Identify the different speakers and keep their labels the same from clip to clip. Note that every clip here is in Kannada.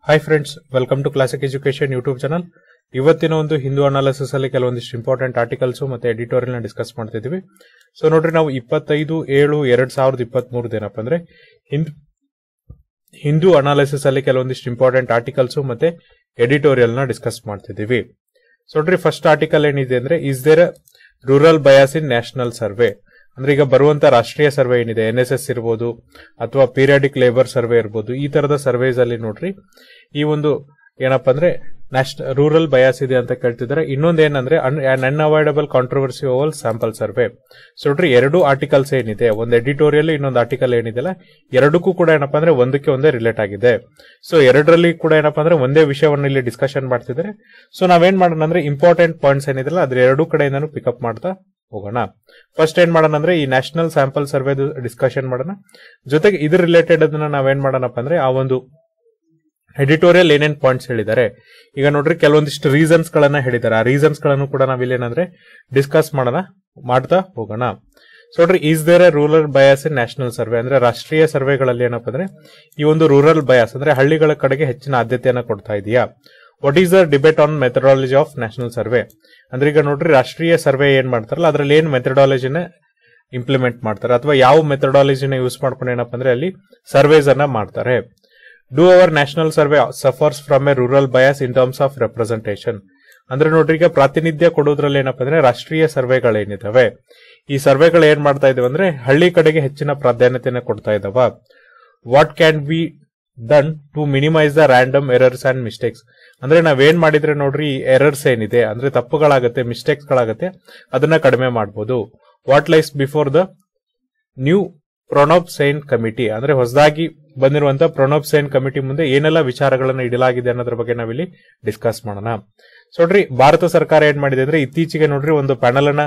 Speaker 1: hi friends welcome to classic education YouTube channel ಇವತ್ತಿನ ಒಂದು ಹಿಂದೂ ಅನಾಲಿಸಿಸ್ ಅಲ್ಲಿ ಕೆಲವೊಂದಿಷ್ಟು ಇಂಪಾರ್ಟೆಂಟ್ ಆರ್ಟಿಕಲ್ಸ್ ಮತ್ತೆ ಎಡಿಟೋರಿಯಲ್ ನ ಡಿಸ್ಕಸ್ ಮಾಡ್ತಿದೀವಿ ಸೊ ನೋಡ್ರಿ ನಾವು ಇಪ್ಪತ್ತೈದು ಏಳು ಎರಡ್ ಸಾವಿರದ ಇಪ್ಪತ್ತ್ ಮೂರದ್ದು ಏನಪ್ಪ ಅಂದ್ರೆ ಹಿಂದ್- ಹಿಂದೂ ಅನಾಲಿಸಿಸ್ ಅಲ್ಲಿ ಕೆಲವೊಂದಿಷ್ಟು ಇಂಪಾರ್ಟೆಂಟ್ ಆರ್ಟಿಕಲ್ಸ್ ಮತ್ತೆ ಎಡಿಟೋರಿಯಲ್ ನ ಡಿಸ್ಕಸ್ ಮಾಡ್ತಿದೀವಿ ಸೊ ನೋಡ್ರಿ ಫಸ್ಟ್ ಆರ್ಟಿಕಲ್ ಏನಿದೆ ಅಂದ್ರೆ is there rural bias in national survey ಅಂದ್ರೆ ಈಗ ಬರುವಂತ ರಾಷ್ಟ್ರೀಯ ಸರ್ವೆ ಏನಿದೆ ಎನ್ ಎಸ್ ಎಸ್ ಇರ್ಬೋದು ಅಥವಾ ಪೀರಿಯಾಡಿಕ್ ಲೇಬರ್ ಸರ್ವೆ ಇರ್ಬೋದು ಈ ತರದ ಸರ್ವೇಸ್ ಅಲ್ಲಿ ನೋಡ್ರಿ ಈ ಒಂದು ಏನಪ್ಪಾ ಅಂದ್ರೆ ನ್ಯಾಷ್ ರೂರಲ್ ಬಯಾಸ್ ಇದೆ ಅಂತ ಕೇಳ್ತಿದ್ದಾರೆ ಇನ್ನೊಂದು ಏನಂದ್ರೆ unavoidable controversy over sample survey so ನೋಡ್ರಿ ಎರಡು ಆರ್ಟಿಕಲ್ಸ್ ಏನಿದೆ ಒಂದು ಎಡಿಟೋರಿಯಲ್ ಇನ್ನೊಂದು ಆರ್ಟಿಕಲ್ ಏನಿದೆಲ್ಲ ಎರಡಕ್ಕೂ ಕೂಡ ಏನಪ್ಪಾ ಅಂದ್ರೆ ಒಂದಕ್ಕೆ ಒಂದೇ ರಿಲೇಟ್ ಆಗಿದೆ ಸೊ ಎರಡರಲ್ಲಿ ಕೂಡ ಏನಪ್ಪಾ ಅಂದ್ರೆ ಒಂದೇ ವಿಷಯವನ್ನು ಇಲ್ಲಿ ಡಿಸ್ಕಷನ್ ಮಾಡ್ತಿದ್ದಾರೆ ಸೊ ನಾವೇನ್ ಮಾಡೋಣ ಅಂದ್ರೆ ಇಂಪಾರ್ಟೆಂಟ್ ಪಾಯಿಂಟ್ಸ್ ಏನಿದೆಲ್ಲ ಅದ್ರ ಎರಡೂ ಕಡೆಯಿಂದನೂ ಪಿಕಪ್ ಮಾಡ್ತಾ ಹೋಗೋಣ ಫಸ್ಟ್ ಏನ್ ಮಾಡೋಣ ಅಂದ್ರೆ ಈ ನ್ಯಾಷನಲ್ ಸ್ಯಾಂಪಲ್ ಸರ್ವೆ ಡಿಸ್ಕಷನ್ ಮಾಡೋಣ ಜೊತೆಗೆ ಇದ್ರ ರಿಲೇಟೆಡ್ ಅದನ್ನ ನಾವೇನ್ ಮಾಡೋಣಪ್ಪ ಅಂದ್ರೆ ಆ ಒಂದು ಎಡಿಟೋರಿಯಲ್ ಏನೇನ್ ಪಾಯಿಂಟ್ಸ್ ಹೇಳಿದ್ದಾರೆ ಈಗ ನೋಡ್ರಿ ಕೆಲವೊಂದಿಷ್ಟು ರೀಸನ್ಸ್ ಗಳನ್ನ ಹೇಳಿದ್ದಾರೆ ಆ ರೀಸನ್ಸ್ ಗಳನ್ನು ಕೂಡ ನಾವಿಲ್ಲೇನಂದ್ರೆ ಡಿಸ್ಕಸ್ ಮಾಡೋಣ ಮಾಡ್ತಾ ಹೋಗೋಣ ಸೊ ನೋಡ್ರಿ is there a rural bias in national survey ಅಂದ್ರೆ ರಾಷ್ಟ್ರೀಯ ಸರ್ವೆಗಳಲ್ಲಿ ಏನಪ್ಪ ಅಂದ್ರೆ ಈ ಒಂದು ರೂರಲ್ ಬಯಾಸ್ ಅಂದ್ರೆ ಹಳ್ಳಿಗಳ ಕಡೆಗೆ ಹೆಚ್ಚಿನ ಆದ್ಯತೆಯನ್ನ ಕೊಡ್ತಾ ಇದೆಯಾ what is the debate on methodology of national survey ಅಂದ್ರೆ ಈಗ ನೋಡ್ರಿ ರಾಷ್ಟ್ರೀಯ ಸರ್ವೆ ಏನ್ ಮಾಡ್ತಾರಲ್ಲ ಅದ್ರಲ್ಲಿ ಏನ್ ಮೆಥಡಾಲಜಿನ ಇಂಪ್ಲಿಮೆಂಟ್ ಮಾಡ್ತಾರೆ ಅಥವಾ ಯಾವ ಮೆಥಡಾಲಜಿನ ಯೂಸ್ ಮಾಡ್ಕೊಂಡು ಏನಪ್ಪ ಅಂದ್ರೆ ಅಲ್ಲಿ ಸರ್ವೇಸ್ ಅನ್ನ ಮಾಡ್ತಾರೆ do our national survey suffers from a rural bias in terms of representation ಅಂದ್ರೆ ನೋಡ್ರಿ ಈಗ ಪ್ರಾತಿನಿಧ್ಯ ಕೊಡೋದ್ರಲ್ಲಿ ಏನಪ್ಪ ಅಂದ್ರೆ ರಾಷ್ಟ್ರೀಯ ಸರ್ವೆಗಳೇನಿದಾವೆ ಈ ಸರ್ವೆಗಳು ಏನ್ ಮಾಡ್ತಾ ಇದಾವೆ ಅಂದ್ರೆ ಹಳ್ಳಿ ಕಡೆಗೆ ಹೆಚ್ಚಿನ ಪ್ರಾಧಾನ್ಯತೆನ ಕೊಡ್ತಾ ಇದಾವ what can be done to minimise the random errors and mistakes ಅಂದ್ರೆ ನಾವೇನ್ ಮಾಡಿದ್ರೆ ನೋಡ್ರಿ ಎರರ್ಸ್ ಏನಿದೆ ಅಂದ್ರೆ ತಪ್ಪುಗಳಾಗತ್ತೆ ಮಿಸ್ಟೇಕ್ಸ್ ಗಳಾಗತ್ತೆ ಅದನ್ನ ಕಡಿಮೆ ಮಾಡಬಹುದು what lies before the new Pronab Sen committee ಅಂದ್ರೆ ಹೊಸದಾಗಿ ಬಂದಿರುವಂತಹ ಪ್ರೊನೋಬ್ ಸೈನ್ ಕಮಿಟಿ ಮುಂದೆ ಏನೆಲ್ಲ ವಿಚಾರಗಳನ್ನು ಇಡಲಾಗಿದೆ ಅನ್ನೋದ್ರ ಬಗ್ಗೆ ನಾವಿಲ್ಲಿ ಡಿಸ್ಕಸ್ ಮಾಡೋಣ ಸೊ ನೋಡ್ರಿ ಭಾರತ ಸರ್ಕಾರ ಏನ್ ಮಾಡಿದೆ ಅಂದ್ರೆ ಇತ್ತೀಚೆಗೆ ನೋಡ್ರಿ ಒಂದು ಪ್ಯಾನಲ್ ಅನ್ನ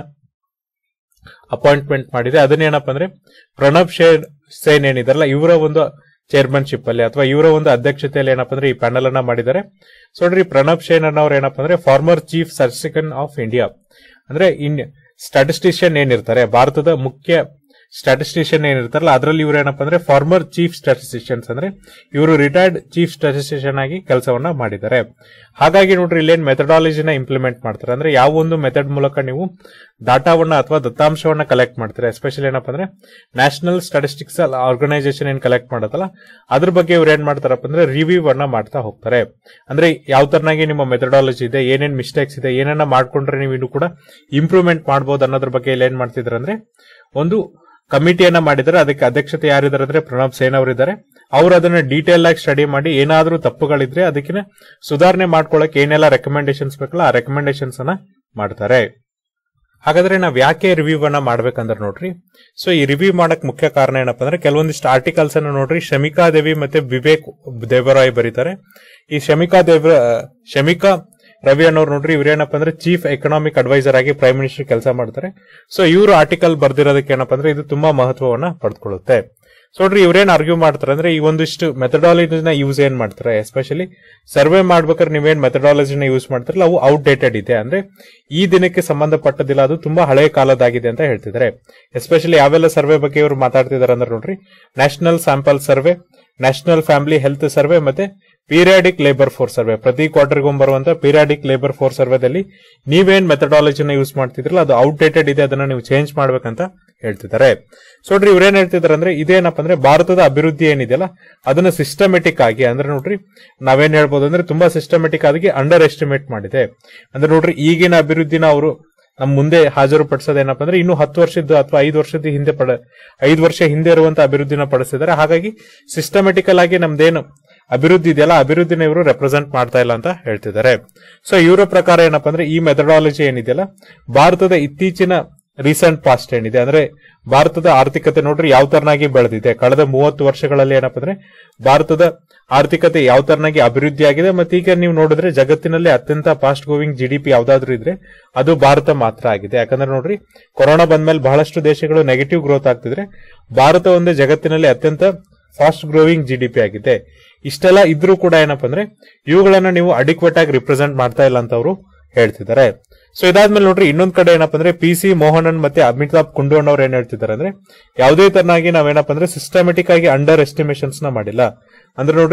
Speaker 1: ಅಪಾಯಿಂಟ್ಮೆಂಟ್ ಮಾಡಿದೆ ಅದನ್ನೇನಪ್ಪ ಅಂದ್ರೆ ಪ್ರಣಬ್ ಶೇರ್ ಸೇನ್ ಏನಿದಾರಲ್ಲ ಇವರ ಒಂದು ಚೇರ್ಮನ್ಶಿಪ್ ಅಲ್ಲಿ ಅಥವಾ ಇವರ ಒಂದು ಅಧ್ಯಕ್ಷತೆಯಲ್ಲಿ ಏನಪ್ಪ ಅಂದ್ರೆ ಈ ಪ್ಯಾನಲ್ ಅನ್ನ ಮಾಡಿದ್ದಾರೆ ಸೊ ನೋಡ್ರಿ ಪ್ರಣಬ್ ಶೇನ್ ಅನ್ನೋರು ಏನಪ್ಪ ಅಂದ್ರೆ former chief statistician of India ಅಂದ್ರೆ ಇನ್ ಸ್ಟಾಟಿಸ್ಟಿಷಿಯನ್ ಏನಿರ್ತಾರೆ ಭಾರತದ ಮುಖ್ಯ ಸ್ಟಾಟಿಸ್ಟಿಷಿಯನ್ ಏನಿರ್ತಾರಲ್ಲ ಅದರಲ್ಲಿ ಇವರು ಏನಪ್ಪ ಅಂದ್ರೆ ಫಾರ್ಮರ್ ಚೀಫ್ ಸ್ಟಾಟಿಸ್ಟಿಷಿಯನ್ಸ್ ಅಂದ್ರೆ ಇವರು ರಿಟೈರ್ಡ್ ಚೀಫ್ ಸ್ಟಾಟಿಸ್ಟಿಷಿಯನ್ ಆಗಿ ಕೆಲಸವನ್ನ ಮಾಡಿದ್ದಾರೆ ಹಾಗಾಗಿ ನೋಡ್ರಿ ಇಲ್ಲೇನ್ ಮೆಥಡಾಲಜಿನ ಇಂಪ್ಲಿಮೆಂಟ್ ಮಾಡ್ತಾರೆ ಅಂದ್ರೆ ಯಾವ ಒಂದು ಮೆಥಡ್ ಮೂಲಕ ನೀವು ಡಾಟಾವನ್ನ ಅಥವಾ ದತ್ತಾಂಶವನ್ನ ಕಲೆಕ್ಟ್ ಮಾಡ್ತಾರೆ ಎಸ್ಪೆಷಲಿ ಏನಪ್ಪ ಅಂದ್ರೆ ನ್ಯಾಷನಲ್ ಸ್ಟಾಟಿಸ್ಟಿಕ್ಸ್ ಆರ್ಗನೈಸೇಷನ್ ಏನ್ ಕಲೆಕ್ಟ್ ಮಾಡತ್ತಲ್ಲ ಅದ್ರ ಬಗ್ಗೆ ಇವ್ರು ಏನ್ ಮಾಡ್ತಾರಪ್ಪ ಅಂದ್ರೆ ರಿವ್ಯೂ ಅನ್ನ ಮಾಡ್ತಾ ಹೋಗ್ತಾರೆ ಅಂದ್ರೆ ಯಾವ ತರನಾಗಿ ನಿಮ್ಮ ಮೆಥಡಾಲಜಿ ಇದೆ ಏನೇನ್ ಮಿಸ್ಟೇಕ್ಸ್ ಇದೆ ಏನೇನ ಮಾಡ್ಕೊಂಡ್ರೆ ನೀವು ಇನ್ನು ಕೂಡ ಇಂಪ್ರೂವ್ಮೆಂಟ್ ಮಾಡಬಹುದು ಅನ್ನೋದ್ರ ಬಗ್ಗೆ ಇಲ್ಲಿ ಏನ್ ಮಾಡ್ತಿದ್ದಾರೆ ಅಂದ್ರೆ ಒಂದು ಕಮಿಟಿಯನ್ನ ಮಾಡಿದರೆ ಅದಕ್ಕೆ ಅಧ್ಯಕ್ಷತೆ ಯಾರಿದ್ದಾರೆ ಅಂದ್ರೆ ಪ್ರಣಬ್ ಸೇನ್ ಅವರಿದ್ದಾರೆ ಅವರು ಅದನ್ನ ಡೀಟೇಲ್ ಆಗಿ ಸ್ಟಡಿ ಮಾಡಿ ಏನಾದ್ರೂ ತಪ್ಪುಗಳಿದ್ರೆ ಅದಕ್ಕೆ ಸುಧಾರಣೆ ಮಾಡ್ಕೊಳ್ಳಕ್ಕೆ ಏನೆಲ್ಲ ರೆಕಮೆಂಡೇಶನ್ಸ್ ಬೇಕಲ್ಲ ಆ ರೆಕಮೆಂಡೇಶನ್ಸ್ ಅನ್ನ ಮಾಡ್ತಾರೆ ಹಾಗಾದ್ರೆ ನಾವ್ ಯಾಕೆ ರಿವ್ಯೂ ಅನ್ನ ಮಾಡ್ಬೇಕಂದ್ರೆ ನೋಡ್ರಿ ಸೊ ಈ ರಿವ್ಯೂ ಮಾಡಕ್ ಮುಖ್ಯ ಕಾರಣ ಏನಪ್ಪಾ ಅಂದ್ರೆ ಕೆಲವೊಂದಿಷ್ಟು ಆರ್ಟಿಕಲ್ಸ್ ಅನ್ನ ನೋಡ್ರಿ ಶಮಿಕಾ ದೇವಿ ಮತ್ತೆ ವಿವೇಕ್ ದೇವರಾಯ್ ಬರೀತಾರೆ ಈ ಶಮಿಕಾ ದೇವ ಶಮಿಕಾ ರವಿ ಅನ್ನೋರು ನೋಡ್ರಿ ಇವ್ರೇನಪ್ಪ ಅಂದ್ರೆ ಚೀಫ್ ಎಕನಾಮಿಕ್ ಅಡ್ವೈಸರ್ ಆಗಿ ಪ್ರೈಮ್ ಮಿನಿಸ್ಟರ್ ಕೆಲಸ ಮಾಡ್ತಾರೆ ಸೊ ಇವರು ಆರ್ಟಿಕಲ್ ಬರ್ದಿರೋದಕ್ಕೆ ಏನಪ್ಪ ಅಂದ್ರೆ ಇದು ತುಂಬಾ ಮಹತ್ವವನ್ನ ಪಡೆದುಕೊಳ್ಳುತ್ತೆ ಸೊ ನೋಡ್ರಿ ಇವ್ರೇನ್ ಆರ್ಗ್ಯೂ ಮಾಡ್ತಾರೆ ಅಂದ್ರೆ ಈ ಒಂದಿಷ್ಟು ಮೆಥಡಾಲಜಿನ ಯೂಸ್ ಏನ್ ಮಾಡ್ತಾರೆ ಎಸ್ಪೆಷಲಿ ಸರ್ವೆ ಮಾಡ್ಬೇಕಾದ್ರೆ ನೀವೇನ್ ಮೆಥಡಾಲಜಿನ ಯೂಸ್ ಮಾಡ್ತಾರಲ್ಲ ಅವು ಔಟ್ಡೇಟೆಡ್ ಇದೆ ಅಂದ್ರೆ ಈ ದಿನಕ್ಕೆ ಸಂಬಂಧಪಟ್ಟದಿಲ್ಲ ಅದು ತುಂಬಾ ಹಳೆಯ ಕಾಲದಾಗಿದೆ ಅಂತ ಹೇಳ್ತಿದ್ದಾರೆ ಎಸ್ಪೆಷಲಿ ಯಾವೆಲ್ಲ ಸರ್ವೆ ಬಗ್ಗೆ ಇವರು ಮಾತಾಡ್ತಿದ್ದಾರೆ ಅಂದ್ರೆ ನೋಡ್ರಿ national sample survey national family health survey ಮತ್ತೆ ಪೀರಿಯಾಡಿಕ್ ಲೇಬರ್ ಫೋರ್ಸ್ ಸರ್ವೆ ಪ್ರತಿ ಕ್ವಾರ್ಟರ್ಗೂ ಬರುವಂತ ಪೀರಿಯಾಡಿಕ್ ಲೇಬರ್ ಫೋರ್ಸ್ ಸರ್ವೆದಲ್ಲಿ ನೀವೇನ್ ಮೆಥಡಾಲಜಿನ ಯೂಸ್ ಮಾಡ್ತಿದ್ರಲ್ಲ ಅದು ಔಟ್ಡೇಟೆಡ್ ಇದೆ ಅದನ್ನ ನೀವು ಚೇಂಜ್ ಮಾಡ್ಬೇಕಂತ ಹೇಳ್ತಿದ್ದಾರೆ ಸೊ ನೋಡ್ರಿ ಇವ್ರೇನ್ ಹೇಳ್ತಿದ್ದಾರೆ ಅಂದ್ರೆ ಇದೇನಪ್ಪ ಅಂದ್ರೆ ಭಾರತದ ಅಭಿವೃದ್ಧಿ ಏನಿದೆಯಲ್ಲ ಅದನ್ನ ಸಿಸ್ಟಮೆಟಿಕ್ ಆಗಿ ಅಂದ್ರೆ ನೋಡ್ರಿ ನಾವೇನ್ ಹೇಳ್ಬೋದು ಅಂದ್ರೆ ತುಂಬಾ ಸಿಸ್ಟಮೆಟಿಕ್ ಆಗಿ ಅಂಡರ್ ಎಸ್ಟಿಮೇಟ್ ಮಾಡಿದೆ ಅಂದ್ರೆ ನೋಡ್ರಿ ಈಗಿನ ಅಭಿವೃದ್ಧಿನ ಅವರು ನಮ್ ಮುಂದೆ ಹಾಜರು ಪಡಿಸೋದೇನಪ್ಪ ಅಂದ್ರೆ ಇನ್ನು ಹತ್ತು ವರ್ಷದ ಅಥವಾ ಐದು ವರ್ಷದ ಹಿಂದೆ ಪಡ ಐದು ವರ್ಷ ಹಿಂದೆ ಇರುವಂತ ಅಭಿವೃದ್ಧಿನ ಪಡಿಸಿದ್ದಾರೆ ಹಾಗಾಗಿ ಸಿಸ್ಟಮೆಟಿಕಲ್ ಆಗಿ ನಮ್ದೇನು ಅಭಿವೃದ್ಧಿ ಇದೆಯಲ್ಲ ಅಭಿವೃದ್ಧಿನ ಇವರು ರೆಪ್ರೆಸೆಂಟ್ ಮಾಡ್ತಾ ಇಲ್ಲ ಅಂತ ಹೇಳ್ತಿದ್ದಾರೆ ಸೊ ಇವರ ಪ್ರಕಾರ ಏನಪ್ಪಾ ಅಂದ್ರೆ ಈ ಮೆಥಡಾಲಜಿ ಏನಿದೆಯಲ್ಲ ಭಾರತದ ಇತ್ತೀಚಿನ ರೀಸೆಂಟ್ ಪಾಸ್ಟ್ ಏನಿದೆ ಅಂದ್ರೆ ಭಾರತದ ಆರ್ಥಿಕತೆ ನೋಡ್ರಿ ಯಾವ ತರನಾಗಿ ಬೆಳೆದಿದೆ ಕಳೆದ ಮೂವತ್ತು ವರ್ಷಗಳಲ್ಲಿ ಏನಪ್ಪಾ ಅಂದ್ರೆ ಭಾರತದ ಆರ್ಥಿಕತೆ ಯಾವ ತರನಾಗಿ ಅಭಿವೃದ್ಧಿ ಆಗಿದೆ ಮತ್ತೆ ಈಗ ನೀವು ನೋಡಿದ್ರೆ ಜಗತ್ತಿನಲ್ಲಿ ಅತ್ಯಂತ fast growing G D P ಯಾವ್ದಾದ್ರು ಇದ್ರೆ ಅದು ಭಾರತ ಮಾತ್ರ ಆಗಿದೆ ಯಾಕಂದ್ರೆ ನೋಡ್ರಿ ಕೊರೋನಾ ಬಂದ್ಮೇಲೆ ಬಹಳಷ್ಟು ದೇಶಗಳು ನೆಗೆಟಿವ್ ಗ್ರೋತ್ ಆಗ್ತಿದ್ರೆ ಭಾರತ ಒಂದೇ ಜಗತ್ತಿನಲ್ಲಿ ಅತ್ಯಂತ fast growing G D P ಆಗಿದೆ ಇಷ್ಟೆಲ್ಲ ಇದ್ರೂ ಕೂಡ ಏನಪ್ಪಾ ಅಂದ್ರೆ ಇವುಗಳನ್ನ ನೀವು ಅಡಿಕ್ವೇಟ್ ಆಗಿ ರಿಪ್ರೆಸೆಂಟ್ ಮಾಡ್ತಾ ಇಲ್ಲ ಅಂತ ಅವರು ಹೇಳ್ತಿದ್ದಾರೆ ಸೊ ಇದಾದ್ಮೇಲೆ ನೋಡ್ರಿ ಇನ್ನೊಂದ್ ಕಡೆ ಏನಪ್ಪಾ ಅಂದ್ರೆ ಪಿ ಸಿ ಮೋಹನನ್ ಮತ್ತೆ ಅಮಿತಾಬ್ ಕುಂಡೋಣ್ ಅವ್ರು ಏನ್ ಹೇಳ್ತಿದ್ದಾರೆ ಅಂದ್ರೆ ಯಾವುದೇ ತರನಾಗಿ ನಾವೇನಪ್ಪ ಅಂದ್ರೆ ಸಿಸ್ಟಮೆಟಿಕ್ ಆಗಿ ಅಂಡರ್ ಎಸ್ಟಿಮೇಷನ್ಸ್ ನ ಮಾಡಿಲ್ಲ ಅಂದ್ರೆ ನೋಡ್ರಿ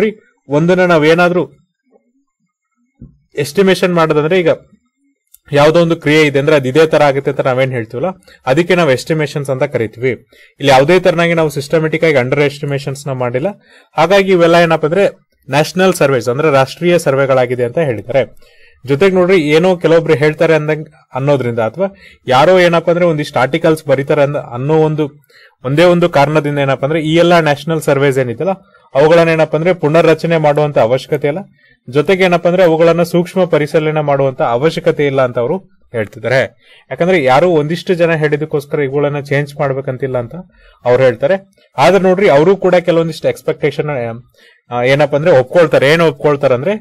Speaker 1: ಒಂದನ್ನ ನಾವೇನಾದ್ರೂ ಎಸ್ಟಿಮೇಷನ್ ಮಾಡೋದಂದ್ರೆ ಈಗ ಯಾವುದೋ ಒಂದು ಕ್ರಿಯೆ ಇದೆ ಅಂದ್ರೆ ಅದು ಇದೇ ತರ ಆಗುತ್ತೆ ಅಂತ ನಾವೇನ್ ಹೇಳ್ತೀವಲ್ಲ ಅದಕ್ಕೆ ನಾವು ಎಸ್ಟಿಮೇಷನ್ಸ್ ಅಂತ ಕರಿತೀವಿ ಇಲ್ಲಿ ಯಾವುದೇ ತರನಾಗಿ ನಾವು ಸಿಸ್ಟಮೆಟಿಕ್ ಆಗಿ ಅಂಡರ್ ಎಸ್ಟಿಮೇಷನ್ಸ್ ನ ಮಾಡಿಲ್ಲ ಹಾಗಾಗಿ ಇವೆಲ್ಲ ಏನಪ್ಪ ಅಂದ್ರೆ ನ್ಯಾಷನಲ್ ಸರ್ವೇಸ್ ಅಂದ್ರೆ ರಾಷ್ಟ್ರೀಯ ಸರ್ವೆಗಳಾಗಿದೆ ಅಂತ ಹೇಳಿದ್ದಾರೆ ಜೊತೆಗೆ ನೋಡ್ರಿ ಏನೋ ಕೆಲವೊಬ್ರು ಹೇಳ್ತಾರೆ ಅಂದಂಗ್ ಅನ್ನೋದ್ರಿಂದ ಅಥವಾ ಯಾರೋ ಏನಪ್ಪ ಅಂದ್ರೆ ಒಂದಿಷ್ಟು ಆರ್ಟಿಕಲ್ಸ್ ಬರೀತಾರೆ ಅಂದ ಅನ್ನೋ ಒಂದು ಒಂದೇ ಒಂದು ಕಾರಣದಿಂದ ಏನಪ್ಪ ಅಂದ್ರೆ ಈ ಎಲ್ಲಾ ನ್ಯಾಷನಲ್ ಸರ್ವೇಸ್ ಏನಿದೆಯಲ್ಲ ಅವುಗಳನ್ನ ಏನಪ್ಪ ಅಂದ್ರೆ ಪುನರ್ರಚನೆ ಮಾಡುವಂತ ಅವಶ್ಯಕತೆ ಇಲ್ಲ ಜೊತೆಗೆ ಏನಪ್ಪ ಅಂದ್ರೆ ಅವುಗಳನ್ನ ಸೂಕ್ಷ್ಮ ಪರಿಶೀಲನೆ ಮಾಡುವಂತ ಅವಶ್ಯಕತೆ ಇಲ್ಲ ಅಂತ ಅವರು ಹೇಳ್ತಿದ್ದಾರೆ ಯಾಕಂದ್ರೆ ಯಾರು ಒಂದಿಷ್ಟು ಜನ ಹೇಳಿದಕ್ಕೋಸ್ಕರ ಇವುಗಳನ್ನ ಚೇಂಜ್ ಮಾಡ್ಬೇಕಂತಿಲ್ಲ ಅಂತ ಅವ್ರು ಹೇಳ್ತಾರೆ ಆದ್ರೆ ನೋಡ್ರಿ ಅವರು ಕೂಡ ಕೆಲವೊಂದಿಷ್ಟು ಎಕ್ಸ್ಪೆಕ್ಟೇಷನ್ ಏನಪ್ಪ ಅಂದ್ರೆ ಒಪ್ಕೊಳ್ತಾರೆ ಏನು ಒಪ್ಕೊಳ್ತಾರೆ ಅಂದ್ರೆ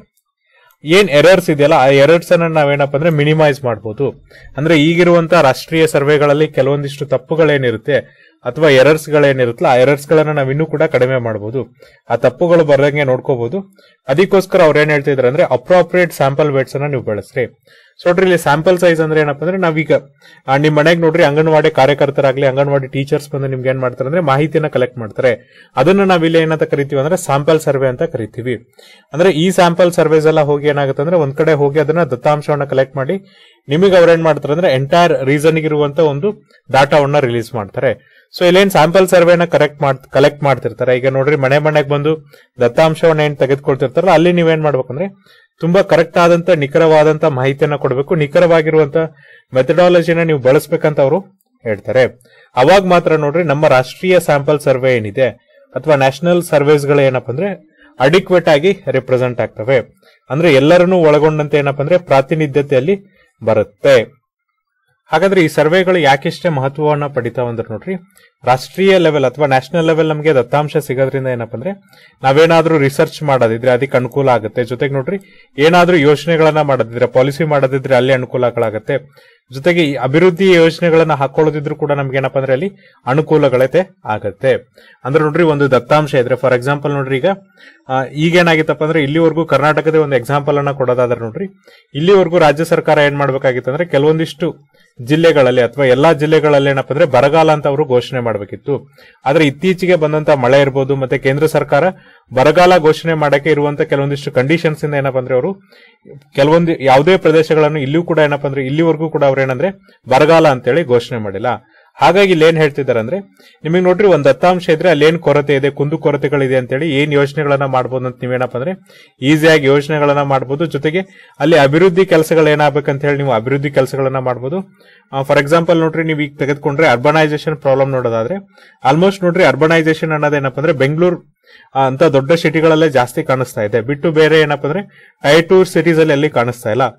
Speaker 1: ಏನ್ ಎರರ್ಸ್ ಇದೆಯಲ್ಲ ಆ ಎರರ್ಸ್ ಅನ್ನ ನಾವೇನಪ್ಪ ಅಂದ್ರೆ ಮಿನಿಮೈಸ್ ಮಾಡಬಹುದು ಅಂದ್ರೆ ಈಗಿರುವಂತ ರಾಷ್ಟ್ರೀಯ ಸರ್ವೆಗಳಲ್ಲಿ ಕೆಲವೊಂದಿಷ್ಟು ತಪ್ಪುಗಳೇನಿರುತ್ತೆ ಅಥವಾ ಎರರ್ಸ್ ಗಳೇನಿರುತ್ತಲ್ಲ ಆ ಎರರ್ಸ್ ಗಳನ್ನ ನಾವು ಇನ್ನೂ ಕೂಡ ಕಡಿಮೆ ಮಾಡಬಹುದು ಆ ತಪ್ಪುಗಳು ಬರದಂಗೆ ನೋಡ್ಕೋಬಹುದು ಅದಕ್ಕೋಸ್ಕರ ಅವ್ರು ಏನ್ ಹೇಳ್ತಿದ್ರೆ ಅಂದ್ರೆ ಅಪ್ರೋಪ್ರಿಯೇಟ್ ಸ್ಯಾಂಪಲ್ ವೇಟ್ಸ್ ಅನ್ನ ನೀವು ಬಳಸ್ರಿ ಸೊ ನೋಡ್ರಿ ಇಲ್ಲಿ ಸ್ಯಾಂಪಲ್ ಸೈಜ್ ಅಂದ್ರೆ ಏನಪ್ಪ ಅಂದ್ರೆ ನಾವೀಗ ಆ, ನಿಮ್ ಮನೆಗೆ ನೋಡ್ರಿ ಅಂಗನವಾಡಿ ಕಾರ್ಯಕರ್ತರಾಗ್ಲಿ ಅಂಗನವಾಡಿ ಟೀಚರ್ಸ್ ಬಂದು ನಿಮ್ಗೆ ಏನ್ ಮಾಡ್ತಾರೆ ಅಂದ್ರೆ ಮಾಹಿತಿಯನ್ನ ಕಲೆಕ್ಟ್ ಮಾಡ್ತಾರೆ ಅದನ್ನ ನಾವಿಲ್ಲಿ ಏನಂತ ಕರಿತೀವಿ ಅಂದ್ರೆ ಸ್ಯಾಂಪಲ್ ಸರ್ವೆ ಅಂತ ಕರಿತೀವಿ ಅಂದ್ರೆ ಈ ಸ್ಯಾಂಪಲ್ ಸರ್ವೇಸ್ ಎಲ್ಲ ಹೋಗಿ ಏನಾಗುತ್ತೆ ಅಂದ್ರೆ ಒಂದ್ ಕಡೆ ಹೋಗಿ ಅದನ್ನ ದತ್ತಾಂಶವನ್ನ ಕಲೆಕ್ಟ್ ಮಾಡಿ ನಿಮಗೆ ಅವ್ರು ಏನ್ ಮಾಡ್ತಾರೆ ಅಂದ್ರೆ ಎಂಟೈರ್ ರೀಸನ್ ಇರುವಂತ ಒಂದು ಡಾಟಾವನ್ನ ರಿಲೀಸ್ ಮಾಡ್ತಾರೆ ಸೊ ಇಲ್ಲೇನ್ ಸ್ಯಾಂಪಲ್ ಸರ್ವೆನ ಕರೆಕ್ಟ್ ಮಾಡ್ ಕಲೆಕ್ಟ್ ಮಾಡ್ತಿರ್ತಾರೆ ಈಗ ನೋಡ್ರಿ ಮನೆ ಮನೆಗೆ ಬಂದು ದತ್ತಾಂಶವನ್ನ ಏನ್ ತೆಗೆದುಕೊಳ್ತಿರ್ತಾರಲ್ಲ ಅಲ್ಲಿ ನೀವೇನ್ ಮಾಡ್ಬೇಕಂದ್ರೆ ತುಂಬಾ ಕರೆಕ್ಟ್ ಆದಂತ ನಿಖರವಾದಂತ ಮಾಹಿತಿಯನ್ನ ಕೊಡಬೇಕು ನಿಖರವಾಗಿರುವಂತ ಮೆಥಡಾಲಜಿನ ನೀವು ಬಳಸ್ಬೇಕಂತ ಅವರು ಹೇಳ್ತಾರೆ ಅವಾಗ ಮಾತ್ರ ನೋಡ್ರಿ ನಮ್ಮ ರಾಷ್ಟ್ರೀಯ ಸ್ಯಾಂಪಲ್ ಸರ್ವೆ ಏನಿದೆ ಅಥವಾ ನ್ಯಾಷನಲ್ ಸರ್ವೇಸ್ ಗಳು ಏನಪ್ಪ ಅಂದ್ರೆ ಅಡಿಕ್ವೇಟ್ ಆಗಿ ರಿಪ್ರೆಸೆಂಟ್ ಆಗ್ತವೆ ಅಂದ್ರೆ ಎಲ್ಲರನ್ನೂ ಒಳಗೊಂಡಂತೆ ಏನಪ್ಪ ಅಂದ್ರೆ ಪ್ರಾತಿನಿಧ್ಯತೆಯಲ್ಲಿ ಬರುತ್ತೆ ಹಾಗಾದ್ರೆ ಈ ಸರ್ವೆಗಳು ಯಾಕಿಷ್ಟೇ ಮಹತ್ವವನ್ನ ಪಡಿತಾವ ಅಂದ್ರೆ ನೋಡ್ರಿ ರಾಷ್ಟ್ರೀಯ ಲೆವೆಲ್ ಅಥವಾ ನ್ಯಾಷನಲ್ ಲೆವೆಲ್ ನಮಗೆ ದತ್ತಾಂಶ ಸಿಗೋದ್ರಿಂದ ಏನಪ್ಪ ಅಂದ್ರೆ ನಾವೇನಾದ್ರೂ ರಿಸರ್ಚ್ ಮಾಡೋದಿದ್ರೆ ಅದಕ್ಕೆ ಅನುಕೂಲ ಆಗುತ್ತೆ ಜೊತೆಗೆ ನೋಡ್ರಿ ಏನಾದ್ರೂ ಯೋಜನೆಗಳನ್ನ ಮಾಡೋದಿದ್ರೆ ಪಾಲಿಸಿ ಮಾಡೋದಿದ್ರೆ ಅಲ್ಲಿ ಅನುಕೂಲಗಳಾಗುತ್ತೆ ಜೊತೆಗೆ ಈ ಅಭಿವೃದ್ಧಿ ಯೋಜನೆಗಳನ್ನ ಹಾಕೊಳ್ಳೋದಿದ್ರು ಕೂಡ ನಮ್ಗೆ ಏನಪ್ಪ ಅಂದ್ರೆ ಅಲ್ಲಿ ಅನುಕೂಲಗಳತೆ ಆಗತ್ತೆ ಅಂದ್ರೆ ನೋಡ್ರಿ ಒಂದು ದತ್ತಾಂಶ ಇದ್ರೆ ಫಾರ್ ಎಕ್ಸಾಂಪಲ್ ನೋಡ್ರಿ ಈಗ ಆ, ಈಗೇನಾಗಿತ್ತಪ್ಪ ಅಂದ್ರೆ ಇಲ್ಲಿವರೆಗೂ ಕರ್ನಾಟಕದ ಒಂದು ಎಕ್ಸಾಂಪಲ್ ಅನ್ನ ಕೊಡೋದಾದ್ರೆ ನೋಡ್ರಿ ಇಲ್ಲಿವರೆಗೂ ರಾಜ್ಯ ಸರ್ಕಾರ ಏನ್ ಮಾಡ್ಬೇಕಾಗಿತ್ತು ಅಂದ್ರೆ ಕೆಲವೊಂದಿಷ್ಟು ಜಿಲ್ಲೆಗಳಲ್ಲಿ ಅಥವಾ ಎಲ್ಲಾ ಜಿಲ್ಲೆಗಳಲ್ಲಿ ಏನಪ್ಪ ಅಂದ್ರೆ ಬರಗಾಲ ಅಂತ ಅವರು ಘೋಷಣೆ ಮಾಡಬೇಕಿತ್ತು ಆದ್ರೆ ಇತ್ತೀಚೆಗೆ ಬಂದಂತ ಮಳೆ ಇರ್ಬೋದು ಮತ್ತೆ ಕೇಂದ್ರ ಸರ್ಕಾರ ಬರಗಾಲ ಘೋಷಣೆ ಮಾಡಕ್ಕೆ ಇರುವಂತ ಕೆಲವೊಂದಿಷ್ಟು ಕಂಡೀಷನ್ಸ್ ಇಂದ ಏನಪ್ಪ ಅಂದ್ರೆ ಅವರು ಕೆಲವೊಂದು ಯಾವುದೇ ಪ್ರದೇಶಗಳನ್ನು ಇಲ್ಲಿಯೂ ಕೂಡ ಏನಪ್ಪ ಅಂದ್ರೆ ಇಲ್ಲಿವರೆಗೂ ಕೂಡ ಅವ್ರು ಏನಂದ್ರೆ ಬರಗಾಲ ಅಂತೇಳಿ ಘೋಷಣೆ ಮಾಡಿಲ್ಲ ಹಾಗಾಗಿ ಇಲ್ಲಿ ಏನ್ ಹೇಳ್ತಿದ್ದಾರೆ ಅಂದ್ರೆ ನಿಮಗೆ ನೋಡ್ರಿ ಒಂದ್ ದತ್ತಾಂಶ ಇದ್ರೆ ಅಲ್ಲಿ ಏನ್ ಕೊರತೆ ಇದೆ ಕುಂದು ಕೊರತೆಗಳಿದೆ ಅಂತೇಳಿ ಏನ್ ಯೋಜನೆಗಳನ್ನ ಮಾಡ್ಬೋದು ಅಂತ ನೀವೇನಪ್ಪ ಅಂದ್ರೆ ಈಸಿಯಾಗಿ ಯೋಜನೆಗಳನ್ನ ಮಾಡ್ಬೋದು ಜೊತೆಗೆ ಅಲ್ಲಿ ಅಭಿವೃದ್ಧಿ ಕೆಲಸಗಳು ಏನಾಗಬೇಕಂತ ಹೇಳಿ ನೀವು ಅಭಿವೃದ್ಧಿ ಕೆಲಸಗಳನ್ನ ಮಾಡ್ಬೋದು ಫಾರ್ ಎಕ್ಸಾಂಪಲ್ ನೋಡ್ರಿ ನೀವು ಈಗ ತೆಗೆದುಕೊಂಡ್ರೆ ಅರ್ಬನೈಸೇಷನ್ ಪ್ರಾಬ್ಲಮ್ ನೋಡೋದಾದ್ರೆ ಆಲ್ಮೋಸ್ಟ್ ನೋಡ್ರಿ ಅರ್ಬನೈಸೇಷನ್ ಅನ್ನೋದೇನಪ್ಪ ಅಂದ್ರೆ ಬೆಂಗಳೂರು ಅಂತ ದೊಡ್ಡ ಸಿಟಿಗಳಲ್ಲೇ ಜಾಸ್ತಿ ಕಾಣಿಸ್ತಾ ಇದೆ ಬಿಟ್ಟು ಬೇರೆ ಏನಪ್ಪ ಅಂದ್ರೆ ಟೈರ್ ಟೂ ಸಿಟೀಸ್ ಅಲ್ಲಿ ಎಲ್ಲಿ ಕಾಣಿಸ್ತಾ ಇಲ್ಲ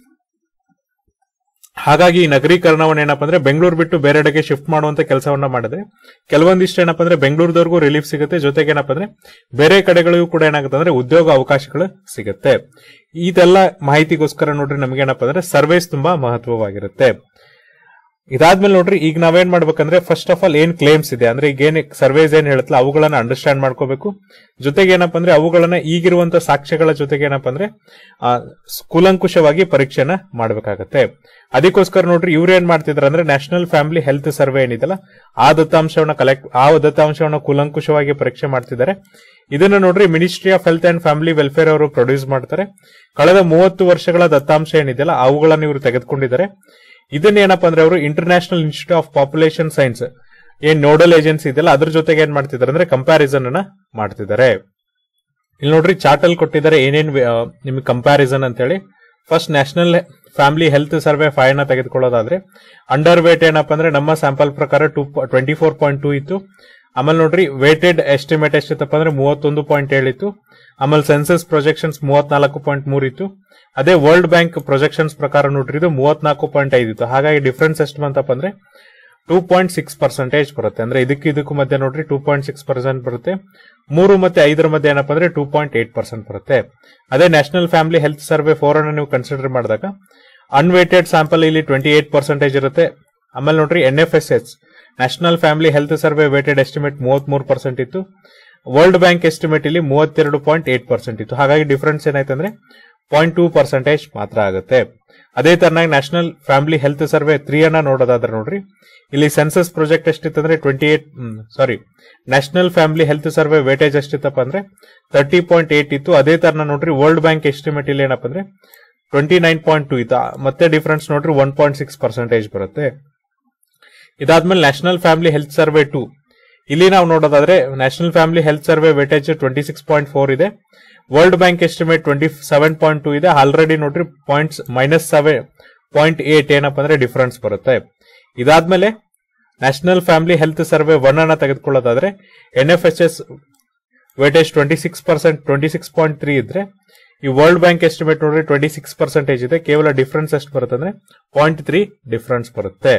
Speaker 1: ಹಾಗಾಗಿ ಈ ನಗರೀಕರಣವನ್ನ ಏನಪ್ಪ ಅಂದ್ರೆ ಬೆಂಗಳೂರು ಬಿಟ್ಟು ಬೇರೆಡೆಗೆ ಶಿಫ್ಟ್ ಮಾಡುವಂತ ಕೆಲಸವನ್ನ ಮಾಡಿದ್ರೆ ಕೆಲವೊಂದಿಷ್ಟು ಏನಪ್ಪ ಅಂದ್ರೆ ಬೆಂಗಳೂರದವರೆಗೂ ರಿಲೀಫ್ ಸಿಗುತ್ತೆ ಜೊತೆಗೆ ಏನಪ್ಪ ಅಂದ್ರೆ ಬೇರೆ ಕಡೆಗಳಿಗೂ ಕೂಡ ಏನಾಗುತ್ತೆ ಅಂದ್ರೆ ಉದ್ಯೋಗ ಅವಕಾಶಗಳು ಸಿಗುತ್ತೆ ಇದೆಲ್ಲ ಮಾಹಿತಿಗೋಸ್ಕರ ನೋಡ್ರಿ ನಮ್ಗೆ ಏನಪ್ಪ ಅಂದ್ರೆ ಸರ್ವೇಸ್ ತುಂಬಾ ಮಹತ್ವವಾಗಿರುತ್ತೆ ಇದಾದ್ಮೇಲೆ ನೋಡ್ರಿ ಈಗ ನಾವೇನ್ ಮಾಡ್ಬೇಕಂದ್ರೆ ಫಸ್ಟ್ ಆಫ್ ಆಲ್ ಏನ್ ಕ್ಲೇಮ್ಸ್ ಇದೆ ಅಂದ್ರೆ ಈಗ ಏನ್ ಸರ್ವೇಸ್ ಏನ್ ಹೇಳುತ್ತಲ್ಲ ಅವುಗಳನ್ನ ಅಂಡರ್ಸ್ಟ್ಯಾಂಡ್ ಮಾಡ್ಕೋಬೇಕು ಜೊತೆಗೆ ಏನಪ್ಪ ಅಂದ್ರೆ ಅವುಗಳನ್ನ ಈಗಿರುವಂತ ಸಾಕ್ಷ್ಯಗಳ ಜೊತೆಗೆ ಏನಪ್ಪ ಅಂದ್ರೆ ಆ, ಸ್- ಕೂಲಂಕುಷವಾಗಿ ಪರೀಕ್ಷೆನ ಮಾಡ್ಬೇಕಾಗತ್ತೆ ಅದಕ್ಕೋಸ್ಕರ ನೋಡ್ರಿ ಇವ್ರು ಏನ್ ಮಾಡ್ತಿದಾರೆ ಅಂದ್ರೆ ನ್ಯಾಷನಲ್ ಫ್ಯಾಮಿಲಿ ಹೆಲ್ತ್ ಸರ್ವೆ ಏನಿದೆಲ್ಲ ಆ ದತ್ತಾಂಶವನ್ನ ಕಲೆಕ್ಟ್ ಆ ದತ್ತಾಂಶವನ್ನ ಕೂಲಂಕುಷವಾಗಿ ಪರೀಕ್ಷೆ ಮಾಡ್ತಿದ್ದಾರೆ ಇದನ್ನ ನೋಡ್ರಿ ministry of health and family welfare ಅವರು ಪ್ರೊಡ್ಯೂಸ್ ಮಾಡ್ತಾರೆ ಕಳೆದ ಮೂವತ್ತು ವರ್ಷಗಳ ದತ್ತಾಂಶ ಏನಿದೆಯಲ್ಲ ಅವುಗಳನ್ನ ಇವರು ತೆಗೆದುಕೊಂಡಿದ್ದಾರೆ ಇದನ್ನ ಏನಪ್ಪಾ ಅಂದ್ರೆ ಅವರು international institute of population science ಏನ್ ನೋಡಲ್ ಏಜೆನ್ಸಿ ಇದೆಯಲ್ಲ ಅದ್ರ ಜೊತೆಗೆ ಏನ್ ಮಾಡ್ತಿದ್ದಾರೆ ಅಂದ್ರೆ ಕಂಪ್ಯಾರಿಸನ್ ಅನ್ನ ಮಾಡ್ತಿದ್ದಾರೆ ಇಲ್ಲಿ ನೋಡ್ರಿ ಚಾರ್ಟ್ ಅಲ್ಲಿ ಕೊಟ್ಟಿದ್ದಾರೆ ಏನೇನ್ ವೆ- ಆ, ನಿಮ್ಗೆ ಕಂಪ್ಯಾರಿಸನ್ ಅಂತೇಳಿ first national family health survey five ನ ತೆಗೆದುಕೊಳ್ಳೋದಾದ್ರೆ ಅಂಡರ್ ವೇಟ್ ಏನಪ್ಪಾ ಅಂದ್ರೆ ನಮ್ಮ ಸ್ಯಾಂಪಲ್ ಪ್ರಕಾರ two twenty four point two ಇತ್ತು ಆಮೇಲೆ ನೋಡ್ರಿ ವೇಟೆಡ್ ಎಸ್ಟಿಮೇಟ್ ಎಷ್ಟಿತ್ತಪ್ಪ ಅಂದ್ರೆ ಮೂವತ್ತೊಂದು ಪಾಯಿಂಟ್ ಏಳಿತ್ತು ಆಮೇಲೆ ಸೆನ್ಸಸ್ ಪ್ರೊಜೆಕ್ಷನ್ಸ್ ಮೂವತ್ನಾಲ್ಕು ಪಾಯಿಂಟ್ ಮೂರ್ ಇತ್ತು ಅದೇ ವರ್ಲ್ಡ್ ಬ್ಯಾಂಕ್ ಪ್ರೊಜೆಕ್ಷನ್ಸ್ ಪ್ರಕಾರ ನೋಡ್ರಿ ಇದು ಮೂವತ್ನಾಲ್ಕು ಪಾಯಿಂಟ್ ಐದು ಇತ್ತು ಹಾಗಾಗಿ ಡಿಫ್ರೆನ್ಸ್ ಎಷ್ಟು ಬಂತಪ್ಪ ಅಂದ್ರೆ ಟೂ ಪಾಯಿಂಟ್ ಸಿಕ್ಸ್ ಪರ್ಸೆಂಟೇಜ್ ಬರುತ್ತೆ ಅಂದ್ರೆ ಇದಕ್ಕೆ ಇದಕ್ಕೂ ಮಧ್ಯೆ ನೋಡ್ರಿ ಟೂ ಪಾಯಿಂಟ್ ಸಿಕ್ಸ್ ಪರ್ಸೆಂಟ್ ಬರುತ್ತೆ ಮೂರು ಮತ್ತೆ ಐದರ ಮಧ್ಯೆ ಏನಪ್ಪಾ ಅಂದ್ರೆ ಟೂ ಪಾಯಿಂಟ್ ಏಟ್ ಪರ್ಸೆಂಟ್ ಬರುತ್ತೆ ಅದೇ national family health survey four ಅನ್ನು ನೀವು ಕನ್ಸಿಡರ್ ಮಾಡಿದಾಗ ಅನ್ವೇಟೆಡ್ ಸ್ಯಾಂಪಲ್ ಇಲ್ಲಿ ಟ್ವೆಂಟಿ ಏಟ್ ಪರ್ಸೆಂಟೇಜ್ ಇರುತ್ತೆ ಆಮೇಲೆ ನೋಡ್ರಿ N F S H national family health survey weighted estimate ಮೂವತ್ತ್ ಮೂರು ಪರ್ಸೆಂಟ್ ಇತ್ತು ವರ್ಲ್ಡ್ ಬ್ಯಾಂಕ್ ಎಸ್ಟಿಮೇಟ್ ಇಲ್ಲಿ ಮೂವತ್ತೆರಡು ಪಾಯಿಂಟ್ ಏಟ್ ಪರ್ಸೆಂಟ್ ಇತ್ತು ಹಾಗಾಗಿ ಡಿಫರೆನ್ಸ್ ಏನಾಯ್ತು ಅಂದ್ರೆ ಪಾಯಿಂಟ್ ಟೂ ಪರ್ಸೆಂಟೇಜ್ ಮಾತ್ರ ಆಗುತ್ತೆ ಅದೇ ತರನಾಗಿ national family health survey three ಅನ್ನ ನೋಡೋದಾದ್ರೆ ನೋಡ್ರಿ ಇಲ್ಲಿ ಸೆನ್ಸಸ್ ಪ್ರಾಜೆಕ್ಟ್ ಎಷ್ಟಿತ್ತಂದ್ರೆ twenty eight sorry national family health survey weightage ಎಷ್ಟಿತ್ತಪ್ಪ ಅಂದ್ರೆ ತರ್ಟಿ ಪಾಯಿಂಟ್ ಏಟ್ ಇತ್ತು ಅದೇ ತರ ನೋಡ್ರಿ ವರ್ಲ್ಡ್ ಬ್ಯಾಂಕ್ ಎಸ್ಟಿಮೇಟ್ ಇಲ್ಲಿ ಏನಪ್ಪ ಅಂದ್ರೆ ಟ್ವೆಂಟಿ ನೈನ್ ಪಾಯಿಂಟ್ ಟೂ ಇತ್ತು ಮತ್ತೆ ಡಿಫರೆನ್ಸ್ ನೋಡ್ರಿ ಒನ್ ಪಾಯಿಂಟ್ ಸಿಕ್ಸ್ ಪರ್ಸೆಂಟೇಜ್ ಬರುತ್ತೆ ಇದಾದ್ಮೇಲೆ national family health survey two ಇಲ್ಲಿ ನಾವು ನೋಡೋದಾದ್ರೆ national family health survey weightage twenty six point four ಇದೆ world bank estimate twenty seven point two ಇದೆ ಆಲ್ರೆಡಿ ನೋಡ್ರಿ points minus seven point eight ಏನಪ್ಪ ಅಂದ್ರೆ ಡಿಫರೆನ್ಸ್ ಬರುತ್ತೆ ಇದಾದ್ಮೇಲೆ national family health survey one ಅನ್ನ ತೆಗೆದುಕೊಳ್ಳೋದಾದ್ರೆ N F S S weightage twenty six percent twenty six point three ಇದ್ರೆ ಈ ವರ್ಲ್ಡ್ ಬ್ಯಾಂಕ್ ಎಸ್ಟಿಮೇಟ್ ನೋಡ್ರಿ ಟ್ವೆಂಟಿ ಸಿಕ್ಸ್ ಪರ್ಸೆಂಟೇಜ್ ಇದೆ ಕೇವಲ ಡಿಫರೆನ್ಸ್ ಎಷ್ಟು ಬರುತ್ತೆ ಅಂದ್ರೆ ಪಾಯಿಂಟ್ ತ್ರೀ ಡಿಫರೆನ್ಸ್ ಬರುತ್ತೆ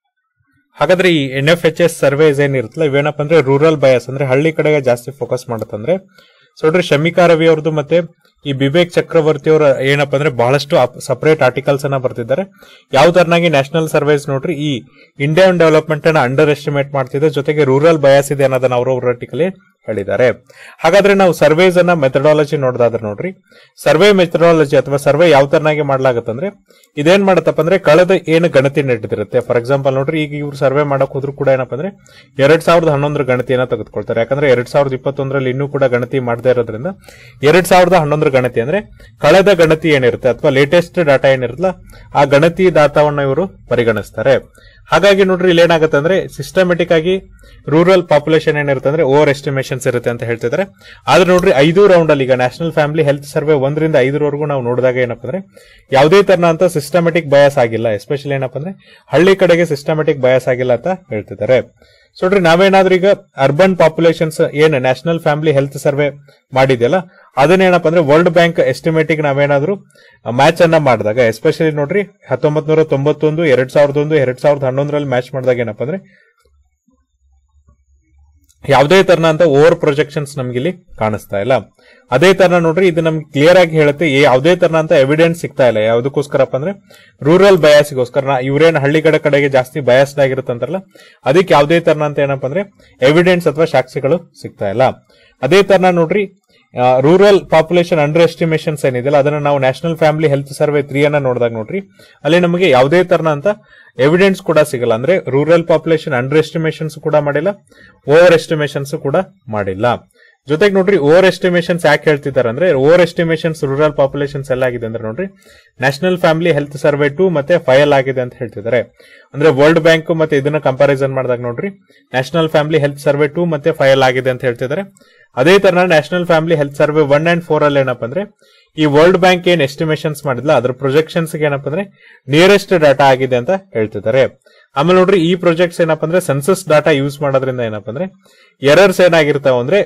Speaker 1: ಹಾಗಾದ್ರೆ ಈ N F H S surveys ಏನಿರುತ್ತಲ್ಲ ಇವೇನಪ್ಪ ಅಂದ್ರೆ ರೂರಲ್ ಬಯಸ್ ಅಂದ್ರೆ ಹಳ್ಳಿ ಕಡೆಗೆ ಜಾಸ್ತಿ ಫೋಕಸ್ ಮಾಡುತ್ತಂದ್ರೆ ಸೊ ನೋಡ್ರಿ ಶಮಿಕಾ ರವಿ ಅವ್ರದ್ದು ಮತ್ತೆ ಈ ಬಿಬೇಕ್ ಚಕ್ರವರ್ತಿ ಅವರ ಏನಪ್ಪ ಅಂದ್ರೆ ಬಹಳಷ್ಟು ಸಪರೇಟ್ ಆರ್ಟಿಕಲ್ಸ್ ಅನ್ನ ಬರ್ತಿದ್ದಾರೆ ಯಾವ ತರನಾಗಿ ನ್ಯಾಷನಲ್ ಸರ್ವೇಸ್ ನೋಡ್ರಿ ಈ ಇಂಡಿಯನ್ ಡೆವಲಪ್ಮೆಂಟ್ ಅನ್ನ ಅಂಡರ್ ಎಸ್ಟಿಮೇಟ್ ಮಾಡ್ತಿದೆ ಜೊತೆಗೆ ರೂರಲ್ ಬಯಾಸ್ ಇದೆ ಅನ್ನೋದನ್ನ ಅವ್ರ ಆರ್ಟಿಕಲ್ ಹೇಳಿದ್ದಾರೆ ಹಾಗಾದ್ರೆ ನಾವು ಸರ್ವೇಸ್ ಅನ್ನ ಮೆಥಡಾಲಜಿ ನೋಡೋದಾದ್ರೆ ನೋಡ್ರಿ ಸರ್ವೆ ಮೆಥಡಾಲಜಿ ಅಥವಾ ಸರ್ವೆ ಯಾವ ತರನಾಗಿ ಮಾಡ್ಲಾಗತ್ತಂದ್ರೆ ಇದೇನ್ ಮಾಡತ್ತಪ್ಪ ಅಂದ್ರೆ ಕಳೆದ ಏನು ಗಣತಿ ನಡೆದಿರುತ್ತೆ ಫಾರ್ ಎಕ್ಸಾಂಪಲ್ ನೋಡ್ರಿ ಈಗ ಇವ್ರು ಸರ್ವೆ ಮಾಡಕ್ ಹೋದ್ರು ಕೂಡ ಏನಪ್ಪ ಅಂದ್ರೆ ಎರಡ್ ಸಾವಿರದ ಹನ್ನೊಂದರ ಗಣತಿಯನ್ನ ತೆಗೆದುಕೊಳ್ತಾರೆ ಯಾಕಂದ್ರೆ ಎರಡ್ ಸಾವಿರದ ಇಪ್ಪತ್ತೊಂದರಲ್ಲಿ ಇನ್ನೂ ಕೂಡ ಗಣತಿ ಮಾಡದೇ ಇರೋದ್ರಿಂದ ಎರಡ್ ಸಾವಿರದ ಹನ್ನೊಂದರ ಗಣತಿ ಅಂದ್ರೆ ಕಳೆದ ಗಣತಿ ಏನಿರುತ್ತೆ ಅಥವಾ ಲೇಟೆಸ್ಟ್ ಡಾಟಾ ಏನಿರುತ್ತಲ್ಲ ಆ ಗಣತಿ ಡಾಟಾವನ್ನ ಇವರು ಪರಿಗಣಿಸ್ತಾರೆ ಹಾಗಾಗಿ ನೋಡ್ರಿ ಇಲ್ಲಿ ಏನಾಗುತ್ತೆ ಅಂದ್ರೆ ಸಿಸ್ಟಮೆಟಿಕ್ ಆಗಿ ರೂರಲ್ ಪಾಪ್ಯುಲೇಷನ್ ಏನಿರುತ್ತೆ ಅಂದ್ರೆ ಓವರ್ ಎಸ್ಟಿಮೇಷನ್ಸ್ ಇರುತ್ತೆ ಅಂತ ಹೇಳ್ತಿದ್ದಾರೆ ಆದ್ರೆ ನೋಡ್ರಿ ಐದು ರೌಂಡ್ ಅಲ್ಲಿ ಈಗ ನ್ಯಾಷನಲ್ ಫ್ಯಾಮಿಲಿ ಹೆಲ್ತ್ ಸರ್ವೆ ಒಂದರಿಂದ ಐದರವರೆಗೂ ನಾವು ನೋಡಿದಾಗ ಏನಪ್ಪ ಅಂದ್ರೆ ಯಾವುದೇ ತರನ ಅಂತ ಸಿಸ್ಟಮೆಟಿಕ್ ಬಯಾಸ್ ಆಗಿಲ್ಲ ಎಸ್ಪೆಷಲಿ ಏನಪ್ಪ ಅಂದ್ರೆ ಹಳ್ಳಿ ಕಡೆಗೆ ಸಿಸ್ಟಮೆಟಿಕ್ ಬಯಾಸ್ ಆಗಿಲ್ಲ ಅಂತ ಹೇಳ್ತಿದ್ದಾರೆ ಸೊ ನೋಡ್ರಿ ನಾವೇನಾದ್ರೂ ಈಗ ಅರ್ಬನ್ ಪಾಪ್ಯುಲೇಷನ್ಸ್ ಏನು ನ್ಯಾಷನಲ್ ಫ್ಯಾಮಿಲಿ ಹೆಲ್ತ್ ಸರ್ವೆ ಮಾಡಿದೆಯಲ್ಲ ಅದನ್ನೇನಪ್ಪ ಅಂದ್ರೆ ವರ್ಲ್ಡ್ ಬ್ಯಾಂಕ್ ಎಸ್ಟಿಮೇಟಿಗೆ ನಾವೇನಾದ್ರೂ ಮ್ಯಾಚ್ ಅನ್ನ ಮಾಡಿದಾಗ ಎಸ್ಪೆಷಲಿ ನೋಡ್ರಿ ಹತ್ತೊಂಬತ್ ನೂರ ತೊಂಬತ್ತೊಂದು ಎರಡ್ ಸಾವಿರದ ಒಂದು ಎರಡ್ ಸಾವಿರದ ಹನ್ನೊಂದರಲ್ಲಿ ಮ್ಯಾಚ್ ಮಾಡಿದಾಗ ಏನಪ್ಪ ಅಂದ್ರೆ ಯಾವುದೇ ತರನ ಅಂತ ಓವರ್ ಪ್ರೊಜೆಕ್ಷನ್ಸ್ ನಮ್ಗೆ ಇಲ್ಲಿ ಕಾಣಿಸ್ತಾ ಇಲ್ಲ ಅದೇ ತರ ನೋಡ್ರಿ ಇದು ನಮ್ಗೆ ಕ್ಲಿಯರ್ ಆಗಿ ಹೇಳುತ್ತೆ ಈ ಯಾವುದೇ ತರನ ಅಂತ ಎವಿಡೆನ್ಸ್ ಸಿಗ್ತಾ ಇಲ್ಲ ಯಾವ್ದಕ್ಕೋಸ್ಕರಪ್ಪ ಅಂದ್ರೆ ರೂರಲ್ ಬಯಾಸಿಗೋಸ್ಕರ ನಾ ಇವ್ರೇನ್ ಹಳ್ಳಿಗಡ ಕಡೆಗೆ ಜಾಸ್ತಿ ಬಯಾಸ್ಡ್ ಆಗಿರುತ್ತಂತಾರಲ್ಲ ಅದಕ್ಕೆ ಯಾವುದೇ ತರನ ಅಂತ ಏನಪ್ಪ ಅಂದ್ರೆ ಎವಿಡೆನ್ಸ್ ಅಥವಾ ಸಾಕ್ಷಿಗಳು ಸಿಗ್ತಾ ಇಲ್ಲ ಅದೇ ತರನ ನೋಡ್ರಿ ರೂರಲ್ ಪಾಪ್ಯುಲೇಷನ್ ಅಂಡರ್ ಎಸ್ಟಿಮೇಷನ್ಸ್ ಏನಿದೆಯಲ್ಲ ಅದನ್ನ ನಾವು national family health survey three ಅನ್ನ ನೋಡಿದಾಗ ನೋಡ್ರಿ ಅಲ್ಲಿ ನಮಗೆ ಯಾವುದೇ ತರನ ಅಂತ ಎವಿಡೆನ್ಸ್ ಕೂಡ ಸಿಗಲ್ಲ ಅಂದ್ರೆ ರೂರಲ್ ಪಾಪ್ಯುಲೇಷನ್ ಅಂಡರ್ ಎಸ್ಟಿಮೇಷನ್ಸ್ ಕೂಡ ಮಾಡಿಲ್ಲ ಓವರ್ ಎಸ್ಟಿಮೇಷನ್ಸ್ ಕೂಡ ಮಾಡಿಲ್ಲ ಜೊತೆಗೆ ನೋಡ್ರಿ ಓವರ್ ಎಸ್ಟಿಮೇಷನ್ಸ್ ಯಾಕೆ ಹೇಳ್ತಿದ್ದಾರೆ ಅಂದ್ರೆ ಓವರ್ ಎಸ್ಟಿಮೇಷನ್ಸ್ ರೂರಲ್ ಪಾಪ್ಯುಲೇಷನ್ಸ್ ಎಲ್ಲ ಆಗಿದೆ ಅಂದ್ರೆ ನೋಡ್ರಿ national family health survey two ಮತ್ತೆ ಫೈಲ್ ಆಗಿದೆ ಅಂತ ಹೇಳ್ತಿದ್ದಾರೆ ಅಂದ್ರೆ ವರ್ಲ್ಡ್ ಬ್ಯಾಂಕ್ ಮತ್ತೆ ಇದನ್ನ ಕಂಪಾರಿಸನ್ ಮಾಡಿದಾಗ ನೋಡ್ರಿ national family health survey two ಮತ್ತೆ ಫೈಲ್ ಆಗಿದೆ ಅಂತ ಹೇಳ್ತಿದ್ದಾರೆ ಅದೇ ತರ national family health survey one and four ಅಲ್ಲಿ ಏನಪ್ಪ ಅಂದ್ರೆ ಈ ವರ್ಲ್ಡ್ ಬ್ಯಾಂಕ್ ಏನ್ ಎಸ್ಟಿಮೇಷನ್ಸ್ ಮಾಡಿದ್ಲ ಅದ್ರ ಪ್ರೊಜೆಕ್ಷನ್ಸ್ ಏನಪ್ಪ ಅಂದ್ರೆ ನಿಯರೆಸ್ಟ್ ಡಾಟಾ ಆಗಿದೆ ಅಂತ ಹೇಳ್ತಿದ್ದಾರೆ ಆಮೇಲೆ ನೋಡ್ರಿ ಈ ಪ್ರಾಜೆಕ್ಟ್ಸ್ ಏನಪ್ಪ ಅಂದ್ರೆ ಸೆನ್ಸಸ್ ಡಾಟಾ ಯೂಸ್ ಮಾಡೋದ್ರಿಂದ ಏನಪ್ಪ ಅಂದ್ರೆ ಎರರ್ಸ್ ಏನಾಗಿರ್ತಾವ ಅಂದ್ರೆ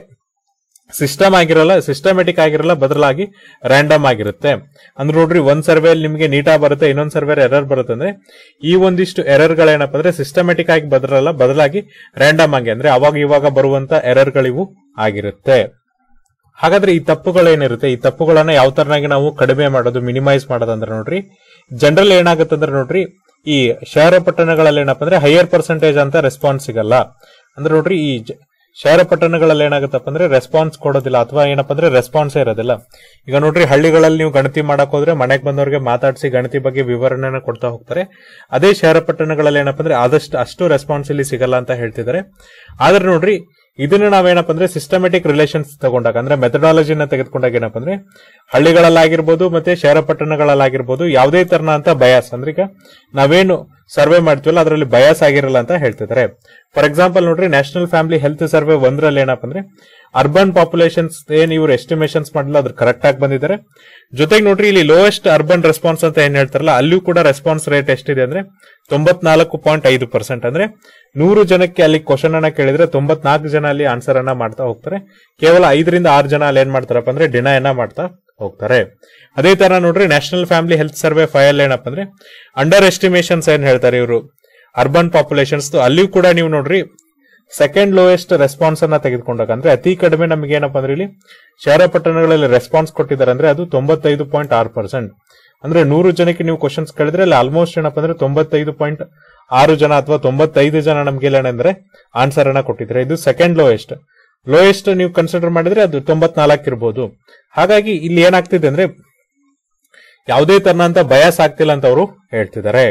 Speaker 1: ಸಿಸ್ಟಮ್ ಆಗಿರಲ್ಲ ಸಿಸ್ಟಮೆಟಿಕ್ ಆಗಿರಲ್ಲ ಬದಲಾಗಿ ರ್ಯಾಂಡಮ್ ಆಗಿರುತ್ತೆ ಅಂದ್ರೆ ನೋಡ್ರಿ ಒಂದ್ ಸರ್ವೆಯಲ್ಲಿ ನಿಮಗೆ ನೀಟಾಗಿ ಬರುತ್ತೆ ಇನ್ನೊಂದ್ ಸರ್ವೆ ಎರರ್ ಬರುತ್ತೆ ಅಂದ್ರೆ ಈ ಒಂದಿಷ್ಟು ಎರರ್ ಗಳೇನಪ್ಪ ಅಂದ್ರೆ ಸಿಸ್ಟಮೆಟಿಕ್ ಆಗಿ ಬದಲಲ್ಲ ಬದಲಾಗಿ ರ್ಯಾಂಡಮ್ ಆಗಿ ಅಂದ್ರೆ ಅವಾಗ ಇವಾಗ ಬರುವಂತ ಎರರ್ ಗಳಿವು ಆಗಿರುತ್ತೆ ಹಾಗಾದ್ರೆ ಈ ತಪ್ಪುಗಳೇನಿರುತ್ತೆ ಈ ತಪ್ಪುಗಳನ್ನ ಯಾವ ತರನಾಗಿ ನಾವು ಕಡಿಮೆ ಮಾಡೋದು ಮಿನಿಮೈಸ್ ಮಾಡೋದಂದ್ರೆ ನೋಡ್ರಿ ಜನರಲ್ ಏನಾಗುತ್ತೆ ಅಂದ್ರೆ ನೋಡ್ರಿ ಈ ಶಹರ ಪಟ್ಟಣಗಳಲ್ಲಿ ಏನಪ್ಪ ಅಂದ್ರೆ ಹೈಯರ್ ಪರ್ಸೆಂಟೇಜ್ ಅಂತ ರೆಸ್ಪಾನ್ಸ್ ಸಿಗಲ್ಲ ಅಂದ್ರೆ ನೋಡ್ರಿ ಈ ಜ- ಶಹರ ಪಟ್ಟಣಗಳಲ್ಲಿ ಏನಾಗುತ್ತಪ್ಪ ಅಂದ್ರೆ ರೆಸ್ಪಾನ್ಸ್ ಕೊಡೋದಿಲ್ಲ ಅಥವಾ ಏನಪ್ಪ ಅಂದ್ರೆ ರೆಸ್ಪಾನ್ಸ್ ಇರೋದಿಲ್ಲ ಈಗ ನೋಡ್ರಿ ಹಳ್ಳಿಗಳಲ್ಲಿ ನೀವು ಗಣತಿ ಮಾಡಕ್ ಹೋದ್ರೆ ಮನೆಗೆ ಬಂದವರಿಗೆ ಮಾತಾಡಿಸಿ ಗಣತಿ ಬಗ್ಗೆ ವಿವರಣೆನ ಕೊಡ್ತಾ ಹೋಗ್ತಾರೆ ಅದೇ ಶಹರ ಪಟ್ಟಣಗಳಲ್ಲಿ ಏನಪ್ಪ ಅಂದ್ರೆ ಆದಷ್ಟು ಅಷ್ಟು ರೆಸ್ಪಾನ್ಸ್ ಇಲ್ಲಿ ಸಿಗಲ್ಲ ಅಂತ ಹೇಳ್ತಿದ್ದಾರೆ ಆದ್ರೆ ನೋಡ್ರಿ ಇದನ್ನ ನಾವೇನಪ್ಪ ಅಂದ್ರೆ ಸಿಸ್ಟಮೆಟಿಕ್ ರಿಲೇಷನ್ಸ್ ತಗೊಂಡಾಗ ಅಂದ್ರೆ ಮೆಥಡಾಲಜಿನ ತೆಗೆದುಕೊಂಡಾಗ ಏನಪ್ಪ ಅಂದ್ರೆ ಹಳ್ಳಿಗಳಲ್ಲಾಗಿರ್ಬೋದು ಮತ್ತೆ ಶಹರ ಪಟ್ಟಣಗಳಲ್ಲಾಗಿರ್ಬೋದು ಯಾವುದೇ ತರನ ಅಂತ ಬಯಾಸ್ ಅಂದ್ರೆ ಈಗ ನಾವೇನು ಸರ್ವೆ ಮಾಡ್ತೀವಲ್ಲ ಅದರಲ್ಲಿ ಬಯಾಸ್ ಆಗಿರಲ್ಲ ಅಂತ ಹೇಳ್ತಿದ್ದಾರೆ ಫಾರ್ ಎಕ್ಸಾಂಪಲ್ ನೋಡ್ರಿ ನ್ಯಾಷನಲ್ ಫ್ಯಾಮಿಲಿ ಹೆಲ್ತ್ ಸರ್ವೆ ಒಂದರಲ್ಲಿ ಏನಪ್ಪ ಅಂದ್ರೆ ಅರ್ಬನ್ ಪಾಪ್ಯುಲೇಷನ್ಸ್ ಏನ್ ಇವ್ರು ಎಸ್ಟಿಮೇಷನ್ಸ್ ಮಾಡಿಲ್ಲ ಅದ್ರ ಕರೆಕ್ಟ್ ಆಗಿ ಬಂದಿದ್ದಾರೆ ಜೊತೆಗೆ ನೋಡ್ರಿ ಇಲ್ಲಿ ಲೋಯೆಸ್ಟ್ ಅರ್ಬನ್ ರೆಸ್ಪಾನ್ಸ್ ಅಂತ ಏನ್ ಹೇಳ್ತಾರಲ್ಲ ಅಲ್ಲಿಯೂ ಕೂಡ ರೆಸ್ಪಾನ್ಸ್ ರೇಟ್ ಎಷ್ಟಿದೆ ಅಂದ್ರೆ ತೊಂಬತ್ನಾಲ್ಕು ಪಾಯಿಂಟ್ ಐದು ಪರ್ಸೆಂಟ್ ಅಂದ್ರೆ ನೂರು ಜನಕ್ಕೆ ಅಲ್ಲಿ ಕ್ವಶನ್ ಅನ್ನ ಕೇಳಿದ್ರೆ ತೊಂಬತ್ನಾಲ್ಕು ಜನ ಅಲ್ಲಿ ಆನ್ಸರ್ ಅನ್ನ ಮಾಡ್ತಾ ಹೋಗ್ತಾರೆ ಕೇವಲ ಐದರಿಂದ ಆರು ಜನ ಅಲ್ಲಿ ಏನ್ ಮಾಡ್ತಾರಪ್ಪ ಅಂದ್ರೆ ಡಿನೈನ ಮಾಡ್ತಾ ಹೋಗ್ತಾರೆ ಅದೇ ತರ ನೋಡ್ರಿ national family health survey fail ಏನಪ್ಪ ಅಂದ್ರೆ ಅಂಡರ್ ಎಸ್ಟಿಮೇಷನ್ಸ್ ಏನ್ ಹೇಳ್ತಾರೆ ಇವರು ಅರ್ಬನ್ ಪಾಪ್ಯುಲೇಷನ್ಸ್ ಅಲ್ಲಿಯೂ ಕೂಡ ನೀವು ನೋಡ್ರಿ ಸೆಕೆಂಡ್ ಲೋಯೆಸ್ಟ್ ರೆಸ್ಪಾನ್ಸ್ ಅನ್ನ ತೆಗೆದುಕೊಂಡಾಗ ಅಂದ್ರೆ ಅತಿ ಕಡಿಮೆ ನಮ್ಗೆ ಏನಪ್ಪ ಅಂದ್ರೆ ಇಲ್ಲಿ ಶಹರ ಪಟ್ಟಣಗಳಲ್ಲಿ ರೆಸ್ಪಾನ್ಸ್ ಕೊಟ್ಟಿದ್ದಾರೆ ಅಂದ್ರೆ ಅದು ತೊಂಬತ್ತೈದು ಪಾಯಿಂಟ್ ಆರು ಪರ್ಸೆಂಟ್ ಅಂದ್ರೆ ನೂರು ಜನಕ್ಕೆ ನೀವು ಕ್ವಶನ್ಸ್ ಕೇಳಿದ್ರೆ ಅಲ್ಲಿ ಆಲ್ಮೋಸ್ಟ್ ಏನಪ್ಪ ಅಂದ್ರೆ ತೊಂಬತ್ತೈದು ಪಾಯಿಂಟ್ ಆರು ಜನ ಅಥವಾ ತೊಂಬತ್ತೈದು ಜನ ನಮ್ಗೆ ಏನಂದ್ರೆ ಆನ್ಸರ್ ಅನ್ನ ಕೊಟ್ಟಿದ್ರೆ ಇದು ಸೆಕೆಂಡ್ ಲೋಯೆಸ್ಟ್ ಲೋಯೆಸ್ಟ್ ನೀವು ಕನ್ಸಿಡರ್ ಮಾಡಿದ್ರೆ ಅದು ತೊಂಬತ್ನಾಲ್ಕು ಇರ್ಬೋದು ಹಾಗಾಗಿ ಇಲ್ಲಿ ಏನಾಗ್ತಿದೆ ಅಂದ್ರೆ ಯಾವುದೇ ತರನಂತ ಬಯಾಸ್ ಆಗ್ತಿಲ್ಲ ಅಂತ ಅವರು ಹೇಳ್ತಿದ್ದಾರೆ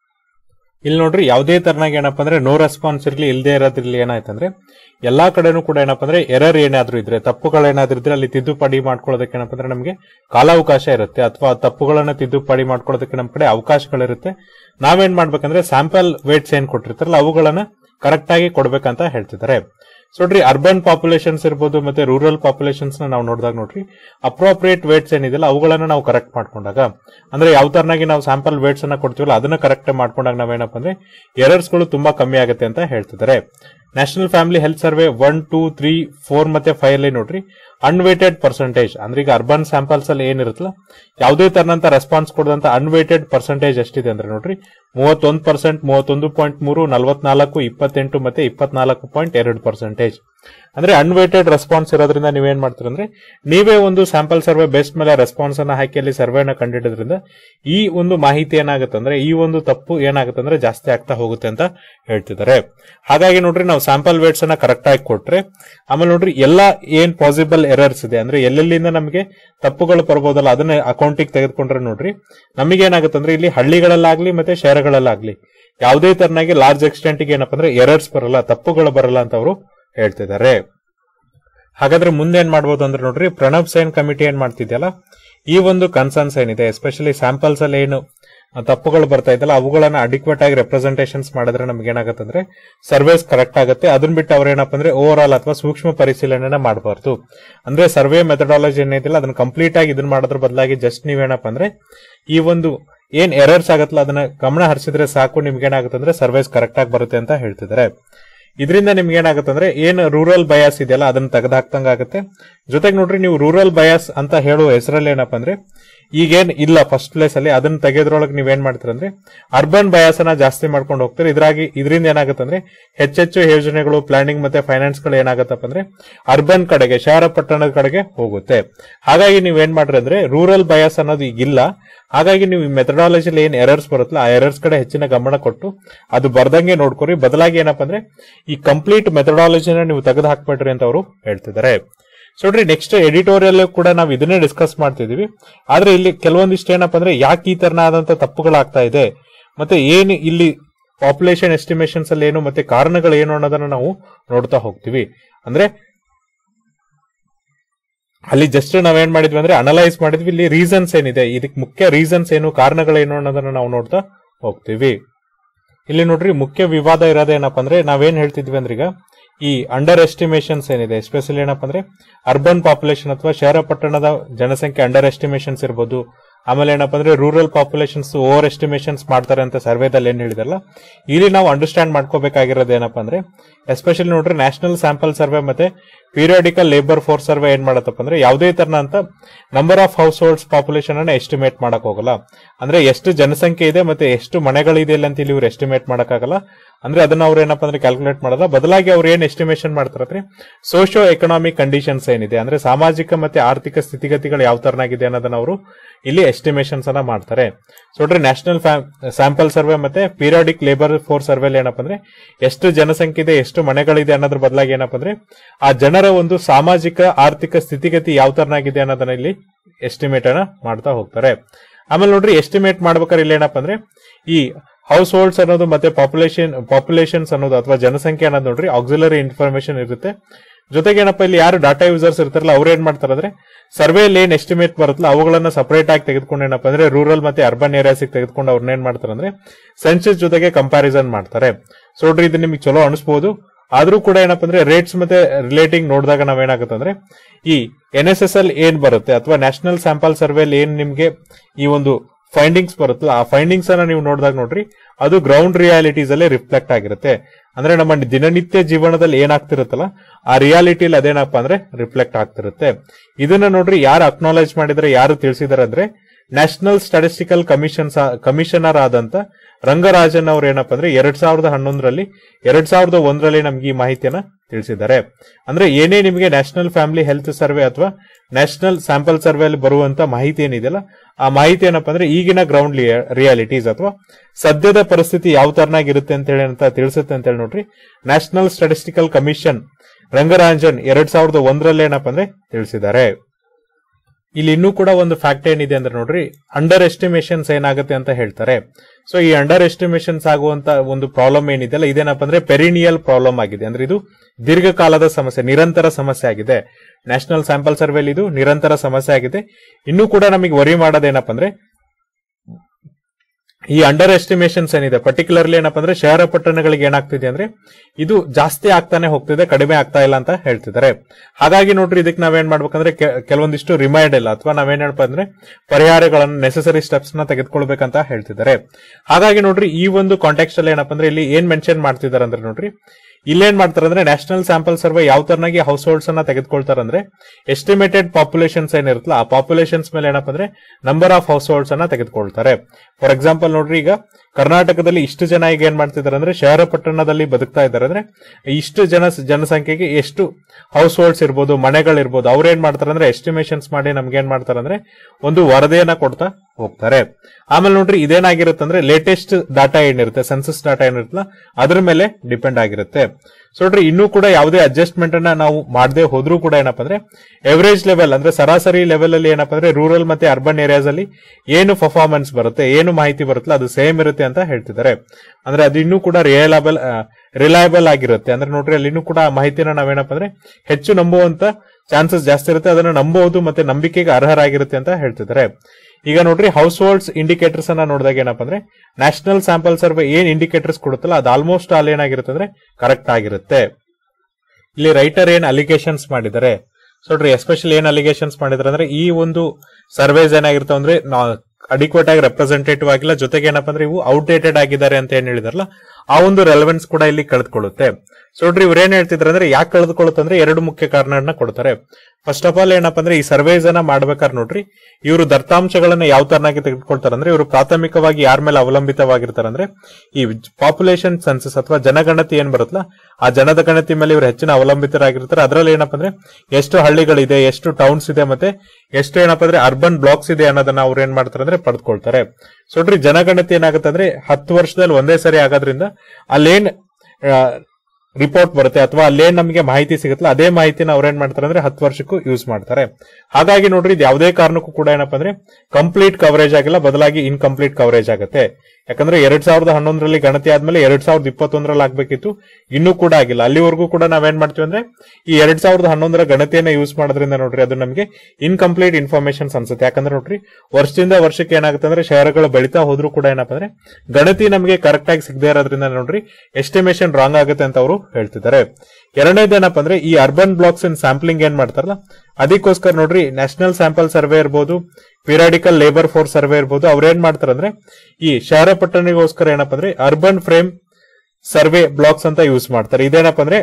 Speaker 1: ಇಲ್ಲಿ ನೋಡ್ರಿ ಯಾವುದೇ ತರನಾಗಿ ಏನಪ್ಪಾ ಅಂದ್ರೆ ನೋ ರೆಸ್ಪಾನ್ಸ್ ಇರ್ಲಿ ಇಲ್ಲದೆ ಇರೋದ್ರಲ್ಲಿ ಏನಾಯ್ತಂದ್ರೆ ಎಲ್ಲಾ ಕಡೆನೂ ಕೂಡ ಏನಪ್ಪಾ ಅಂದ್ರೆ ಎರರ್ ಏನಾದ್ರೂ ಇದ್ರೆ ತಪ್ಪುಗಳೇನಾದ್ರೂ ಇದ್ರೆ ಅಲ್ಲಿ ತಿದ್ದುಪಡಿ ಮಾಡ್ಕೊಳ್ಳೋದಕ್ಕೆ ಏನಪ್ಪಾ ಅಂದ್ರೆ ನಮಗೆ ಕಾಲಾವಕಾಶ ಇರುತ್ತೆ ಅಥವಾ ತಪ್ಪುಗಳನ್ನ ತಿದ್ದುಪಡಿ ಮಾಡ್ಕೊಳ್ಳೋದಕ್ಕೆ ನಮ್ಮ ಕಡೆ ಅವಕಾಶಗಳಿರುತ್ತೆ ನಾವೇನ್ ಮಾಡ್ಬೇಕಂದ್ರೆ ಸ್ಯಾಂಪಲ್ ವೇಟ್ಸ್ ಏನ್ ಕೊಟ್ಟಿರ್ತಾರಲ್ಲ ಅವುಗಳನ್ನ ಕರೆಕ್ಟ್ ಆಗಿ ಕೊಡ್ಬೇಕಂತ ಹೇಳ್ತಿದ್ದಾರೆ ಸೊ ನೋಡ್ರಿ ಅರ್ಬನ್ ಪಾಪ್ಯುಲೇಷನ್ಸ್ ಇರ್ಬೋದು ಮತ್ತೆ ರೂರಲ್ ಪಾಪ್ಯುಲೇಷನ್ಸ್ ನ ನಾವು ನೋಡಿದಾಗ ನೋಡ್ರಿ ಅಪ್ರೋಪ್ರಿಯೇಟ್ ವೇಟ್ಸ್ ಏನಿದೆಯಲ್ಲ ಅವುಗಳನ್ನ ನಾವು ಕರೆಕ್ಟ್ ಮಾಡ್ಕೊಂಡಾಗ ಅಂದ್ರೆ ಯಾವ ತರನಾಗಿ ನಾವು ಸ್ಯಾಂಪಲ್ ವೇಟ್ಸ್ ಅನ್ನ ಕೊಡ್ತೀವಲ್ಲ ಅದನ್ನ ಕರೆಕ್ಟ್ ಮಾಡ್ಕೊಂಡಾಗ ನಾವೇನಪ್ಪ ಅಂದ್ರೆ ಎರರ್ಸ್ ಗಳು ತುಂಬಾ ಕಮ್ಮಿ ಆಗುತ್ತೆ ಅಂತ ಹೇಳ್ತಿದ್ದಾರೆ national family health survey one two three four ಮತ್ತೆ ಫೈವ್ ಅಲ್ಲಿ ನೋಡ್ರಿ ಅನ್ವೇಟೆಡ್ ಪರ್ಸೆಂಟೇಜ್ ಅಂದ್ರೆ ಈಗ ಅರ್ಬನ್ ಸ್ಯಾಂಪಲ್ಸ್ ಅಲ್ಲಿ ಏನಿರುತ್ತಲ್ಲ ಯಾವುದೇ ತರನಂತ ರೆಸ್ಪಾನ್ಸ್ ಕೊಡದಂತ ಅನ್ವೇಟೆಡ್ ಪರ್ಸೆಂಟೇಜ್ ಎಷ್ಟಿದೆ ಅಂದ್ರೆ ನೋಡ್ರಿ ಮೂವತ್ತೊಂದು ಪರ್ಸೆಂಟ್ ಮೂವತ್ತೊಂದು ಪಾಯಿಂಟ್ ಮೂರು ನಲವತ್ನಾಲ್ಕು ಇಪ್ಪತ್ತೆಂಟು ಮತ್ತೆ ಇಪ್ಪತ್ನಾಲ್ಕು ಪಾಯಿಂಟ್ ಎರಡು ಪರ್ಸೆಂಟೇಜ್ ಅಂದ್ರೆ ಅನ್ವೇಟೆಡ್ ರೆಸ್ಪಾನ್ಸ್ ಇರೋದ್ರಿಂದ ನೀವೇನ್ ಮಾಡ್ತೀರ ಅಂದ್ರೆ ನೀವೇ ಒಂದು ಸ್ಯಾಂಪಲ್ ಸರ್ವೆ ಬೇಸ್ಡ್ ಮೇಲೆ ರೆಸ್ಪಾನ್ಸ್ ಅನ್ನ ಹಾಕಿ ಅಲ್ಲಿ ಸರ್ವೆನ ಕಂಡಿಡೋದ್ರಿಂದ ಈ ಒಂದು ಮಾಹಿತಿ ಏನಾಗುತ್ತೆ ಅಂದ್ರೆ ಈ ಒಂದು ತಪ್ಪು ಏನಾಗುತ್ತೆ ಅಂದ್ರೆ ಜಾಸ್ತಿ ಆಗ್ತಾ ಹೋಗುತ್ತೆ ಅಂತ ಹೇಳ್ತಿದ್ದಾರೆ ಹಾಗಾಗಿ ನೋಡ್ರಿ ನಾವು ಸ್ಯಾಂಪಲ್ ವೇಟ್ಸ್ ಅನ್ನ ಕರೆಕ್ಟ್ ಆಗಿ ಕೊಟ್ರೆ ಆಮೇಲೆ ನೋಡ್ರಿ ಎಲ್ಲಾ ಏನ್ ಪಾಸಿಬಲ್ ಎರರ್ಸ್ ಇದೆ ಅಂದ್ರೆ ಎಲ್ಲೆಲ್ಲಿಂದ ನಮಗೆ ತಪ್ಪುಗಳು ಬರ್ಬೋದಲ್ಲ ಅದನ್ನ ಅಕೌಂಟಿಗೆ ತೆಗೆದುಕೊಂಡ್ರೆ ನೋಡ್ರಿ ನಮಗೆ ಏನಾಗುತ್ತೆ ಅಂದ್ರೆ ಇಲ್ಲಿ ಹಳ್ಳಿಗಳಲ್ಲಾಗ್ಲಿ ಮತ್ತೆ ಶಹರಗಳಲ್ಲಾಗ್ಲಿ ಯಾವುದೇ ತರನಾಗಿ ಲಾರ್ಜ್ ಎಕ್ಸ್ಟೆಂಟ್ ಏನಪ್ಪ ಅಂದ್ರೆ ಎರರ್ಸ್ ಬರಲ್ಲ ತಪ್ಪುಗಳು ಬರಲ್ಲ ಅಂತ ಅವರು ಹೇಳ್ತಿದ್ದಾರೆ ಹಾಗಾದ್ರೆ ಮುಂದೆ ಏನ್ ಮಾಡ್ಬೋದು ಅಂದ್ರೆ ನೋಡ್ರಿ ಪ್ರಣಬ್ ಸೈನ್ ಕಮಿಟಿ ಏನ್ ಮಾಡ್ತಿದ್ಯಲ್ಲ ಈ ಒಂದು ಕನ್ಸರ್ನ್ಸ್ ಏನಿದೆ ಎಸ್ಪೆಷಲಿ ಸ್ಯಾಂಪಲ್ಸ್ ಅಲ್ಲಿ ಏನು ತಪ್ಪುಗಳು ಬರ್ತಾ ಇದ್ದಲ್ಲ ಅವುಗಳನ್ನ ಅಡಿಕ್ವೇಟ್ ಆಗಿ ರೆಪ್ರೆಸೆಂಟೇಷನ್ಸ್ ಮಾಡಿದ್ರೆ ನಮ್ಗೆ ಏನಾಗುತ್ತೆ ಅಂದ್ರೆ ಸರ್ವೇಸ್ ಕರೆಕ್ಟ್ ಆಗುತ್ತೆ ಅದನ್ನ ಬಿಟ್ಟು ಅವ್ರು ಏನಪ್ಪ ಅಂದ್ರೆ ಓವರ್ ಆಲ್ ಅಥವಾ ಸೂಕ್ಷ್ಮ ಪರಿಶೀಲನೆ ಮಾಡಬಾರ್ದು ಅಂದ್ರೆ ಸರ್ವೆ ಮೆಥಡಾಲಜಿ ಏನಿದೆಯಲ್ಲ ಅದನ್ನ ಕಂಪ್ಲೀಟ್ ಆಗಿ ಇದನ್ನ ಮಾಡೋದ್ರ ಬದಲಾಗಿ ಜಸ್ಟ್ ನೀವೇನಪ್ಪ ಅಂದ್ರೆ ಈ ಒಂದು ಏನ್ ಎರರ್ಸ್ ಆಗತ್ತಲ್ಲ ಅದನ್ನ ಗಮನ ಹರಿಸಿದ್ರೆ ಸಾಕು ನಿಮ್ಗೆ ಏನಾಗುತ್ತೆ ಅಂದ್ರೆ ಸರ್ವೇಸ್ ಕರೆಕ್ಟ್ ಆಗಿ ಬರುತ್ತೆ ಅಂತ ಹೇಳ್ತಿದ್ದಾರೆ ಇದರಿಂದ ನಿಮ್ಗೆ ಏನಾಗುತ್ತೆ ಅಂದ್ರೆ ಏನ್ ರೂರಲ್ ಬಯಾಸ್ ಇದೆಯಲ್ಲ ಅದನ್ನ ತೆಗೆದಾಕ್ತಂಗ ಆಗುತ್ತೆ ಜೊತೆಗೆ ನೋಡ್ರಿ ನೀವು ರೂರಲ್ ಬಯಾಸ್ ಅಂತ ಹೇಳುವ ಹೆಸರಲ್ಲಿ ಏನಪ್ಪ ಅಂದ್ರೆ ಈಗೇನ್ ಇಲ್ಲ ಫಸ್ಟ್ ಪ್ಲೇಸ್ ಅಲ್ಲಿ ಅದನ್ನ ತೆಗೆದ್ರೊಳಗೆ ನೀವೇನ್ ಮಾಡ್ತೀರ ಅಂದ್ರೆ ಅರ್ಬನ್ ಬಯಾಸ್ ಅನ್ನ ಜಾಸ್ತಿ ಮಾಡ್ಕೊಂಡು ಹೋಗ್ತೀರಿ ಇದ್ರಾಗಿ ಇದರಿಂದ ಏನಾಗುತ್ತೆ ಅಂದ್ರೆ ಹೆಚ್ಚೆಚ್ಚು ಯೋಜನೆಗಳು ಪ್ಲಾನಿಂಗ್ ಮತ್ತೆ ಫೈನಾನ್ಸ್ ಗಳು ಏನಾಗತ್ತಪ್ಪ ಅಂದ್ರೆ ಅರ್ಬನ್ ಕಡೆಗೆ ಶಹರ ಪಟ್ಟಣದ ಕಡೆಗೆ ಹೋಗುತ್ತೆ ಹಾಗಾಗಿ ನೀವೇನ್ ಮಾಡ್ರಿ ಅಂದ್ರೆ ರೂರಲ್ ಬಯಾಸ್ ಅನ್ನೋದು ಈಗಿಲ್ಲ ಹಾಗಾಗಿ ನೀವು ಈ ಮೆಥಡಾಲಜಿಲಿ ಏನ್ ಎರರ್ಸ್ ಬರುತ್ತಲ್ಲ ಆ ಎರರ್ಸ್ ಕಡೆ ಹೆಚ್ಚಿನ ಗಮನ ಕೊಟ್ಟು ಅದು ಬರ್ದಂಗೆ ನೋಡ್ಕೊರಿ ಬದಲಾಗಿ ಏನಪ್ಪ ಅಂದ್ರೆ ಈ ಕಂಪ್ಲೀಟ್ ಮೆಥಡಾಲಜಿನ ನೀವು ತೆಗೆದು ಹಾಕ್ಬೇಡ್ರಿ ಅಂತ ಅವರು ಹೇಳ್ತಿದ್ದಾರೆ ಸೊ ನೋಡ್ರಿ ನೆಕ್ಸ್ಟ್ ಎಡಿಟೋರಿಯಲ್ ಕೂಡ ನಾವು ಇದನ್ನೇ ಡಿಸ್ಕಸ್ ಮಾಡ್ತಿದೀವಿ ಆದ್ರೆ ಇಲ್ಲಿ ಕೆಲವೊಂದಿಷ್ಟು ಏನಪ್ಪ ಅಂದ್ರೆ ಯಾಕೆ ಈ ತರನಾದಂತ ತಪ್ಪುಗಳಾಗ್ತಾ ಇದೆ ಮತ್ತೆ ಏನು ಇಲ್ಲಿ ಪಾಪ್ಯುಲೇಷನ್ ಎಸ್ಟಿಮೇಷನ್ಸ್ ಅಲ್ಲಿ ಏನು ಮತ್ತೆ ಕಾರಣಗಳು ಏನು ಅನ್ನೋದನ್ನ ನಾವು ನೋಡ್ತಾ ಹೋಗ್ತೀವಿ ಅಂದ್ರೆ ಅಲ್ಲಿ ಜಸ್ಟ್ ನಾವೇನ್ ಮಾಡಿದ್ವಿ ಅಂದ್ರೆ ಅನಲೈಸ್ ಮಾಡಿದ್ವಿ ಇಲ್ಲಿ ರೀಸನ್ಸ್ ಏನಿದೆ ಇದಕ್ಕೆ ಮುಖ್ಯ ರೀಸನ್ಸ್ ಏನು ಕಾರಣಗಳೇನು ಅನ್ನೋದನ್ನ ನಾವು ನೋಡ್ತಾ ಹೋಗ್ತೀವಿ ಇಲ್ಲಿ ನೋಡ್ರಿ ಮುಖ್ಯ ವಿವಾದ ಇರೋದೇನಪ್ಪ ಅಂದ್ರೆ ನಾವೇನ್ ಹೇಳ್ತಿದ್ವಿ ಅಂದ್ರೆ ಈಗ ಈ ಅಂಡರ್ ಎಸ್ಟಿಮೇಷನ್ಸ್ ಏನಿದೆ ಎಸ್ಪೆಷಲಿ ಏನಪ್ಪ ಅಂದ್ರೆ ಅರ್ಬನ್ ಪಾಪ್ಯುಲೇಷನ್ ಅಥವಾ ಶಹರ ಪಟ್ಟಣದ ಜನಸಂಖ್ಯೆ ಅಂಡರ್ ಎಸ್ಟಿಮೇಷನ್ಸ್ ಇರ್ಬೋದು ಆಮೇಲೆ ಏನಪ್ಪ ಅಂದ್ರೆ ರೂರಲ್ ಪಾಪ್ಯುಲೇಷನ್ಸ್ ಓವರ್ ಎಸ್ಟಿಮೇಷನ್ಸ್ ಮಾಡ್ತಾರೆ ಅಂತ ಸರ್ವೇದಲ್ಲಿ ಏನ್ ಹೇಳಿದಲ್ಲ ಇಲ್ಲಿ ನಾವು ಅಂಡರ್ಸ್ಟ್ಯಾಂಡ್ ಮಾಡ್ಕೋಬೇಕಾಗಿರೋದು ಏನಪ್ಪ ಅಂದ್ರೆ ಎಸ್ಪೆಷಲಿ ನೋಡ್ರಿ ನ್ಯಾಷನಲ್ ಸ್ಯಾಂಪಲ್ ಸರ್ವೆ ಮತ್ತೆ ಪೀರಿಯಾಡಿಕಲ್ ಲೇಬರ್ ಫೋರ್ಸ್ ಸರ್ವೆ ಏನ್ ಮಾಡತ್ತಪ್ಪ ಅಂದ್ರೆ ಯಾವುದೇ ತರನ ಅಂತ number of households population ಅನ್ನ ಎಸ್ಟಿಮೇಟ್ ಮಾಡಕ್ ಹೋಗಲ್ಲ ಅಂದ್ರೆ ಎಷ್ಟು ಜನಸಂಖ್ಯೆ ಇದೆ ಮತ್ತೆ ಎಷ್ಟು ಮನೆಗಳಿದೆ ಇಲ್ಲ ಅಂತ ಇಲ್ಲಿ ಇವ್ರು ಎಸ್ಟಿಮೇಟ್ ಮಾಡಕ್ಕಾಗಲ್ಲ ಅಂದ್ರೆ ಅದನ್ನ ಅವ್ರು ಏನಪ್ಪ ಅಂದ್ರೆ ಕ್ಯಾಲ್ಕುಲೇಟ್ ಮಾಡಲ್ಲ ಬದಲಾಗಿ ಅವ್ರು ಏನ್ ಎಸ್ಟಿಮೇಷನ್ ಮಾಡ್ತಾರೆ ಸೋಶಿಯೋ ಎಕನಾಮಿಕ್ ಕಂಡೀಷನ್ಸ್ ಏನಿದೆ ಅಂದ್ರೆ ಸಾಮಾಜಿಕ ಮತ್ತೆ ಆರ್ಥಿಕ ಸ್ಥಿತಿಗತಿಗಳು ಯಾವ ತರನಾಗಿದೆ ಅನ್ನೋದನ್ನ ಅವರು ಇಲ್ಲಿ ಎಸ್ಟಿಮೇಷನ್ಸ್ ಅನ್ನ ಮಾಡ್ತಾರೆ ಸೊ ನೋಡ್ರಿ ನ್ಯಾಷನಲ್ ಸ್ಯಾಂಪಲ್ ಸರ್ವೆ ಮತ್ತೆ ಪೀರಿಯಾಡಿಕ್ ಲೇಬರ್ ಫೋರ್ಸ್ ಸರ್ವೆ ಏನಪ್ಪ ಅಂದ್ರೆ ಎಷ್ಟು ಜನಸಂಖ್ಯೆ ಇದೆ ಎಷ್ಟು ಮನೆಗಳಿದೆ ಅನ್ನೋದ್ರ ಬದಲಾಗಿ ಏನಪ್ಪ ಅಂದ್ರೆ ಆ ಜನರ ಒಂದು ಸಾಮಾಜಿಕ ಆರ್ಥಿಕ ಸ್ಥಿತಿಗತಿ ಯಾವ ತರನಾಗಿದೆ ಅನ್ನೋದನ್ನ ಇಲ್ಲಿ ಎಸ್ಟಿಮೇಟ್ ಅನ್ನ ಮಾಡ್ತಾ ಹೋಗ್ತಾರೆ ಆಮೇಲೆ ನೋಡ್ರಿ ಎಸ್ಟಿಮೇಟ್ ಮಾಡ್ಬೇಕಾದ್ರೆ ಇಲ್ಲಿ ಏನಪ್ಪ ಅಂದ್ರೆ ಈ ಹೌಸ್ ಹೋಲ್ಡ್ಸ್ ಅನ್ನೋದು ಮತ್ತೆ ಪಾಪ್ಯುಲೇಷನ್ ಪಾಪ್ಯುಲೇಷನ್ಸ್ ಅನ್ನೋದು ಅಥವಾ ಜನಸಂಖ್ಯೆ ಅನ್ನೋದು ನೋಡ್ರಿ ಆಕ್ಸಿಲರಿ ಇನ್ಫಾರ್ಮೇಶನ್ ಇರುತ್ತೆ ಜೊತೆಗೆ ಏನಪ್ಪ ಇಲ್ಲಿ ಯಾರು ಡಾಟಾ ಯೂಸರ್ಸ್ ಇರ್ತಾರಲ್ಲ ಅವ್ರು ಏನ್ ಮಾಡ್ತಾರೆ ಅಂದ್ರೆ ಸರ್ವೆಯಲ್ಲಿ ಏನ್ ಎಸ್ಟಿಮೇಟ್ ಬರುತ್ತಲ್ಲ ಅವುಗಳನ್ನ ಸಪರೇಟ್ ಆಗಿ ತೆಗೆದುಕೊಂಡು ಏನಪ್ಪ ಅಂದ್ರೆ ರೂರಲ್ ಮತ್ತೆ ಅರ್ಬನ್ ಏರಿಯಾಸ್ ತೆಗೆದುಕೊಂಡು ಅವ್ರನ್ನ ಏನ್ ಮಾಡ್ತಾರೆ ಅಂದ್ರೆ ಸೆನ್ಸಸ್ ಜೊತೆಗೆ ಕಂಪ್ಯಾರಿಸನ್ ಮಾಡ್ತಾರೆ ಸೊ ನೋಡ್ರಿ ಇದು ನಿಮಗೆ ಚಲೋ ಅನಿಸ್ಬೋದು ಆದ್ರೂ ಕೂಡ ಏನಪ್ಪ ಅಂದ್ರೆ ರೇಟ್ಸ್ ಮತ್ತೆ ರಿಲೇಟಿಂಗ್ ನೋಡಿದಾಗ ನಾವೇನಾಗುತ್ತೆ ಅಂದ್ರೆ ಈ ಎನ್ ಎಸ್ ಎಸ್ ಎಲ್ ಏನ್ ಬರುತ್ತೆ ಅಥವಾ ನ್ಯಾಷನಲ್ ಸ್ಯಾಂಪಲ್ ಸರ್ವೆಲ್ ಏನ್ ನಿಮ್ಗೆ ಈ ಒಂದು ಫೈಂಡಿಂಗ್ಸ್ ಬರುತ್ತಲ್ಲ ಆ ಫೈಂಡಿಂಗ್ಸ್ ಅನ್ನ ನೀವು ನೋಡಿದಾಗ ನೋಡ್ರಿ ಅದು ಗ್ರೌಂಡ್ ರಿಯಾಲಿಟೀಸ್ ಅಲ್ಲಿ ರಿಫ್ಲೆಕ್ಟ್ ಆಗಿರುತ್ತೆ ಅಂದ್ರೆ ನಮ್ಮ ದಿನನಿತ್ಯ ಜೀವನದಲ್ಲಿ ಏನಾಗ್ತಿರುತ್ತಲ್ಲ ಆ ರಿಯಾಲಿಟಿಲಿ ಅದೇನಪ್ಪ ಅಂದ್ರೆ ರಿಫ್ಲೆಕ್ಟ್ ಆಗ್ತಿರುತ್ತೆ ಇದನ್ನ ನೋಡ್ರಿ ಯಾರು ಅಕ್ನಾಲೇಜ್ ಮಾಡಿದ್ರೆ ಯಾರು ತಿಳಿಸಿದಾರೆ ಅಂದ್ರೆ ನ್ಯಾಷನಲ್ ಸ್ಟಾಟಿಸ್ಟಿಕಲ್ ಕಮಿಷನ್ ಕಮಿಷನರ್ ಆದಂತ ರಂಗರಾಜನ್ ಅವ್ರು ಏನಪ್ಪ ಅಂದ್ರೆ ಎರಡ್ ಸಾವಿರದ ಹನ್ನೊಂದರಲ್ಲಿ ಎರಡ್ ಸಾವಿರದ ಒಂದರಲ್ಲಿ ನಮ್ಗೆ ಈ ಮಾಹಿತಿಯನ್ನ ತಿಳಿಸಿದ್ದಾರೆ ಅಂದ್ರೆ ಏನೇ ನಿಮಗೆ ನ್ಯಾಷನಲ್ ಫ್ಯಾಮಿಲಿ ಹೆಲ್ತ್ ಸರ್ವೆ ಅಥವಾ ನ್ಯಾಷನಲ್ ಸ್ಯಾಂಪಲ್ ಸರ್ವೆ ಅಲ್ಲಿ ಬರುವಂತ ಮಾಹಿತಿ ಏನಿದೆಯಲ್ಲ ಆ ಮಾಹಿತಿ ಏನಪ್ಪ ಅಂದ್ರೆ ಈಗಿನ ಗ್ರೌಂಡ್ ರಿಯಾಲಿಟೀಸ್ ಅಥವಾ ಸದ್ಯದ ಪರಿಸ್ಥಿತಿ ಯಾವ ತರನಾಗಿರುತ್ತೆ ಅಂತ ಹೇಳಿ ಅಂತ ತಿಳಿಸುತ್ತೆ ಅಂತ ಹೇಳಿ ನೋಡ್ರಿ ನ್ಯಾಷನಲ್ ಸ್ಟಾಟಿಸ್ಟಿಕಲ್ ಕಮಿಷನ್ ರಂಗರಾಜನ್ ಎರಡ್ ಸಾವಿರದ ಒಂದರಲ್ಲಿ ಏನಪ್ಪ ಅಂದ್ರೆ ತಿಳಿಸಿದ್ದಾರೆ ಇಲ್ಲಿ ಇನ್ನೂ ಕೂಡ ಒಂದು ಫ್ಯಾಕ್ಟ್ ಏನಿದೆ ಅಂದ್ರೆ ನೋಡ್ರಿ ಅಂಡರ್ ಎಸ್ಟಿಮೇಷನ್ಸ್ ಏನಾಗುತ್ತೆ ಅಂತ ಹೇಳ್ತಾರೆ ಸೊ ಈ ಅಂಡರ್ ಎಸ್ಟಿಮೇಷನ್ಸ್ ಆಗುವಂತ ಒಂದು ಪ್ರಾಬ್ಲಮ್ ಏನಿದೆಯಲ್ಲ ಇದೇನಪ್ಪ ಅಂದ್ರೆ ಪೆರಿನಿಯಲ್ ಪ್ರಾಬ್ಲಮ್ ಆಗಿದೆ ಅಂದ್ರೆ ಇದು ದೀರ್ಘಕಾಲದ ಸಮಸ್ಯೆ ನಿರಂತರ ಸಮಸ್ಯೆ ಆಗಿದೆ ನ್ಯಾಷನಲ್ ಸ್ಯಾಂಪಲ್ ಸರ್ವೆಲ್ ಇದು ನಿರಂತರ ಸಮಸ್ಯೆ ಆಗಿದೆ ಇನ್ನೂ ಕೂಡ ನಮಗೆ ವರಿ ಮಾಡೋದೇನಪ್ಪ ಅಂದ್ರೆ ಈ ಅಂಡರ್ ಎಸ್ಟಿಮೇಷನ್ಸ್ ಏನಿದೆ ಪರ್ಟಿಕ್ಯುಲರ್ಲಿ ಏನಪ್ಪ ಅಂದ್ರೆ ಶಹರ ಪಟ್ಟಣಗಳಿಗೆ ಏನಾಗ್ತಿದೆ ಅಂದ್ರೆ ಇದು ಜಾಸ್ತಿ ಆಗ್ತಾನೆ ಹೋಗ್ತಿದೆ ಕಡಿಮೆ ಆಗ್ತಾ ಇಲ್ಲ ಅಂತ ಹೇಳ್ತಿದ್ದಾರೆ ಹಾಗಾಗಿ ನೋಡ್ರಿ ಇದಕ್ಕೆ ನಾವೇನ್ ಮಾಡ್ಬೇಕಂದ್ರೆ ಕೆ- ಕೆಲವೊಂದಿಷ್ಟು ರಿಮೈಂಡ್ ಇಲ್ಲ ಅಥವಾ ನಾವೇನ್ ಹೇಳ್ಪ ಅಂದ್ರೆ ಪರಿಹಾರಗಳನ್ನು ನೆಸೆಸರಿ ಸ್ಟೆಪ್ಸ್ ನ ತೆಗೆದುಕೊಳ್ಬೇಕಂತ ಹೇಳ್ತಿದ್ದಾರೆ ಹಾಗಾಗಿ ನೋಡ್ರಿ ಈ ಒಂದು ಕಾಂಟೆಕ್ಸ್ಟ್ ಅಲ್ಲಿ ಏನಪ್ಪ ಅಂದ್ರೆ ಇಲ್ಲಿ ಏನ್ ಮೆನ್ಷನ್ ಮಾಡ್ತಿದ್ದಾರೆ ಅಂದ್ರೆ ನೋಡ್ರಿ ಇಲ್ಲೇನ್ ಮಾಡ್ತಾರೆ ಅಂದ್ರೆ ನ್ಯಾಷನಲ್ ಸ್ಯಾಂಪಲ್ ಸರ್ವೆ ಯಾವ ತರನಾಗಿ ಹೌಸ್ ಹೋಲ್ಡ್ಸ್ ಅನ್ನ ತೆಗೆದುಕೊಳ್ತಾರೆ ಅಂದ್ರೆ ಎಸ್ಟಿಮೇಟೆಡ್ ಪಾಪ್ಯುಲೇಷನ್ಸ್ ಏನಿರುತ್ತಲ್ಲ ಆ ಪಾಪ್ಯುಲೇಷನ್ಸ್ ಮೇಲೆ ಏನಪ್ಪ ಅಂದ್ರೆ ನಂಬರ್ ಆಫ್ ಹೌಸ್ ಹೋಲ್ಡ್ಸ್ ಅನ್ನ ತೆಗೆದುಕೊಳ್ತಾರೆ ಫಾರ್ ಎಕ್ಸಾಂಪಲ್ ನೋಡ್ರಿ ಈಗ ಕರ್ನಾಟಕದಲ್ಲಿ ಇಷ್ಟು ಜನ ಈಗ ಏನ್ ಮಾಡ್ತಿದ್ದಾರೆ ಅಂದ್ರೆ ಶಹರ ಪಟ್ಟಣದಲ್ಲಿ ಬದುಕ್ತಾ ಇದ್ದಾರೆ ಅಂದ್ರೆ ಇಷ್ಟು ಜನ ಜನಸಂಖ್ಯೆಗೆ ಎಷ್ಟು ಹೌಸ್ ಹೋಲ್ಡ್ಸ್ ಇರ್ಬೋದು ಮನೆಗಳಿರ್ಬೋದು ಅವ್ರು ಏನ್ ಮಾಡ್ತಾರೆ ಅಂದ್ರೆ ಎಸ್ಟಿಮೇಷನ್ಸ್ ಮಾಡಿ ನಮ್ಗೆ ಏನ್ ಮಾಡ್ತಾರೆ ಅಂದ್ರೆ ಒಂದು ವರದಿಯನ್ನ ಕೊಡ್ತಾ ಹೋಗ್ತಾರೆ ಆಮೇಲೆ ನೋಡ್ರಿ ಇದೇನಾಗಿರುತ್ತೆ ಅಂದ್ರೆ ಲೇಟೆಸ್ಟ್ ಡಾಟಾ ಏನಿರುತ್ತೆ ಸೆನ್ಸಸ್ ಡಾಟಾ ಏನಿರುತ್ತಲ್ಲ ಅದ್ರ ಮೇಲೆ ಡಿಪೆಂಡ್ ಆಗಿರುತ್ತೆ ಸೊ ನೋಡ್ರಿ ಇನ್ನೂ ಕೂಡ ಯಾವುದೇ ಅಡ್ಜಸ್ಟ್ಮೆಂಟ್ ಅನ್ನ ನಾವು ಮಾಡದೆ ಹೋದ್ರೂ ಕೂಡ ಏನಪ್ಪ ಅಂದ್ರೆ ಎವರೇಜ್ ಲೆವೆಲ್ ಅಂದ್ರೆ ಸರಾಸರಿ ಲೆವೆಲ್ ಅಲ್ಲಿ ಏನಪ್ಪ ಅಂದ್ರೆ ರೂರಲ್ ಮತ್ತೆ ಅರ್ಬನ್ ಏರಿಯಾಸ್ ಅಲ್ಲಿ ಏನು ಪರ್ಫಾರ್ಮೆನ್ಸ್ ಬರುತ್ತೆ ಏನು ಮಾಹಿತಿ ಬರುತ್ತಲ್ಲ ಅದು ಸೇಮ್ ಇರುತ್ತೆ ಅಂತ ಹೇಳ್ತಿದ್ದಾರೆ ಅಂದ್ರೆ ಅದು ಇನ್ನೂ ಕೂಡ ರಿಯಲಬಲ್ ರಿಲಯಬಲ್ ಆಗಿರುತ್ತೆ ಅಂದ್ರೆ ನೋಡ್ರಿ ಅಲ್ಲಿ ಇನ್ನೂ ಕೂಡ ಆ ಮಾಹಿತಿನ ನಾವೇನಪ್ಪ ಅಂದ್ರೆ ಹೆಚ್ಚು ನಂಬುವಂತ ಚಾನ್ಸಸ್ ಜಾಸ್ತಿ ಇರುತ್ತೆ ಅದನ್ನ ನಂಬಬಹುದು ಮತ್ತೆ ನಂಬಿಕೆಗೆ ಅರ್ಹರಾಗಿರುತ್ತೆ ಅಂತ ಹೇಳ್ತಿದ್ದಾರೆ ಈಗ ನೋಡ್ರಿ ಹೌಸ್ ಹೋಲ್ಡ್ಸ್ ಇಂಡಿಕೇಟರ್ಸ್ ಅನ್ನ ನೋಡಿದಾಗ ಏನಪ್ಪ ಅಂದ್ರೆ ನ್ಯಾಷನಲ್ ಸ್ಯಾಂಪಲ್ ಸರ್ವೆ ಏನ್ ಇಂಡಿಕೇಟರ್ಸ್ ಕೊಡುತ್ತಲ್ಲ ಅದು ಆಲ್ಮೋಸ್ಟ್ ಅಲ್ಲಿ ಏನಾಗಿರುತ್ತೆ ಅಂದ್ರೆ ಕರೆಕ್ಟ್ ಆಗಿರುತ್ತೆ ಇಲ್ಲಿ ರೈಟರ್ ಏನ್ ಅಲಿಗೇಷನ್ಸ್ ಮಾಡಿದ್ದಾರೆ ಸೊ ನೋಡ್ರಿ ಎಸ್ಪೆಷಲಿ ಏನ್ ಅಲಿಗೇಷನ್ಸ್ ಮಾಡಿದ್ದಾರೆ ಅಂದ್ರೆ ಈ ಒಂದು ಸರ್ವೇಸ್ ಏನಾಗಿರ್ತಾವ ಅಂದ್ರೆ ಅಡಿಕ್ವೇಟ್ ಆಗಿ ರೆಪ್ರೆಸೆಂಟೇಟಿವ್ ಆಗಿಲ್ಲ ಜೊತೆಗೆ ಏನಪ್ಪ ಅಂದ್ರೆ ಇವು ಔಟ್ಡೇಟೆಡ್ ಆಗಿದ್ದಾರೆ ಅಂತ ಏನ್ ಹೇಳಿದಾರಲ್ಲ ಆ ಒಂದು ರೆಲೆವೆನ್ಸ್ ಕೂಡ ಇಲ್ಲಿ ಕಳೆದುಕೊಳ್ಳುತ್ತೆ ಸೊ ನೋಡ್ರಿ ಇವ್ರು ಏನ್ ಹೇಳ್ತಿದ್ರು ಅಂದ್ರೆ ಯಾಕೆ ಕಳೆದುಕೊಳ್ಳುತ್ತೆ ಅಂದ್ರೆ ಎರಡು ಮುಖ್ಯ ಕಾರಣಗಳನ್ನ ಕೊಡ್ತಾರೆ ಫಸ್ಟ್ ಆಫ್ ಆಲ್ ಏನಪ್ಪ ಅಂದ್ರೆ ಈ ಸರ್ವೇಸ್ ಅನ್ನ ಮಾಡ್ಬೇಕಾದ್ರೆ ನೋಡ್ರಿ ಇವರು ದತ್ತಾಂಶಗಳನ್ನ ಯಾವ ತರನಾಗಿ ತೆಗೆದುಕೊಳ್ತಾರೆ ಅಂದ್ರೆ ಇವರು ಪ್ರಾಥಮಿಕವಾಗಿ ಯಾರ ಮೇಲೆ ಅವಲಂಬಿತವಾಗಿರ್ತಾರೆ ಅಂದ್ರೆ ಈ ಪಾಪ್ಯುಲೇಷನ್ ಸೆನ್ಸಸ್ ಅಥವಾ ಜನಗಣತಿ ಏನ್ ಬರುತ್ತಲ್ಲ ಆ ಜನದ ಗಣತಿ ಮೇಲೆ ಇವರು ಹೆಚ್ಚಿನ ಅವಲಂಬಿತರಾಗಿರ್ತಾರೆ ಅದರಲ್ಲಿ ಏನಪ್ಪ ಅಂದ್ರೆ ಎಷ್ಟು ಹಳ್ಳಿಗಳಿದೆ ಎಷ್ಟು ಟೌನ್ಸ್ ಇದೆ ಮತ್ತೆ ಎಷ್ಟು ಏನಪ್ಪ ಅಂದ್ರೆ ಅರ್ಬನ್ ಬ್ಲಾಕ್ಸ್ ಇದೆ ಅನ್ನೋದನ್ನ ಅವ್ರು ಏನ್ ಮಾಡ್ತಾರೆ ಅಂದ್ರೆ ಪಡೆದುಕೊಳ್ತಾರೆ ಸೊ ನೋಡ್ರಿ ಜನಗಣತಿ ಏನಾಗುತ್ತೆ ಅಂದ್ರೆ ಹತ್ತು ವರ್ಷದಲ್ಲಿ ಒಂದೇ ಸರಿ ಆಗೋದ್ರಿಂದ ಅಲ್ಲೇನ್ ರಿಪೋರ್ಟ್ ಬರುತ್ತೆ ಅಥವಾ ಅಲ್ಲೇನ್ ನಮಗೆ ಮಾಹಿತಿ ಸಿಗುತ್ತಲ್ಲ ಅದೇ ಮಾಹಿತಿನ ಅವ್ರೇನ್ ಮಾಡ್ತಾರೆ ಅಂದ್ರೆ ಹತ್ತು ವರ್ಷಕ್ಕೂ ಯೂಸ್ ಮಾಡ್ತಾರೆ ಹಾಗಾಗಿ ನೋಡ್ರಿ ಇದು ಯಾವುದೇ ಕಾರಣಕ್ಕೂ ಕೂಡ ಏನಪ್ಪಾ ಅಂದ್ರೆ ಕಂಪ್ಲೀಟ್ ಕವರೇಜ್ ಆಗಿಲ್ಲ ಬದಲಾಗಿ ಇನ್ಕಂಪ್ಲೀಟ್ ಕವರೇಜ್ ಆಗುತ್ತೆ ಯಾಕಂದ್ರೆ ಎರಡ್ ಸಾವಿರದ ಹನ್ನೊಂದರಲ್ಲಿ ಗಣತಿ ಆದ್ಮೇಲೆ ಎರಡ್ ಸಾವಿರದ ಇಪ್ಪತ್ತೊಂದರಲ್ಲಿ ಆಗ್ಬೇಕಿತ್ತು ಇನ್ನೂ ಕೂಡ ಆಗಿಲ್ಲ ಅಲ್ಲಿವರೆಗೂ ಕೂಡ ನಾವೇನ್ ಮಾಡ್ತೀವಿ ಅಂದ್ರೆ ಈ ಎರಡ್ ಸಾವಿರದ ಹನ್ನೊಂದರ ಗಣತಿಯನ್ನ ಯೂಸ್ ಮಾಡೋದ್ರಿಂದ ನೋಡ್ರಿ ಅದು ನಮಗೆ ಇನ್ಕಂಪ್ಲೀಟ್ ಇನ್ಫಾರ್ಮೇಶನ್ಸ್ ಅನ್ಸುತ್ತೆ ಯಾಕಂದ್ರೆ ನೋಡ್ರಿ ವರ್ಷದಿಂದ ವರ್ಷಕ್ಕೆ ಏನಾಗುತ್ತೆ ಅಂದ್ರೆ ಶಹರಗಳು ಬೆಳಿತಾ ಹೋದ್ರೂ ಕೂಡ ಏನಪ್ಪಾ ಅಂದ್ರೆ ಗಣತಿ ನಮಗೆ ಕರೆಕ್ಟ್ ಆಗಿ ಸಿಗದೆ ಇರೋದ್ರಿಂದ ನೋಡ್ರಿ ಎಸ್ಟಿಮೇಷನ್ ರಾಂಗ್ ಆಗುತ್ತೆ ಅಂತ ಅವರು ಹೇಳ್ತಿದ್ದಾರೆ ಎರಡನೇದೇನಪ್ಪ ಅಂದ್ರೆ ಈ ಅರ್ಬನ್ ಬ್ಲಾಕ್ಸ್ ಇನ್ ಸ್ಯಾಂಪ್ಲಿಂಗ್ ಏನ್ ಮಾಡ್ತಾರಲ್ಲ ಅದಕ್ಕೋಸ್ಕರ ನೋಡ್ರಿ ನ್ಯಾಷನಲ್ ಸ್ಯಾಂಪಲ್ ಸರ್ವೆ ಇರ್ಬೋದು ಪಿರಾಡಿಕಲ್ ಲೇಬರ್ ಫೋರ್ಸ್ ಸರ್ವೆ ಇರ್ಬೋದು ಅವ್ರೇನ್ ಮಾಡ್ತಾರೆ ಅಂದ್ರೆ ಈ ಶಹರ ಪಟ್ಟಣಗೋಸ್ಕರ ಏನಪ್ಪ ಅಂದ್ರೆ ಅರ್ಬನ್ ಫ್ರೇಮ್ ಸರ್ವೆ ಬ್ಲಾಕ್ಸ್ ಅಂತ ಯೂಸ್ ಮಾಡ್ತಾರೆ ಇದೇನಪ್ಪ ಅಂದ್ರೆ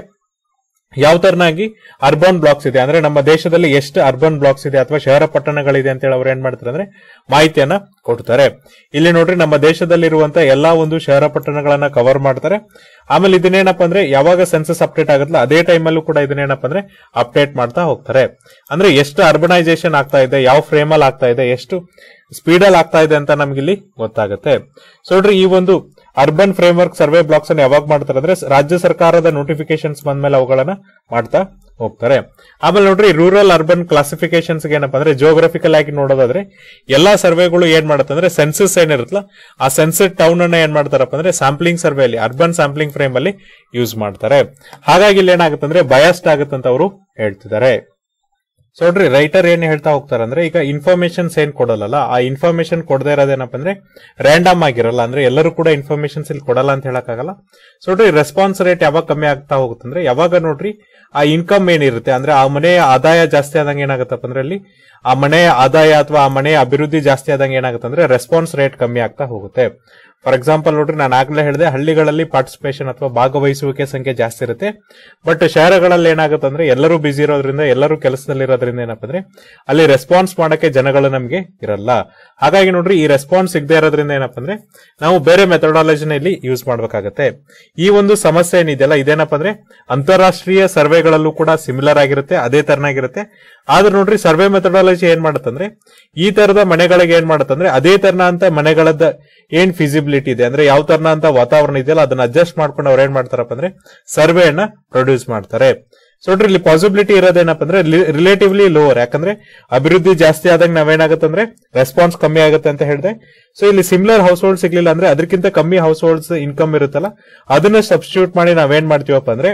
Speaker 1: ಯಾವ ತರನಾಗಿ ಅರ್ಬನ್ ಬ್ಲಾಕ್ಸ್ ಇದೆ ಅಂದ್ರೆ ನಮ್ಮ ದೇಶದಲ್ಲಿ ಎಷ್ಟು ಅರ್ಬನ್ ಬ್ಲಾಕ್ಸ್ ಇದೆ ಅಥವಾ ಶಹರ ಪಟ್ಟಣಗಳಿದೆ ಅಂತ ಹೇಳಿ ಅವ್ರು ಏನ್ ಮಾಡ್ತಾರೆ ಅಂದ್ರೆ ಮಾಹಿತಿಯನ್ನ ಕೊಡ್ತಾರೆ ಇಲ್ಲಿ ನೋಡ್ರಿ ನಮ್ಮ ದೇಶದಲ್ಲಿರುವಂತ ಎಲ್ಲಾ ಒಂದು ಶಹರ ಪಟ್ಟಣಗಳನ್ನ ಕವರ್ ಮಾಡ್ತಾರೆ ಆಮೇಲೆ ಇದನ್ನೇನಪ್ಪ ಅಂದ್ರೆ ಯಾವಾಗ ಸೆನ್ಸಸ್ ಅಪ್ಡೇಟ್ ಆಗುತ್ತಲ್ಲ ಅದೇ ಟೈಮಲ್ಲೂ ಕೂಡ ಇದನ್ನೇನಪ್ಪ ಅಂದ್ರೆ ಅಪ್ಡೇಟ್ ಮಾಡ್ತಾ ಹೋಗ್ತಾರೆ ಅಂದ್ರೆ ಎಷ್ಟು ಅರ್ಬನೈಸೇಷನ್ ಆಗ್ತಾ ಇದೆ ಯಾವ ಫ್ರೇಮ್ ಅಲ್ಲಿ ಆಗ್ತಾ ಇದೆ ಎಷ್ಟು ಸ್ಪೀಡ್ ಅಲ್ಲಿ ಆಗ್ತಾ ಇದೆ ಅಂತ ನಮ್ಗೆ ಇಲ್ಲಿ ಗೊತ್ತಾಗುತ್ತೆ ಸೊ ನೋಡ್ರಿ ಈ ಒಂದು urban frame work survey blocks ಅನ್ನು ಯಾವಾಗ ಮಾಡ್ತಾರೆ ಅಂದ್ರೆ ರಾಜ್ಯ ಸರ್ಕಾರದ ನೋಟಿಫಿಕೇಶನ್ಸ್ ಬಂದ್ಮೇಲೆ ಅವುಗಳನ್ನ ಮಾಡ್ತಾ ಹೋಗ್ತಾರೆ ಆಮೇಲೆ ನೋಡ್ರಿ ರೂರಲ್ ಅರ್ಬನ್ ಕ್ಲಾಸಿಫಿಕೇಶನ್ಸ್ ಏನಪ್ಪಾ ಅಂದ್ರೆ ಜಿಯೋಗ್ರಫಿಕಲ್ ಆಗಿ ನೋಡೋದಾದ್ರೆ ಎಲ್ಲಾ ಸರ್ವೆಗಳು ಏನ್ ಮಾಡುತ್ತೆ ಅಂದ್ರೆ ಸೆನ್ಸಸ್ ಏನಿರುತ್ತಲ್ಲ ಆ ಸೆನ್ಸಸ್ ಟೌನ್ ಅನ್ನ ಏನ್ ಮಾಡ್ತಾರಪ್ಪ ಅಂದ್ರೆ ಸ್ಯಾಂಪ್ಲಿಂಗ್ ಸರ್ವೆ ಅಲ್ಲಿ ಅರ್ಬನ್ ಸ್ಯಾಂಪ್ಲಿಂಗ್ ಫ್ರೇಮ್ ಅಲ್ಲಿ ಯೂಸ್ ಮಾಡ್ತಾರೆ ಹಾಗಾಗಿ ಇಲ್ಲಿ ಏನಾಗುತ್ತೆ ಅಂದ್ರೆ ಬಯಸ್ಡ್ ಆಗುತ್ತೆ ಅಂತ ಅವರು ಹೇಳ್ತಿದ್ದಾರೆ ಸೊ ನೋಡ್ರಿ ರೈಟರ್ ಏನ್ ಹೇಳ್ತಾ ಹೋಗ್ತಾರೆ ಅಂದ್ರೆ ಈಗ ಇನ್ಫಾರ್ಮೇಶನ್ಸ್ ಏನ್ ಕೊಡಲ್ಲ ಆ ಇನ್ಫಾರ್ಮೇಶನ್ ಕೊಡದೇ ಇರೋದೇನಪ್ಪ ಅಂದ್ರೆ ರ್ಯಾಂಡಮ್ ಆಗಿರಲ್ಲ ಅಂದ್ರೆ ಎಲ್ಲರೂ ಕೂಡ ಇನ್ಫಾರ್ಮೇಶನ್ಸ್ ಇಲ್ಲಿ ಕೊಡಲ್ಲ ಅಂತ ಹೇಳಕ್ಕಾಗಲ್ಲ ಸೊ ನೋಡ್ರಿ ರೆಸ್ಪಾನ್ಸ್ ರೇಟ್ ಯಾವಾಗ ಕಮ್ಮಿ ಆಗ್ತಾ ಹೋಗುತ್ತೆ ಅಂದ್ರೆ ಯಾವಾಗ ನೋಡ್ರಿ ಆ ಇನ್ಕಮ್ ಏನಿರುತ್ತೆ ಅಂದ್ರೆ ಆ ಮನೆಯ ಆದಾಯ ಜಾಸ್ತಿ ಆದಂಗೆ ಏನಾಗುತ್ತಪ್ಪ ಅಂದ್ರೆ ಅಲ್ಲಿ ಆ ಮನೆಯ ಆದಾಯ ಅಥವಾ ಆ ಮನೆಯ ಅಭಿವೃದ್ಧಿ ಜಾಸ್ತಿ ಆದಂಗೆ ಏನಾಗುತ್ತೆ ಅಂದ್ರೆ ರೆಸ್ಪಾನ್ಸ್ ರೇಟ್ ಕಮ್ಮಿ ಆಗ್ತಾ ಹೋಗುತ್ತೆ ಫಾರ್ ಎಕ್ಸಾಂಪಲ್ ನೋಡ್ರಿ ನಾನು ಆಗ್ಲೇ ಹೇಳಿದೆ ಹಳ್ಳಿಗಳಲ್ಲಿ ಪಾರ್ಟಿಸಿಪೇಷನ್ ಅಥವಾ ಭಾಗವಹಿಸುವಿಕೆ ಸಂಖ್ಯೆ ಜಾಸ್ತಿ ಇರುತ್ತೆ ಬಟ್ ಶಹರಗಳಲ್ಲಿ ಏನಾಗುತ್ತೆ ಅಂದ್ರೆ ಎಲ್ಲರೂ ಬಿಸಿ ಇರೋದ್ರಿಂದ ಎಲ್ಲರೂ ಕೆಲಸದಲ್ಲಿರೋದ್ರಿಂದ ಏನಪ್ಪ ಅಂದ್ರೆ ಅಲ್ಲಿ ರೆಸ್ಪಾನ್ಸ್ ಮಾಡಕ್ಕೆ ಜನಗಳು ನಮಗೆ ಇರಲ್ಲ ಹಾಗಾಗಿ ನೋಡ್ರಿ ಈ ರೆಸ್ಪಾನ್ಸ್ ಸಿಗದೆ ಇರೋದ್ರಿಂದ ಏನಪ್ಪ ಅಂದ್ರೆ ನಾವು ಬೇರೆ ಮೆಥಡಾಲಜಿನ ಇಲ್ಲಿ ಯೂಸ್ ಮಾಡ್ಬೇಕಾಗತ್ತೆ ಈ ಒಂದು ಸಮಸ್ಯೆ ಏನಿದೆಯಲ್ಲ ಇದೇನಪ್ಪ ಅಂದ್ರೆ ಅಂತಾರಾಷ್ಟ್ರೀಯ ಸರ್ವೆಗಳಲ್ಲೂ ಕೂಡ ಸಿಮಿಲರ್ ಆಗಿರುತ್ತೆ ಅದೇ ತರನಾಗಿರುತ್ತೆ ಆದ್ರೆ ನೋಡ್ರಿ ಸರ್ವೆ ಮೆಥಡಾಲಜಿ ಏನ್ ಮಾಡುತ್ತಂದ್ರೆ ಈ ತರದ ಮನೆಗಳಿಗೆ ಏನ್ ಮಾಡುತ್ತಂದ್ರೆ ಅದೇ ತರನ ಅಂತ ಮನೆಗಳದ ಏನ್ ಫಿಸಿಬಿಲಿಟಿ ಇದೆ ಅಂದ್ರೆ ಯಾವ ತರನ ಅಂತ ವಾತಾವರಣ ಇದೆಯಲ್ಲ ಅದನ್ನ ಅಡ್ಜಸ್ಟ್ ಮಾಡ್ಕೊಂಡು ಅವ್ರು ಏನ್ ಮಾಡ್ತಾರಪ್ಪ ಅಂದ್ರೆ ಸರ್ವೆಯನ್ನ ಪ್ರೊಡ್ಯೂಸ್ ಮಾಡ್ತಾರೆ ಸೊ ನೋಡ್ರಿ ಇಲ್ಲಿ ಪಾಸಿಬಿಲಿಟಿ ಇರೋದೇನಪ್ಪ ಅಂದ್ರೆ ರಿಲೇಟಿವ್ಲಿ ಲೋವರ್ ಯಾಕಂದ್ರೆ ಅಭಿವೃದ್ಧಿ ಜಾಸ್ತಿ ಆದಾಗ ನಾವೇನಾಗುತ್ತೆ ಅಂದ್ರೆ ರೆಸ್ಪಾನ್ಸ್ ಕಮ್ಮಿ ಆಗುತ್ತೆ ಅಂತ ಹೇಳಿದೆ ಸೊ ಇಲ್ಲಿ ಸಿಮಿಲರ್ ಹೌಸ್ ಹೋಲ್ಡ್ ಸಿಗ್ಲಿಲ್ಲ ಅಂದ್ರೆ ಅದಕ್ಕಿಂತ ಕಮ್ಮಿ ಹೌಸ್ ಹೋಲ್ಡ್ಸ್ ಇನ್ಕಮ್ ಇರುತ್ತಲ್ಲ ಅದನ್ನ ಸಬ್ಸ್ಟಿಟ್ಯೂಟ್ ಮಾಡಿ ನಾವೇನ್ ಮಾಡ್ತೀವಪ್ಪ ಅಂದ್ರೆ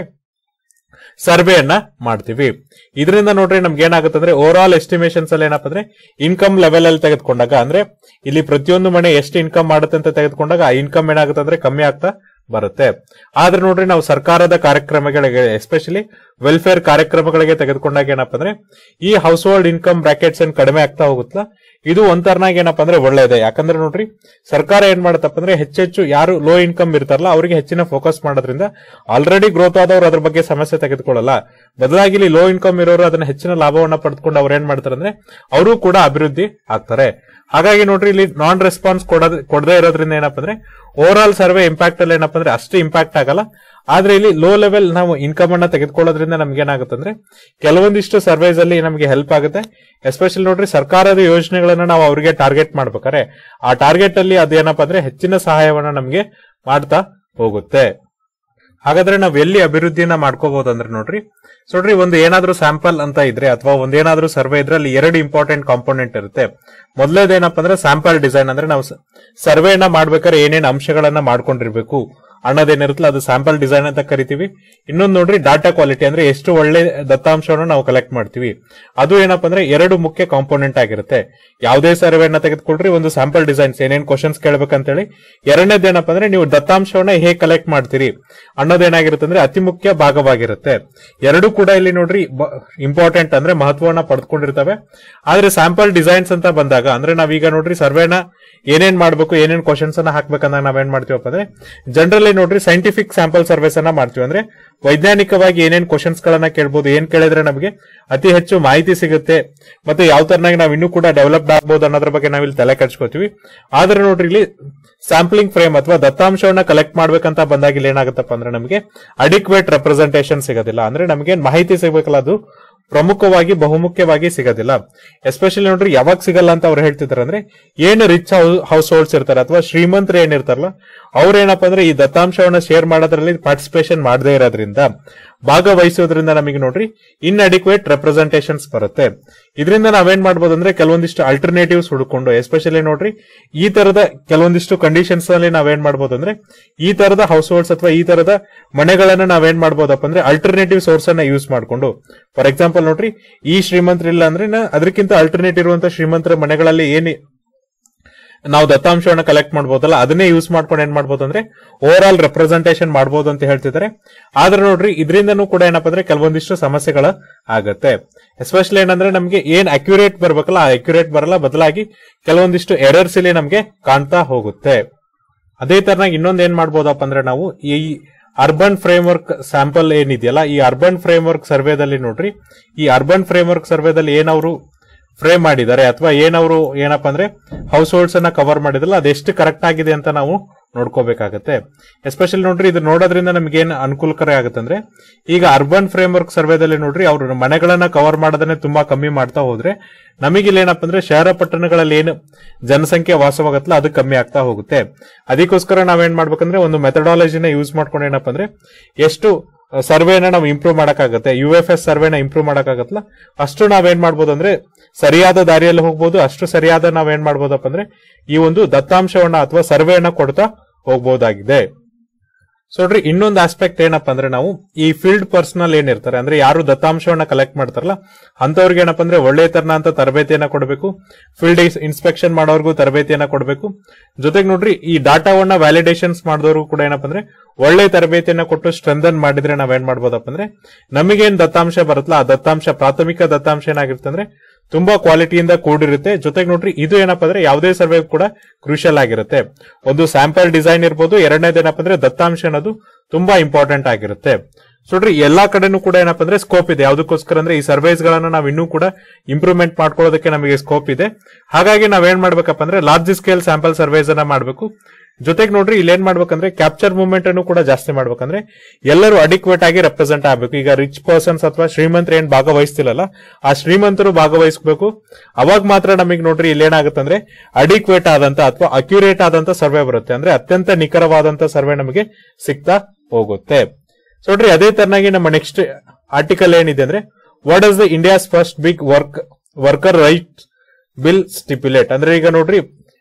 Speaker 1: ಸರ್ವೆಯನ್ನ ಮಾಡ್ತೀವಿ ಇದರಿಂದ ನೋಡ್ರಿ ನಮ್ಗೆ ಏನಾಗುತ್ತೆ ಅಂದ್ರೆ ಓವರ್ ಆಲ್ ಎಸ್ಟಿಮೇಷನ್ಸ್ ಅಲ್ಲಿ ಏನಪ್ಪ ಅಂದ್ರೆ ಇನ್ಕಮ್ ಲೆವೆಲ್ ಅಲ್ಲಿ ತೆಗೆದುಕೊಂಡಾಗ ಅಂದ್ರೆ ಇಲ್ಲಿ ಪ್ರತಿಯೊಂದು ಮನೆ ಎಷ್ಟು ಇನ್ಕಮ್ ಮಾಡುತ್ತೆ ಅಂತ ತೆಗೆದುಕೊಂಡಾಗ ಆ ಇನ್ಕಮ್ ಏನಾಗುತ್ತೆ ಅಂದ್ರೆ ಕಮ್ಮಿ ಆಗ್ತಾ ಬರುತ್ತೆ ಆದ್ರೆ ನೋಡ್ರಿ ನಾವು ಸರ್ಕಾರದ ಕಾರ್ಯಕ್ರಮಗಳಿಗೆ ಎಸ್ಪೆಷಲಿ ವೆಲ್ಫೇರ್ ಕಾರ್ಯಕ್ರಮಗಳಿಗೆ ತೆಗೆದುಕೊಂಡಾಗ ಏನಪ್ಪ ಅಂದ್ರೆ ಈ ಹೌಸ್ ಹೋಲ್ಡ್ ಇನ್ಕಮ್ ಬ್ರಾಕೆಟ್ಸ್ ಏನ್ ಕಡಿಮೆ ಆಗ್ತಾ ಹೋಗುತ್ತಲ್ಲ ಇದು ಒಂಥರನಾಗ ಏನಪ್ಪ ಅಂದ್ರೆ ಒಳ್ಳೇದೇ ಯಾಕಂದ್ರೆ ನೋಡ್ರಿ ಸರ್ಕಾರ ಏನ್ ಮಾಡತ್ತಪ್ಪ ಅಂದ್ರೆ ಹೆಚ್ಚೆಚ್ಚು ಯಾರು ಲೋ ಇನ್ಕಮ್ ಇರ್ತಾರಲ್ಲ ಅವರಿಗೆ ಹೆಚ್ಚಿನ ಫೋಕಸ್ ಮಾಡೋದ್ರಿಂದ ಆಲ್ರೆಡಿ ಗ್ರೋತ್ ಆದವರು ಅದ್ರ ಬಗ್ಗೆ ಸಮಸ್ಯೆ ತೆಗೆದುಕೊಳ್ಳಲ್ಲ ಬದಲಾಗಿ ಇಲ್ಲಿ ಲೋ ಇನ್ಕಮ್ ಇರೋರು ಅದನ್ನ ಹೆಚ್ಚಿನ ಲಾಭವನ್ನ ಪಡೆದುಕೊಂಡು ಅವ್ರು ಏನ್ ಮಾಡ್ತಾರೆ ಅಂದ್ರೆ ಅವರು ಕೂಡ ಅಭಿವೃದ್ಧಿ ಆಗ್ತಾರೆ ಹಾಗಾಗಿ ನೋಡ್ರಿ ಇಲ್ಲಿ ನಾನ್ ರೆಸ್ಪಾನ್ಸ್ ಕೊಡೋದ್ ಕೊಡದೇ ಇರೋದ್ರಿಂದ ಏನಪ್ಪ ಅಂದ್ರೆ ಓವರ್ ಆಲ್ ಸರ್ವೆ ಇಂಪ್ಯಾಕ್ಟ್ ಅಲ್ಲಿ ಏನಪ್ಪ ಅಂದ್ರೆ ಅಷ್ಟು ಇಂಪ್ಯಾಕ್ಟ್ ಆಗಲ್ಲ ಆದ್ರೆ ಇಲ್ಲಿ ಲೋ ಲೆವೆಲ್ ನಾವು ಇನ್ಕಮ್ ಅನ್ನ ತೆಗೆದುಕೊಳ್ಳೋದ್ರಿಂದ ನಮ್ಗೆ ಏನಾಗುತ್ತೆ ಅಂದ್ರೆ ಕೆಲವೊಂದಿಷ್ಟು ಸರ್ವೇಸ್ ಅಲ್ಲಿ ನಮಗೆ ಹೆಲ್ಪ್ ಆಗುತ್ತೆ ಎಸ್ಪೆಷಲಿ ನೋಡ್ರಿ ಸರ್ಕಾರದ ಯೋಜನೆಗಳನ್ನ ನಾವು ಅವರಿಗೆ ಟಾರ್ಗೆಟ್ ಮಾಡ್ಬೇಕಾರೆ ಆ ಟಾರ್ಗೆಟ್ ಅಲ್ಲಿ ಅದೇನಪ್ಪ ಅಂದ್ರೆ ಹೆಚ್ಚಿನ ಸಹಾಯವನ್ನ ನಮ್ಗೆ ಮಾಡ್ತಾ ಹೋಗುತ್ತೆ ಹಾಗಾದ್ರೆ ನಾವ್ ಎಲ್ಲಿ ಅಭಿವೃದ್ಧಿನ ಮಾಡ್ಕೋಬಹುದು ಅಂದ್ರೆ ನೋಡ್ರಿ ಸೊ ನೋಡ್ರಿ ಒಂದು ಏನಾದ್ರೂ ಸ್ಯಾಂಪಲ್ ಅಂತ ಇದ್ರೆ ಅಥವಾ ಒಂದೇನಾದ್ರೂ ಸರ್ವೆ ಇದ್ರೆ ಅಲ್ಲಿ ಎರಡು ಇಂಪಾರ್ಟೆಂಟ್ ಕಾಂಪೋನೆಂಟ್ ಇರುತ್ತೆ ಮೊದಲೇದೇನಪ್ಪ ಅಂದ್ರೆ ಸ್ಯಾಂಪಲ್ ಡಿಸೈನ್ ಅಂದ್ರೆ ನಾವು ಸರ್ವೆನ ಮಾಡ್ಬೇಕಾದ್ರೆ ಏನೇನ್ ಅಂಶಗಳನ್ನ ಮಾಡ್ಕೊಂಡಿರ್ಬೇಕು ಅನ್ನೋದೇನಿರುತ್ತಲ್ಲ ಅದು ಸ್ಯಾಂಪಲ್ ಡಿಸೈನ್ ಅಂತ ಕರಿತೀವಿ ಇನ್ನೊಂದು ನೋಡ್ರಿ ಡಾಟಾ ಕ್ವಾಲಿಟಿ ಅಂದ್ರೆ ಎಷ್ಟು ಒಳ್ಳೆ ದತ್ತಾಂಶವನ್ನು ನಾವು ಕಲೆಕ್ಟ್ ಮಾಡ್ತೀವಿ ಅದು ಏನಪ್ಪ ಅಂದ್ರೆ ಎರಡು ಮುಖ್ಯ ಕಾಂಪೋನೆಂಟ್ ಆಗಿರುತ್ತೆ ಯಾವುದೇ ಸರ್ವೆನ ತೆಗೆದುಕೊಳ್ರಿ ಒಂದು ಸ್ಯಾಂಪಲ್ ಡಿಸೈನ್ಸ್ ಏನೇನ್ ಕ್ವಶನ್ಸ್ ಕೇಳ್ಬೇಕಂತೇಳಿ ಎರಡನೇದು ಏನಪ್ಪ ಅಂದ್ರೆ ನೀವು ದತ್ತಾಂಶವನ್ನ ಹೇಗೆ ಕಲೆಕ್ಟ್ ಮಾಡ್ತೀರಿ ಅನ್ನೋದೇನಾಗಿರುತ್ತೆ ಅಂದ್ರೆ ಅತಿ ಮುಖ್ಯ ಭಾಗವಾಗಿರುತ್ತೆ ಎರಡು ಕೂಡ ಇಲ್ಲಿ ನೋಡ್ರಿ ಇಂಪಾರ್ಟೆಂಟ್ ಅಂದ್ರೆ ಮಹತ್ವವನ್ನ ಪಡೆದುಕೊಂಡಿರ್ತವೆ ಆದ್ರೆ ಸ್ಯಾಂಪಲ್ ಡಿಸೈನ್ಸ್ ಅಂತ ಬಂದಾಗ ಅಂದ್ರೆ ನಾವೀಗ ನೋಡ್ರಿ ಸರ್ವೆನ ಏನೇನ್ ಮಾಡ್ಬೇಕು ಏನೇನ್ ಕ್ವಶನ್ಸ್ ಅನ್ನ ಹಾಕ್ಬೇಕಂದಾಗ ನಾವೇನ್ ಮಾಡ್ತೀವಪ್ಪ ಅಂದ್ರೆ ಜನರಲಿ ನೋಡ್ರಿ ಸೈಂಟಿಫಿಕ್ ಸ್ಯಾಂಪಲ್ ಸರ್ವೇಸ್ ಅನ್ನ ಮಾಡ್ತೀವಿ ಅಂದ್ರೆ ವೈಜ್ಞಾನಿಕವಾಗಿ ಏನೇನ್ ಕ್ವಶನ್ಸ್ ಗಳನ್ನ ಕೇಳ್ಬೋದು ಏನ್ ಕೇಳಿದ್ರೆ ನಮಗೆ ಅತಿ ಹೆಚ್ಚು ಮಾಹಿತಿ ಸಿಗುತ್ತೆ ಮತ್ತೆ ಯಾವ ತರನಾಗಿ ನಾವು ಇನ್ನೂ ಕೂಡ ಡೆವಲಪ್ಡ್ ಆಗ್ಬೋದು ಅನ್ನೋದ್ರ ಬಗ್ಗೆ ನಾವಿಲ್ಲಿ ತಲೆ ಕೆಡ್ಸ್ಕೊತೀವಿ ಆದ್ರೆ ನೋಡ್ರಿ ಇಲ್ಲಿ ಸ್ಯಾಂಪ್ಲಿಂಗ್ ಫ್ರೇಮ್ ಅಥವಾ ದತ್ತಾಂಶವನ್ನ ಕಲೆಕ್ಟ್ ಮಾಡ್ಬೇಕಂತ ಬಂದಾಗ ಇಲ್ಲಿ ಏನಾಗುತ್ತಪ್ಪ ಅಂದ್ರೆ ನಮಗೆ ಅಡಿಕ್ವೇಟ್ ರೆಪ್ರೆಸೆಂಟೇಷನ್ ಸಿಗೋದಿಲ್ಲ ಅಂದ್ರೆ ನಮಗೆ ಮಾಹಿತಿ ಸಿಗ್ಬೇಕಲ್ಲ ಅದು ಪ್ರಮುಖವಾಗಿ ಬಹುಮುಖ್ಯವಾಗಿ ಸಿಗೋದಿಲ್ಲ ಎಸ್ಪೆಷಲಿ ನೋಡ್ರಿ ಯಾವಾಗ ಸಿಗಲ್ಲ ಅಂತ ಅವ್ರು ಹೇಳ್ತಿದಾರೆ ಅಂದ್ರೆ ಏನು ರಿಚ್ ಹೌಸ್ ಹೋಲ್ಡ್ಸ್ ಇರ್ತಾರೆ ಅಥವಾ ಶ್ರೀಮಂತರು ಏನಿರ್ತಾರಲ್ಲ ಅವ್ರೇನಪ್ಪ ಅಂದ್ರೆ ಈ ದತ್ತಾಂಶವನ್ನ ಶೇರ್ ಮಾಡೋದ್ರಲ್ಲಿ ಪಾರ್ಟಿಸಿಪೇಷನ್ ಮಾಡದೇ ಇರೋದ್ರಿಂದ ಭಾಗವಹಿಸೋದ್ರಿಂದ ನಮಗೆ ನೋಡ್ರಿ ಇನ್ ಅಡಿಕ್ವೇಟ್ ರೆಪ್ರೆಸೆಂಟೇಷನ್ಸ್ ಬರುತ್ತೆ ಇದರಿಂದ ನಾವೇನ್ ಮಾಡ್ಬೋದು ಅಂದ್ರೆ ಕೆಲವೊಂದಿಷ್ಟು ಅಲ್ಟರ್ನೇಟಿವ್ಸ್ ಹುಡುಕೊಂಡು ಎಸ್ಪೆಷಲಿ ನೋಡ್ರಿ ಈ ತರದ ಕೆಲವೊಂದಿಷ್ಟು ಕಂಡೀಷನ್ಸ್ ಅಲ್ಲಿ ನಾವೇನ್ ಮಾಡ್ಬೋದು ಅಂದ್ರೆ ಈ ತರದ ಹೌಸ್ ಹೋಲ್ಡ್ಸ್ ಅಥವಾ ಈ ತರದ ಮನೆಗಳನ್ನ ನಾವೇನ್ ಮಾಡ್ಬೋದಪ್ಪ ಅಂದ್ರೆ ಅಲ್ಟರ್ನೇಟಿವ್ ಸೋರ್ಸ್ ಅನ್ನ ಯೂಸ್ ಮಾಡ್ಕೊಂಡು ಫಾರ್ ಎಕ್ಸಾಂಪಲ್ ನೋಡ್ರಿ ಈ ಶ್ರೀಮಂತರಿಲ್ಲ ಅಂದ್ರೆ ನಾ ಅದಕ್ಕಿಂತ ಅಲ್ಟರ್ನೇಟ್ ಇರುವಂತ ಶ್ರೀಮಂತರ ಮನೆಗಳಲ್ಲಿ ಏನಿ ನಾವು ದತ್ತಾಂಶವನ್ನ ಕಲೆಕ್ಟ್ ಮಾಡ್ಬೋದಲ್ಲ ಅದನ್ನೇ ಯೂಸ್ ಮಾಡ್ಕೊಂಡು ಏನ್ ಮಾಡ್ಬೋದು ಅಂದ್ರೆ ಓವರ್ ಆಲ್ ರೆಪ್ರೆಸೆಂಟೇಷನ್ ಮಾಡ್ಬೋದು ಅಂತ ಹೇಳ್ತಿದ್ದಾರೆ ಆದ್ರೆ ನೋಡ್ರಿ ಇದರಿಂದನೂ ಕೂಡ ಏನಪ್ಪಾ ಅಂದ್ರೆ ಕೆಲವೊಂದಿಷ್ಟು ಸಮಸ್ಯೆಗಳ ಆಗತ್ತೆ ಎಸ್ಪೆಷಲಿ ಏನಂದ್ರೆ ನಮ್ಗೆ ಏನ್ ಅಕ್ಯುರೇಟ್ ಬರ್ಬೇಕಲ್ಲ ಆ ಅಕ್ಯುರೇಟ್ ಬರಲ್ಲ ಬದಲಾಗಿ ಕೆಲವೊಂದಿಷ್ಟು ಎರರ್ಸ್ ಇಲ್ಲಿ ನಮ್ಗೆ ಕಾಣ್ತಾ ಹೋಗುತ್ತೆ ಅದೇ ತರನಾಗಿ ಇನ್ನೊಂದ್ ಏನ್ ಮಾಡ್ಬೋದಪ್ಪ ಅಂದ್ರೆ ನಾವು ಈ ಅರ್ಬನ್ ಫ್ರೇಮ್ ವರ್ಕ್ ಸ್ಯಾಂಪಲ್ ಏನಿದೆಯಲ್ಲ ಈ ಅರ್ಬನ್ ಫ್ರೇಮ್ ವರ್ಕ್ ಸರ್ವೇದಲ್ಲಿ ನೋಡ್ರಿ ಈ ಅರ್ಬನ್ ಫ್ರೇಮ್ ವರ್ಕ್ ಸರ್ವೇದಲ್ಲಿ ಏನವರು ಫ್ರೇಮ್ ಮಾಡಿದ್ದಾರೆ ಅಥವಾ ಏನವರು ಏನಪ್ಪಾ ಅಂದ್ರೆ ಹೌಸ್ ಹೋಲ್ಡ್ಸ್ ಅನ್ನ ಕವರ್ ಮಾಡಿದ್ರಲ್ಲ ಅದೆಷ್ಟು ಕರೆಕ್ಟ್ ಆಗಿದೆ ಅಂತ ನಾವು ನೋಡ್ಕೋಬೇಕಾಗತ್ತೆ ಎಸ್ಪೆಷಲಿ ನೋಡ್ರಿ ಇದು ನೋಡೋದ್ರಿಂದ ನಮ್ಗೆ ಏನ್ ಅನುಕೂಲಕರ ಆಗುತ್ತೆ ಅಂದ್ರೆ ಈಗ ಅರ್ಬನ್ ಫ್ರೇಮ್ ವರ್ಕ್ ಸರ್ವೇದಲ್ಲಿ ನೋಡ್ರಿ ಅವ್ರು ಮನೆಗಳನ್ನ ಕವರ್ ಮಾಡೋದನ್ನೇ ತುಂಬಾ ಕಮ್ಮಿ ಮಾಡ್ತಾ ಹೋದ್ರೆ ನಮಗೆ ಇಲ್ಲಿ ಏನಪ್ಪ ಅಂದ್ರೆ ಶಹರ ಪಟ್ಟಣಗಳಲ್ಲಿ ಏನು ಜನಸಂಖ್ಯೆ ವಾಸವಾಗತ್ತಲ್ಲ ಅದು ಕಮ್ಮಿ ಆಗ್ತಾ ಹೋಗುತ್ತೆ ಅದಕ್ಕೋಸ್ಕರ ನಾವೇನ್ ಮಾಡ್ಬೇಕಂದ್ರೆ ಒಂದು ಮೆಥಡಾಲಜಿನ ಯೂಸ್ ಮಾಡ್ಕೊಂಡು ಏನಪ್ಪ ಅಂದ್ರೆ ಎಷ್ಟು ಸರ್ವೆನ ನಾವು ಇಂಪ್ರೂವ್ ಮಾಡಕ್ಕಾಗತ್ತೆ ಯು ಎಫ್ ಎಸ್ ಸರ್ವೆನ ಇಂಪ್ರೂವ್ ಮಾಡಕ್ಕಾಗತ್ತಲ್ಲ ಅಷ್ಟು ನಾವೇನ್ ಮಾಡ್ಬೋದು ಅಂದ್ರೆ ಸರಿಯಾದ ದಾರಿಯಲ್ಲಿ ಹೋಗ್ಬೋದು ಅಷ್ಟು ಸರಿಯಾದ ನಾವೇನ್ ಮಾಡ್ಬೋದಪ್ಪ ಅಂದ್ರೆ ಈ ಒಂದು ದತ್ತಾಂಶವನ್ನ ಅಥವಾ ಸರ್ವೆಯನ್ನ ಕೊಡ್ತಾ ಹೋಗ್ಬೋದಾಗಿದೆ ಸೊ ನೋಡ್ರಿ ಇನ್ನೊಂದು ಆಸ್ಪೆಕ್ಟ್ ಏನಪ್ಪಾ ಅಂದ್ರೆ ನಾವು ಈ ಫೀಲ್ಡ್ ಪರ್ಸನಲ್ ಏನಿರ್ತಾರೆ ಅಂದ್ರೆ ಯಾರು ದತ್ತಾಂಶವನ್ನ ಕಲೆಕ್ಟ್ ಮಾಡ್ತಾರಲ್ಲ ಅಂತವ್ರಿಗೆ ಏನಪ್ಪಾ ಅಂದ್ರೆ ಒಳ್ಳೆ ತರನ ಅಂತ ತರಬೇತಿಯನ್ನ ಕೊಡಬೇಕು ಫೀಲ್ಡ್ ಇನ್ಸ್ಪೆಕ್ಷನ್ ಮಾಡೋರ್ಗೂ ತರಬೇತಿಯನ್ನ ಕೊಡಬೇಕು ಜೊತೆಗೆ ನೋಡ್ರಿ ಈ ಡಾಟಾವನ್ನ ವ್ಯಾಲಿಡೇಷನ್ಸ್ ಮಾಡಿದವರು ಕೂಡ ಏನಪ್ಪಾ ಅಂದ್ರೆ ಒಳ್ಳೆ ತರಬೇತಿಯನ್ನ ಕೊಟ್ಟು ಸ್ಟ್ರೆಂಥನ್ ಮಾಡಿದ್ರೆ ನಾವೇನ್ ಮಾಡ್ಬೋದಪ್ಪ ಅಂದ್ರೆ ನಮಗೇನ್ ದತ್ತಾಂಶ ಬರುತ್ತಲ್ಲ ಆ ದತ್ತಾಂಶ ಪ್ರಾಥಮಿಕ ದತ್ತಾಂಶ ಏನಾಗಿರುತ್ತೆ ಅಂದ್ರೆ ತುಂಬಾ ಕ್ವಾಲಿಟಿಯಿಂದ ಕೂಡಿರುತ್ತೆ ಜೊತೆಗೆ ನೋಡ್ರಿ ಇದು ಏನಪ್ಪಾ ಅಂದ್ರೆ ಯಾವುದೇ ಸರ್ವೆ ಕೂಡ ಕ್ರೂಷಿಯಲ್ ಆಗಿರುತ್ತೆ ಒಂದು ಸ್ಯಾಂಪಲ್ ಡಿಸೈನ್ ಇರ್ಬೋದು ಎರಡನೇದು ಏನಪ್ಪಾ ಅಂದ್ರೆ ದತ್ತಾಂಶ ಅನ್ನೋದು ತುಂಬಾ ಇಂಪಾರ್ಟೆಂಟ್ ಆಗಿರುತ್ತೆ ಸೊ ನೋಡ್ರಿ ಎಲ್ಲಾ ಕಡೆನೂ ಕೂಡ ಏನಪ್ಪಾ ಅಂದ್ರೆ ಸ್ಕೋಪ್ ಇದೆ ಯಾವ್ದಕ್ಕೋಸ್ಕರ ಅಂದ್ರೆ ಈ ಸರ್ವೇಸ್ ಗಳನ್ನ ನಾವು ಇನ್ನೂ ಕೂಡ ಇಂಪ್ರೂವ್ಮೆಂಟ್ ಮಾಡ್ಕೊಳ್ಳೋದಕ್ಕೆ ನಮಗೆ ಸ್ಕೋಪ್ ಇದೆ ಹಾಗಾಗಿ ನಾವೇನ್ ಮಾಡ್ಬೇಕಪ್ಪ ಅಂದ್ರೆ ಲಾರ್ಜ್ ಸ್ಕೇಲ್ ಸ್ಯಾಂಪಲ್ ಸರ್ವೇಸ್ ಅನ್ನ ಮಾಡಬೇಕು ಜೊತೆಗೆ ನೋಡ್ರಿ ಇಲ್ಲಿ ಏನ್ ಮಾಡ್ಬೇಕಂದ್ರೆ ಕ್ಯಾಪ್ಚರ್ ಮೂವ್ಮೆಂಟ್ ಅನ್ನು ಕೂಡ ಜಾಸ್ತಿ ಮಾಡ್ಬೇಕಂದ್ರೆ ಎಲ್ಲರೂ ಅಡಿಕ್ವೇಟ್ ಆಗಿ ರೆಪ್ರೆಸೆಂಟ್ ಆಗಬೇಕು ಈಗ ರಿಚ್ ಪರ್ಸನ್ಸ್ ಅಥವಾ ಶ್ರೀಮಂತರು ಏನ್ ಭಾಗವಹಿಸ್ತಿಲ್ಲಲ್ಲ ಆ ಶ್ರೀಮಂತರು ಭಾಗವಹಿಸಬೇಕು ಅವಾಗ ಮಾತ್ರ ನಮಗೆ ನೋಡ್ರಿ ಇಲ್ಲಿ ಏನಾಗುತ್ತೆ ಅಂದ್ರೆ ಅಡಿಕ್ವೇಟ್ ಆದಂತ ಅಥವಾ ಅಕ್ಯುರೇಟ್ ಆದಂತ ಸರ್ವೆ ಬರುತ್ತೆ ಅಂದ್ರೆ ಅತ್ಯಂತ ನಿಖರವಾದಂತ ಸರ್ವೆ ನಮಗೆ ಸಿಗ್ತಾ ಹೋಗುತ್ತೆ ಸೊ ನೋಡ್ರಿ ಅದೇ ತರನಾಗಿ ನಮ್ಮ ನೆಕ್ಸ್ಟ್ ಆರ್ಟಿಕಲ್ ಏನಿದೆ ಅಂದ್ರೆ what is the India's first big work worker right bill stipulate ಅಂದ್ರೆ ಈಗ ನೋಡ್ರಿ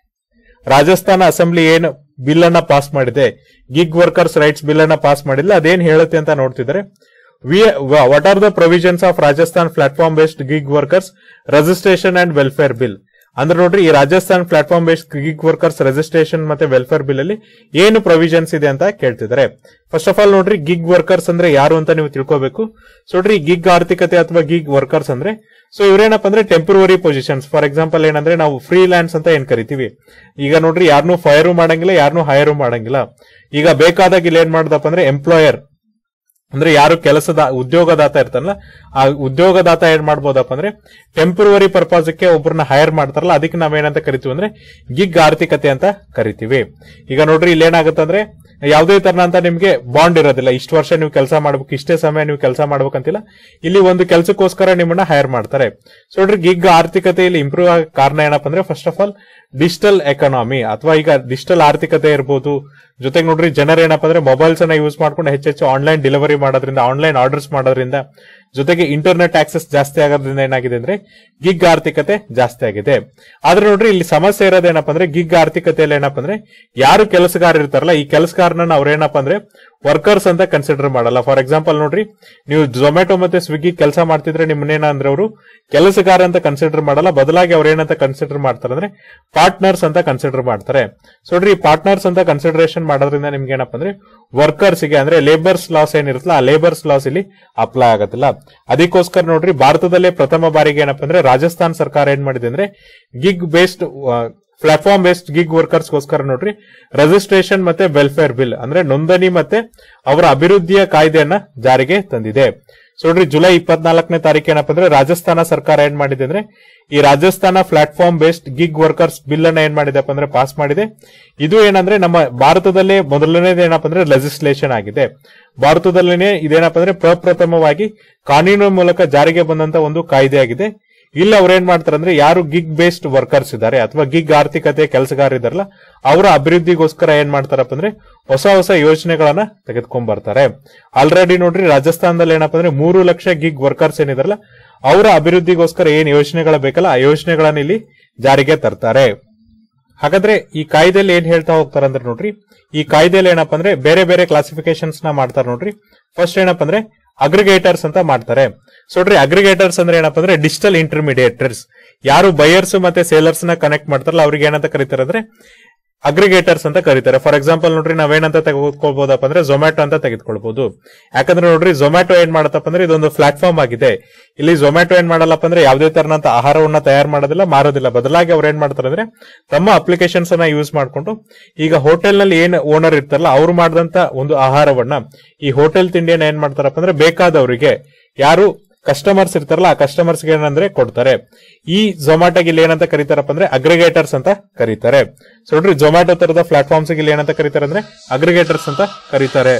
Speaker 1: ರಾಜಸ್ಥಾನ ಅಸೆಂಬ್ಲಿ ಏನು ಬಿಲ್ ಅನ್ನ ಪಾಸ್ ಮಾಡಿದೆ ಗಿಗ್ ವರ್ಕರ್ಸ್ ರೈಟ್ಸ್ ಬಿಲ್ ಅನ್ನ ಪಾಸ್ ಮಾಡಿಲ್ಲ ಅದೇನ್ ಹೇಳುತ್ತೆ ಅಂತ ನೋಡ್ತಿದ್ದಾರೆ ವಿ what are the provisions of Rajasthan platform based gig workers registration and welfare bill ಅಂದ್ರೆ ನೋಡ್ರಿ ಈ Rajasthan platform based gig workers registration ಮತ್ತೆ ವೆಲ್ಫೇರ್ ಬಿಲ್ ಅಲ್ಲಿ ಏನು ಪ್ರೊವಿಷನ್ಸ್ ಇದೆ ಅಂತ ಕೇಳ್ತಿದ್ದಾರೆ ಫಸ್ಟ್ ಆಫ್ ಆಲ್ ನೋಡ್ರಿ ಗಿಗ್ ವರ್ಕರ್ಸ್ ಅಂದ್ರೆ ಯಾರು ಅಂತ ನೀವು ತಿಳ್ಕೋಬೇಕು ಸೊ ನೋಡ್ರಿ ಗಿಗ್ ಆರ್ಥಿಕತೆ ಅಥವಾ ಗಿಗ್ ವರ್ಕರ್ಸ್ ಅಂದ್ರೆ ಸೊ ಇವ್ರೇನಪ್ಪ ಅಂದ್ರೆ ಟೆಂಪರರಿ ಪೊಸಿಷನ್ಸ್ ಫಾರ್ ಎಕ್ಸಾಂಪಲ್ ಏನಂದ್ರೆ ನಾವು ಫ್ರೀ ಲ್ಯಾಂಡ್ಸ್ ಅಂತ ಏನ್ ಕರಿತೀವಿ ಈಗ ನೋಡ್ರಿ ಯಾರನ್ನೂ ಫೈರು ಮಾಡಂಗಿಲ್ಲ ಯಾರನ್ನೂ ಹೈರು ಮಾಡಂಗಿಲ್ಲ ಈಗ ಬೇಕಾದಾಗ ಇಲ್ಲಿ ಏನ್ ಮಾಡ್ದಪ್ಪ ಅಂದ್ರೆ ಎಂಪ್ಲಾಯರ್ ಅಂದ್ರೆ ಯಾರು ಕೆಲಸದ ಉದ್ಯೋಗದಾತ ಇರ್ತಾನಲ್ಲ ಆ ಉದ್ಯೋಗದಾತ ಏನ್ ಮಾಡ್ಬೋದಪ್ಪ ಅಂದ್ರೆ ಟೆಂಪರರಿ ಪರ್ಪಸ್ಗೆ ಒಬ್ಬರನ್ನ ಹೈರ್ ಮಾಡ್ತಾರಲ್ಲ ಅದಕ್ಕೆ ನಾವೇನಂತ ಕರಿತೀವಿ ಅಂದ್ರೆ ಗಿಗ್ ಆರ್ಥಿಕತೆ ಅಂತ ಕರಿತೀವಿ ಈಗ ನೋಡ್ರಿ ಇಲ್ಲಿ ಏನಾಗುತ್ತೆ ಅಂದ್ರೆ ಯಾವುದೇ ತರನಂತ ನಿಮ್ಗೆ ಬಾಂಡ್ ಇರೋದಿಲ್ಲ ಇಷ್ಟು ವರ್ಷ ನೀವು ಕೆಲಸ ಮಾಡ್ಬೇಕು ಇಷ್ಟೇ ಸಮಯ ನೀವು ಕೆಲಸ ಮಾಡ್ಬೇಕಂತಿಲ್ಲ ಇಲ್ಲಿ ಒಂದು ಕೆಲಸಕ್ಕೋಸ್ಕರ ನಿಮ್ಮನ್ನ ಹೈರ್ ಮಾಡ್ತಾರೆ ಸೊ ನೋಡ್ರಿ ಗಿಗ್ ಆರ್ಥಿಕತೆಯಲ್ಲಿ ಇಂಪ್ರೂವ್ ಆಗ ಕಾರಣ ಏನಪ್ಪ ಅಂದ್ರೆ first of all digital economy ಅಥವಾ ಈಗ ಡಿಜಿಟಲ್ ಆರ್ಥಿಕತೆ ಇರ್ಬೋದು ಜೊತೆಗೆ ನೋಡ್ರಿ ಜನರು ಏನಪ್ಪ ಅಂದ್ರೆ ಮೊಬೈಲ್ಸ್ ಅನ್ನ ಯೂಸ್ ಮಾಡ್ಕೊಂಡು ಹೆಚ್ಚೆಚ್ಚು ಆನ್ಲೈನ್ ಡೆಲಿವರಿ ಮಾಡೋದ್ರಿಂದ ಆನ್ಲೈನ್ ಆರ್ಡರ್ಸ್ ಮಾಡೋದ್ರಿಂದ ಜೊತೆಗೆ ಇಂಟರ್ನೆಟ್ ಆಕ್ಸೆಸ್ ಜಾಸ್ತಿ ಆಗೋದ್ರಿಂದ ಏನಾಗಿದೆ ಅಂದ್ರೆ ಗಿಗ್ ಆರ್ಥಿಕತೆ ಜಾಸ್ತಿ ಆಗಿದೆ ಆದ್ರೆ ನೋಡ್ರಿ ಇಲ್ಲಿ ಸಮಸ್ಯೆ ಇರೋದೇನಪ್ಪ ಅಂದ್ರೆ ಗಿಗ್ ಆರ್ಥಿಕತೆಯಲ್ಲಿ ಏನಪ್ಪ ಅಂದ್ರೆ ಯಾರು ಕೆಲಸಗಾರ ಇರ್ತಾರಲ್ಲ ಈ ಕೆಲಸಗಾರನ ಅವ್ರೇನಪ್ಪ ಅಂದ್ರೆ ವರ್ಕರ್ಸ್ ಅಂತ ಕನ್ಸಿಡರ್ ಮಾಡಲ್ಲ ಫಾರ್ ಎಕ್ಸಾಂಪಲ್ ನೋಡ್ರಿ ನೀವು ಝೊಮ್ಯಾಟೊ ಮತ್ತೆ ಸ್ವಿಗ್ಗಿ ಕೆಲಸ ಮಾಡ್ತಿದ್ರೆ ನಿಮ್ಮನ್ನೇನ ಅಂದ್ರೆ ಅವರು ಕೆಲಸಗಾರ ಅಂತ ಕನ್ಸಿಡರ್ ಮಾಡಲ್ಲ ಬದಲಾಗಿ ಅವ್ರು ಏನಂತ ಕನ್ಸಿಡರ್ ಮಾಡ್ತಾರೆ ಅಂದ್ರೆ ಪಾರ್ಟ್ನರ್ಸ್ ಅಂತ ಕನ್ಸಿಡರ್ ಮಾಡ್ತಾರೆ ಸೊ ನೋಡ್ರಿ ಪಾರ್ಟ್ನರ್ಸ್ ಅಂತ ಕನ್ಸಿಡರೇಷನ್ ಮಾಡೋದ್ರಿಂದ ನಿಮ್ಗೆ ಏನಪ್ಪ ಅಂದ್ರೆ ವರ್ಕರ್ಸ್ ಗೆ ಅಂದ್ರೆ ಲೇಬರ್ಸ್ ಲಾಸ್ ಏನಿರುತ್ತಲ್ಲ ಆ ಲೇಬರ್ಸ್ ಲಾಸ್ ಇಲ್ಲಿ ಅಪ್ಲೈ ಆಗೋದಿಲ್ಲ ಅದಕ್ಕೋಸ್ಕರ ನೋಡ್ರಿ ಭಾರತದಲ್ಲೇ ಪ್ರಥಮ ಬಾರಿಗೆ ಏನಪ್ಪ ಅಂದ್ರೆ ರಾಜಸ್ಥಾನ್ ಸರ್ಕಾರ ಏನ್ ಮಾಡಿದೆ ಅಂದ್ರೆ gig based platform based gig workers ಗೋಸ್ಕರ ನೋಡ್ರಿ ರಿಜಿಸ್ಟ್ರೇಷನ್ ಮತ್ತೆ ವೆಲ್ಫೇರ್ ಬಿಲ್ ಅಂದ್ರೆ ನೋಂದಣಿ ಮತ್ತೆ ಅವರ ಅಭಿವೃದ್ಧಿಯ ಕಾಯ್ದೆಯನ್ನ ಜಾರಿಗೆ ತಂದಿದೆ ಸೊ ನೋಡ್ರಿ ಜುಲೈ ಇಪ್ಪತ್ನಾಲ್ಕನೇ ತಾರೀಕು ಏನಪ್ಪ ಅಂದ್ರೆ ರಾಜಸ್ಥಾನ ಸರ್ಕಾರ ಏನ್ ಮಾಡಿದೆ ಅಂದ್ರೆ ಈ Rajasthan platform based gig workers bill ಅನ್ನ ಏನ್ ಮಾಡಿದೆಪ್ಪ ಅಂದ್ರೆ ಪಾಸ್ ಮಾಡಿದೆ ಇದು ಏನಂದ್ರೆ ನಮ್ಮ ಭಾರತದಲ್ಲೇ ಮೊದಲನೇದು ಏನಪ್ಪ ಅಂದ್ರೆ ಲೆಜಿಸ್ಲೇಷನ್ ಆಗಿದೆ ಭಾರತದಲ್ಲಿನೇ ಇದೇನಪ್ಪ ಅಂದ್ರೆ ಪ್ರಪ್ರಥಮವಾಗಿ ಕಾನೂನು ಮೂಲಕ ಜಾರಿಗೆ ಬಂದಂತ ಒಂದು ಕಾಯ್ದೆ ಆಗಿದೆ ಇಲ್ಲಿ ಅವ್ರು ಏನ್ ಮಾಡ್ತಾರೆ ಅಂದ್ರೆ ಯಾರು ಗಿಗ್ ಬೇಸ್ಡ್ ವರ್ಕರ್ಸ್ ಇದ್ದಾರೆ ಅಥವಾ ಗಿಗ್ ಆರ್ಥಿಕತೆ ಕೆಲಸಗಾರ ಇದಾರಲ್ಲ ಅವರ ಅಭಿವೃದ್ಧಿಗೋಸ್ಕರ ಏನ್ ಮಾಡ್ತಾರಪ್ಪ ಅಂದ್ರೆ ಹೊಸ ಹೊಸ ಯೋಜನೆಗಳನ್ನ ತೆಗೆದುಕೊಂಡ್ ಬರ್ತಾರೆ ಆಲ್ರೆಡಿ ನೋಡ್ರಿ ರಾಜಸ್ಥಾನದಲ್ಲಿ ಏನಪ್ಪ ಅಂದ್ರೆ ಮೂರು ಲಕ್ಷ ಗಿಗ್ ವರ್ಕರ್ಸ್ ಏನಿದಾರಲ್ಲ ಅವರ ಅಭಿವೃದ್ಧಿಗೋಸ್ಕರ ಏನ್ ಯೋಜನೆಗಳ ಬೇಕಲ್ಲ ಆ ಯೋಜನೆಗಳನ್ನ ಇಲ್ಲಿ ಜಾರಿಗೆ ತರ್ತಾರೆ ಹಾಗಾದ್ರೆ ಈ ಕಾಯ್ದೆಯಲ್ಲಿ ಏನ್ ಹೇಳ್ತಾ ಹೋಗ್ತಾರೆ ಅಂದ್ರೆ ನೋಡ್ರಿ ಈ ಕಾಯ್ದೆಯಲ್ಲಿ ಏನಪ್ಪ ಅಂದ್ರೆ ಬೇರೆ ಬೇರೆ ಕ್ಲಾಸಿಫಿಕೇಶನ್ಸ್ ನ ಮಾಡ್ತಾರೆ ನೋಡ್ರಿ ಫಸ್ಟ್ ಏನಪ್ಪ ಅಂದ್ರೆ ಅಗ್ರಿಗೇಟರ್ಸ್ ಅಂತ ಮಾಡ್ತಾರೆ ಸೊ ನೋಡ್ರಿ ಅಗ್ರಿಗೇಟರ್ಸ್ ಅಂದ್ರೆ ಏನಪ್ಪ ಅಂದ್ರೆ ಡಿಜಿಟಲ್ ಇಂಟರ್ಮೀಡಿಯೇಟರ್ಸ್ ಯಾರು ಬಯರ್ಸ್ ಮತ್ತೆ ಸೇಲರ್ಸ್ ನ ಕನೆಕ್ಟ್ ಮಾಡ್ತಾರಲ್ಲ ಅವ್ರಿಗೆ ಏನಂತ ಕರೀತಾರೆ ಅಂದ್ರೆ ಅಗ್ರಿಗೇಟರ್ಸ್ ಅಂತ ಕರೀತಾರೆ ಫಾರ್ ಎಕ್ಸಾಂಪಲ್ ನೋಡ್ರಿ ನಾವೇನಂತ ತೆಗೆದುಕೊಳ್ಬಹುದಪ್ಪ ಅಂದ್ರೆ ಝೊಮ್ಯಾಟೊ ಅಂತ ತೆಗೆದುಕೊಳ್ಬಹುದು ಯಾಕಂದ್ರೆ ನೋಡ್ರಿ ಝೊಮ್ಯಾಟೊ ಏನ್ ಮಾಡತ್ತಪ್ಪ ಅಂದ್ರೆ ಇದೊಂದು ಪ್ಲಾಟ್ಫಾರ್ಮ್ ಆಗಿದೆ ಇಲ್ಲಿ ಝೊಮ್ಯಾಟೊ ಏನ್ ಮಾಡಲ್ಲಪ್ಪ ಅಂದ್ರೆ ಯಾವುದೇ ತರನಂತ ಆಹಾರವನ್ನ ತಯಾರು ಮಾಡೋದಿಲ್ಲ ಮಾರೋದಿಲ್ಲ ಬದಲಾಗಿ ಅವ್ರು ಏನ್ ಮಾಡ್ತಾರೆ ಅಂದ್ರೆ ತಮ್ಮ ಅಪ್ಲಿಕೇಶನ್ಸ್ ಅನ್ನ ಯೂಸ್ ಮಾಡ್ಕೊಂಡು ಈಗ ಹೋಟೆಲ್ ನಲ್ಲಿ ಏನ್ ಓನರ್ ಇರ್ತಾರಲ್ಲ ಅವ್ರು ಮಾಡಿದಂತ ಒಂದು ಆಹಾರವನ್ನ ಈ ಹೋಟೆಲ್ ತಿಂಡಿಯನ್ನ ಏನ್ ಮಾಡ್ತಾರಪ್ಪ ಅಂದ್ರೆ ಬೇಕಾದವರಿಗೆ ಯಾರು ಕಸ್ಟಮರ್ಸ್ ಇರ್ತಾರಲ್ಲ ಆ ಕಸ್ಟಮರ್ಸ್ ಏನಂದ್ರೆ ಕೊಡ್ತಾರೆ ಈ ಝೊಮ್ಯಾಟೋಗೆ ಇಲ್ಲಿ ಏನಂತ ಕರೀತಾರಪ್ಪ ಅಂದ್ರೆ ಅಗ್ರಿಗೇಟರ್ಸ್ ಅಂತ ಕರೀತಾರೆ ಸೊ ನೋಡ್ರಿ ಝೊಮ್ಯಾಟೊ ತರದ ಪ್ಲಾಟ್ಫಾರ್ಮ್ಸ್ ಇಲ್ಲಿ ಏನಂತ ಕರೀತಾರೆ ಅಂದ್ರೆ ಅಗ್ರಿಗೇಟರ್ಸ್ ಅಂತ ಕರೀತಾರೆ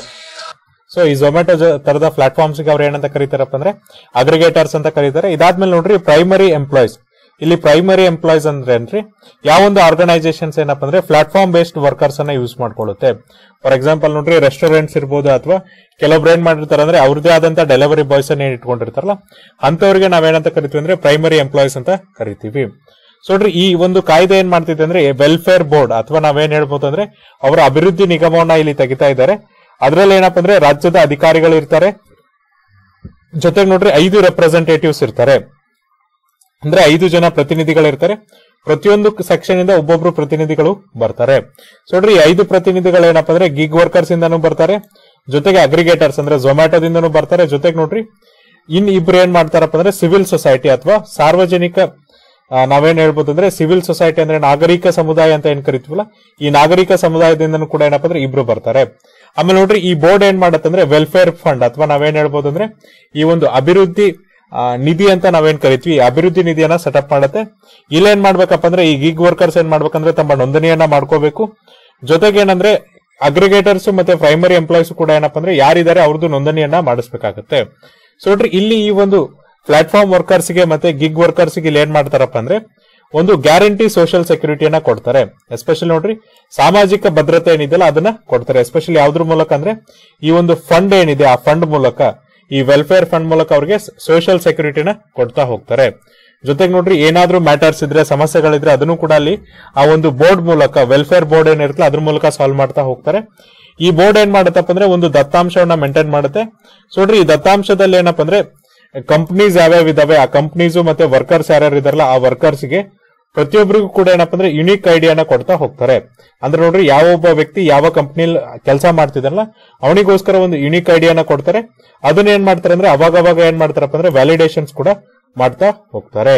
Speaker 1: ಸೊ ಈ ಝೊಮ್ಯಾಟೊ ತರದ ಪ್ಲಾಟ್ಫಾರ್ಮ್ಸ್ ಅವ್ರು ಏನಂತ ಕರೀತಾರಪ್ಪ ಅಂದ್ರೆ ಅಗ್ರಿಗೇಟರ್ಸ್ ಅಂತ ಕರೀತಾರೆ ಇದಾದ್ಮೇಲೆ ನೋಡ್ರಿ ಪ್ರೈಮರಿ ಎಂಪ್ಲಾಯ್ಸ್ ಇಲ್ಲಿ ಪ್ರೈಮರಿ ಎಂಪ್ಲಾಯ್ಸ್ ಅಂದ್ರೆ ಏನ್ರಿ ಯಾವೊಂದು ಆರ್ಗನೈಸೇಷನ್ಸ್ ಏನಪ್ಪ ಅಂದ್ರೆ ಪ್ಲಾಟ್ಫಾರ್ಮ್ ಬೇಸ್ಡ್ ವರ್ಕರ್ಸ್ ಅನ್ನ ಯೂಸ್ ಮಾಡ್ಕೊಳ್ಳುತ್ತೆ ಫಾರ್ ಎಕ್ಸಾಂಪಲ್ ನೋಡ್ರಿ ರೆಸ್ಟೋರೆಂಟ್ಸ್ ಇರ್ಬೋದು ಅಥವಾ ಕೆಲವೊಬ್ರು ಏನ್ ಮಾಡಿರ್ತಾರೆ ಅಂದ್ರೆ ಅವ್ರದೇ ಆದಂತ ಡೆಲಿವರಿ ಬಾಯ್ಸ್ ಅನ್ನ ಏನ್ ಇಟ್ಕೊಂಡಿರ್ತಾರಲ್ಲ ಅಂತವ್ರಿಗೆ ನಾವೇನಂತ ಕರಿತೀವಿ ಅಂದ್ರೆ ಪ್ರೈಮರಿ ಎಂಪ್ಲಾಯ್ಸ್ ಅಂತ ಕರಿತೀವಿ ಸೊ ನೋಡ್ರಿ ಈ ಒಂದು ಕಾಯ್ದೆ ಏನ್ ಮಾಡ್ತಿದೆ ಅಂದ್ರೆ ವೆಲ್ಫೇರ್ ಬೋರ್ಡ್ ಅಥವಾ ನಾವೇನ್ ಹೇಳ್ಬೋದು ಅಂದ್ರೆ ಅವರ ಅಭಿವೃದ್ಧಿ ನಿಗಮವನ್ನ ಇಲ್ಲಿ ತೆಗಿತಾ ಇದ್ದಾರೆ ಅದ್ರಲ್ಲಿ ಏನಪ್ಪ ಅಂದ್ರೆ ರಾಜ್ಯದ ಅಧಿಕಾರಿಗಳು ಇರ್ತಾರೆ ಜೊತೆಗೆ ನೋಡ್ರಿ ಐದು ರೆಪ್ರೆಸೆಂಟೇಟಿವ್ಸ್ ಇರ್ತಾರೆ ಅಂದ್ರೆ ಐದು ಜನ ಪ್ರತಿನಿಧಿಗಳು ಇರ್ತಾರೆ ಪ್ರತಿಯೊಂದು ಸೆಕ್ಷನ್ ಇಂದ ಒಬ್ಬೊಬ್ರು ಪ್ರತಿನಿಧಿಗಳು ಬರ್ತಾರೆ ಸೊ ನೋಡ್ರಿ ಈ ಐದು ಪ್ರತಿನಿಧಿಗಳು ಏನಪ್ಪ ಅಂದ್ರೆ ಗಿಗ್ ವರ್ಕರ್ಸ್ ಇಂದಾನು ಬರ್ತಾರೆ ಜೊತೆಗೆ ಅಗ್ರಿಗೇಟರ್ಸ್ ಅಂದ್ರೆ ಝೊಮ್ಯಾಟೋದಿಂದನೂ ಬರ್ತಾರೆ ಜೊತೆಗೆ ನೋಡ್ರಿ ಇನ್ ಇಬ್ರು ಏನ್ ಮಾಡ್ತಾರಪ್ಪ ಅಂದ್ರೆ ಸಿವಿಲ್ ಸೊಸೈಟಿ ಅಥವಾ ಸಾರ್ವಜನಿಕ ಆ, ನಾವೇನ್ ಹೇಳ್ಬೋದು ಅಂದ್ರೆ ಸಿವಿಲ್ ಸೊಸೈಟಿ ಅಂದ್ರೆ ನಾಗರಿಕ ಸಮುದಾಯ ಅಂತ ಏನ್ ಕರಿತೀವಲ್ಲ ಈ ನಾಗರಿಕ ಸಮುದಾಯದಿಂದನೂ ಕೂಡ ಏನಪ್ಪ ಅಂದ್ರೆ ಇಬ್ರು ಬರ್ತಾರೆ ಆಮೇಲೆ ನೋಡ್ರಿ ಈ ಬೋರ್ಡ್ ಏನ್ ಮಾಡತ್ತಂದ್ರೆ ವೆಲ್ಫೇರ್ ಫಂಡ್ ಅಥವಾ ನಾವೇನ್ ಹೇಳ್ಬೋದು ಅಂದ್ರೆ ಈ ಒಂದು ಅಭಿವೃದ್ಧಿ ಆ, ನಿಧಿ ಅಂತ ನಾವೇನ್ ಕರಿತೀವಿ ಈ ಅಭಿವೃದ್ಧಿ ನಿಧಿಯನ್ನ ಸೆಟಪ್ ಮಾಡುತ್ತೆ ಇಲ್ಲೇನ್ ಮಾಡ್ಬೇಕಪ್ಪ ಅಂದ್ರೆ ಈ ಗಿಗ್ ವರ್ಕರ್ಸ್ ಏನ್ ಮಾಡ್ಬೇಕಂದ್ರೆ ತಮ್ಮ ನೋಂದಣಿಯನ್ನ ಮಾಡ್ಕೋಬೇಕು ಜೊತೆಗೆ ಏನಂದ್ರೆ ಅಗ್ರಿಗೇಟರ್ಸ್ ಮತ್ತೆ ಪ್ರೈಮರಿ ಎಂಪ್ಲಾಯ್ಸ್ ಕೂಡ ಏನಪ್ಪ ಅಂದ್ರೆ ಯಾರಿದ್ದಾರೆ ಅವ್ರದ್ದು ನೋಂದಣಿಯನ್ನ ಮಾಡಿಸ್ಬೇಕಾಗತ್ತೆ ಸೊ ನೋಡ್ರಿ ಇಲ್ಲಿ ಈ ಒಂದು ಪ್ಲಾಟ್ಫಾರ್ಮ್ ವರ್ಕರ್ಸ್ ಗೆ ಮತ್ತೆ ಗಿಗ್ ವರ್ಕರ್ಸ್ ಗೆ ಇಲ್ಲಿ ಏನ್ ಮಾಡ್ತಾರಪ್ಪ ಅಂದ್ರೆ ಒಂದು ಗ್ಯಾರಂಟಿ ಸೋಷಿಯಲ್ ಸೆಕ್ಯೂರಿಟಿಯನ್ನ ಕೊಡ್ತಾರೆ ಎಸ್ಪೆಷಲಿ ನೋಡ್ರಿ ಸಾಮಾಜಿಕ ಭದ್ರತೆ ಏನಿದೆಯಲ್ಲ ಅದನ್ನ ಕೊಡ್ತಾರೆ ಎಸ್ಪೆಷಲಿ ಯಾವ್ದ್ರ ಮೂಲಕ ಅಂದ್ರೆ ಈ ಒಂದು ಫಂಡ್ ಏನಿದೆ ಆ ಫಂಡ್ ಮೂಲಕ ಈ ವೆಲ್ಫೇರ್ ಫಂಡ್ ಮೂಲಕ ಅವ್ರಿಗೆ ಸೋಷಿಯಲ್ ಸೆಕ್ಯೂರಿಟಿನ ಕೊಡ್ತಾ ಹೋಗ್ತಾರೆ ಜೊತೆಗೆ ನೋಡ್ರಿ ಏನಾದ್ರೂ ಮ್ಯಾಟರ್ಸ್ ಇದ್ರೆ ಸಮಸ್ಯೆಗಳಿದ್ರೆ ಅದನ್ನು ಕೂಡ ಅಲ್ಲಿ ಆ ಒಂದು ಬೋರ್ಡ್ ಮೂಲಕ ವೆಲ್ಫೇರ್ ಬೋರ್ಡ್ ಏನಿರುತ್ತಲ್ಲ ಅದ್ರ ಮೂಲಕ ಸಾಲ್ವ್ ಮಾಡ್ತಾ ಹೋಗ್ತಾರೆ ಈ ಬೋರ್ಡ್ ಏನ್ ಮಾಡುತ್ತಪ್ಪ ಅಂದ್ರೆ ಒಂದು ದತ್ತಾಂಶವನ್ನ ಮೇಂಟೈನ್ ಮಾಡುತ್ತೆ ಸೊ ನೋಡ್ರಿ ಈ ದತ್ತಾಂಶದಲ್ಲಿ ಏನಪ್ಪ ಅಂದ್ರೆ ಕಂಪ್ನೀಸ್ ಯಾವ್ಯಾವ ಇದಾವೆ ಆ ಕಂಪ್ನೀಸ್ ಮತ್ತೆ ವರ್ಕರ್ಸ್ ಯಾರ್ಯಾರು ಇದಾರಲ್ಲ ಆ ವರ್ಕರ್ಸ್ ಗೆ ಪ್ರತಿಯೊಬ್ಬರಿಗೂ ಕೂಡ ಏನಪ್ಪ ಅಂದ್ರೆ ಯುನಿಕ್ ಐಡಿಯಾನ ಕೊಡ್ತಾ ಹೋಗ್ತಾರೆ ಅಂದ್ರೆ ನೋಡ್ರಿ ಯಾವ ಒಬ್ಬ ವ್ಯಕ್ತಿ ಯಾವ ಕಂಪ್ನಿಲ್ ಕೆಲಸ ಮಾಡ್ತಿದಾರಲ್ಲ ಅವನಿಗೋಸ್ಕರ ಒಂದು ಯುನಿಕ್ ಐಡಿಯಾನ ಕೊಡ್ತಾರೆ ಅದನ್ನ ಏನ್ ಮಾಡ್ತಾರೆ ಅಂದ್ರೆ ಅವಾಗ ಅವಾಗ ಏನ್ ಮಾಡ್ತಾರಪ್ಪ ಅಂದ್ರೆ ವ್ಯಾಲಿಡೇಷನ್ಸ್ ಕೂಡ ಮಾಡ್ತಾ ಹೋಗ್ತಾರೆ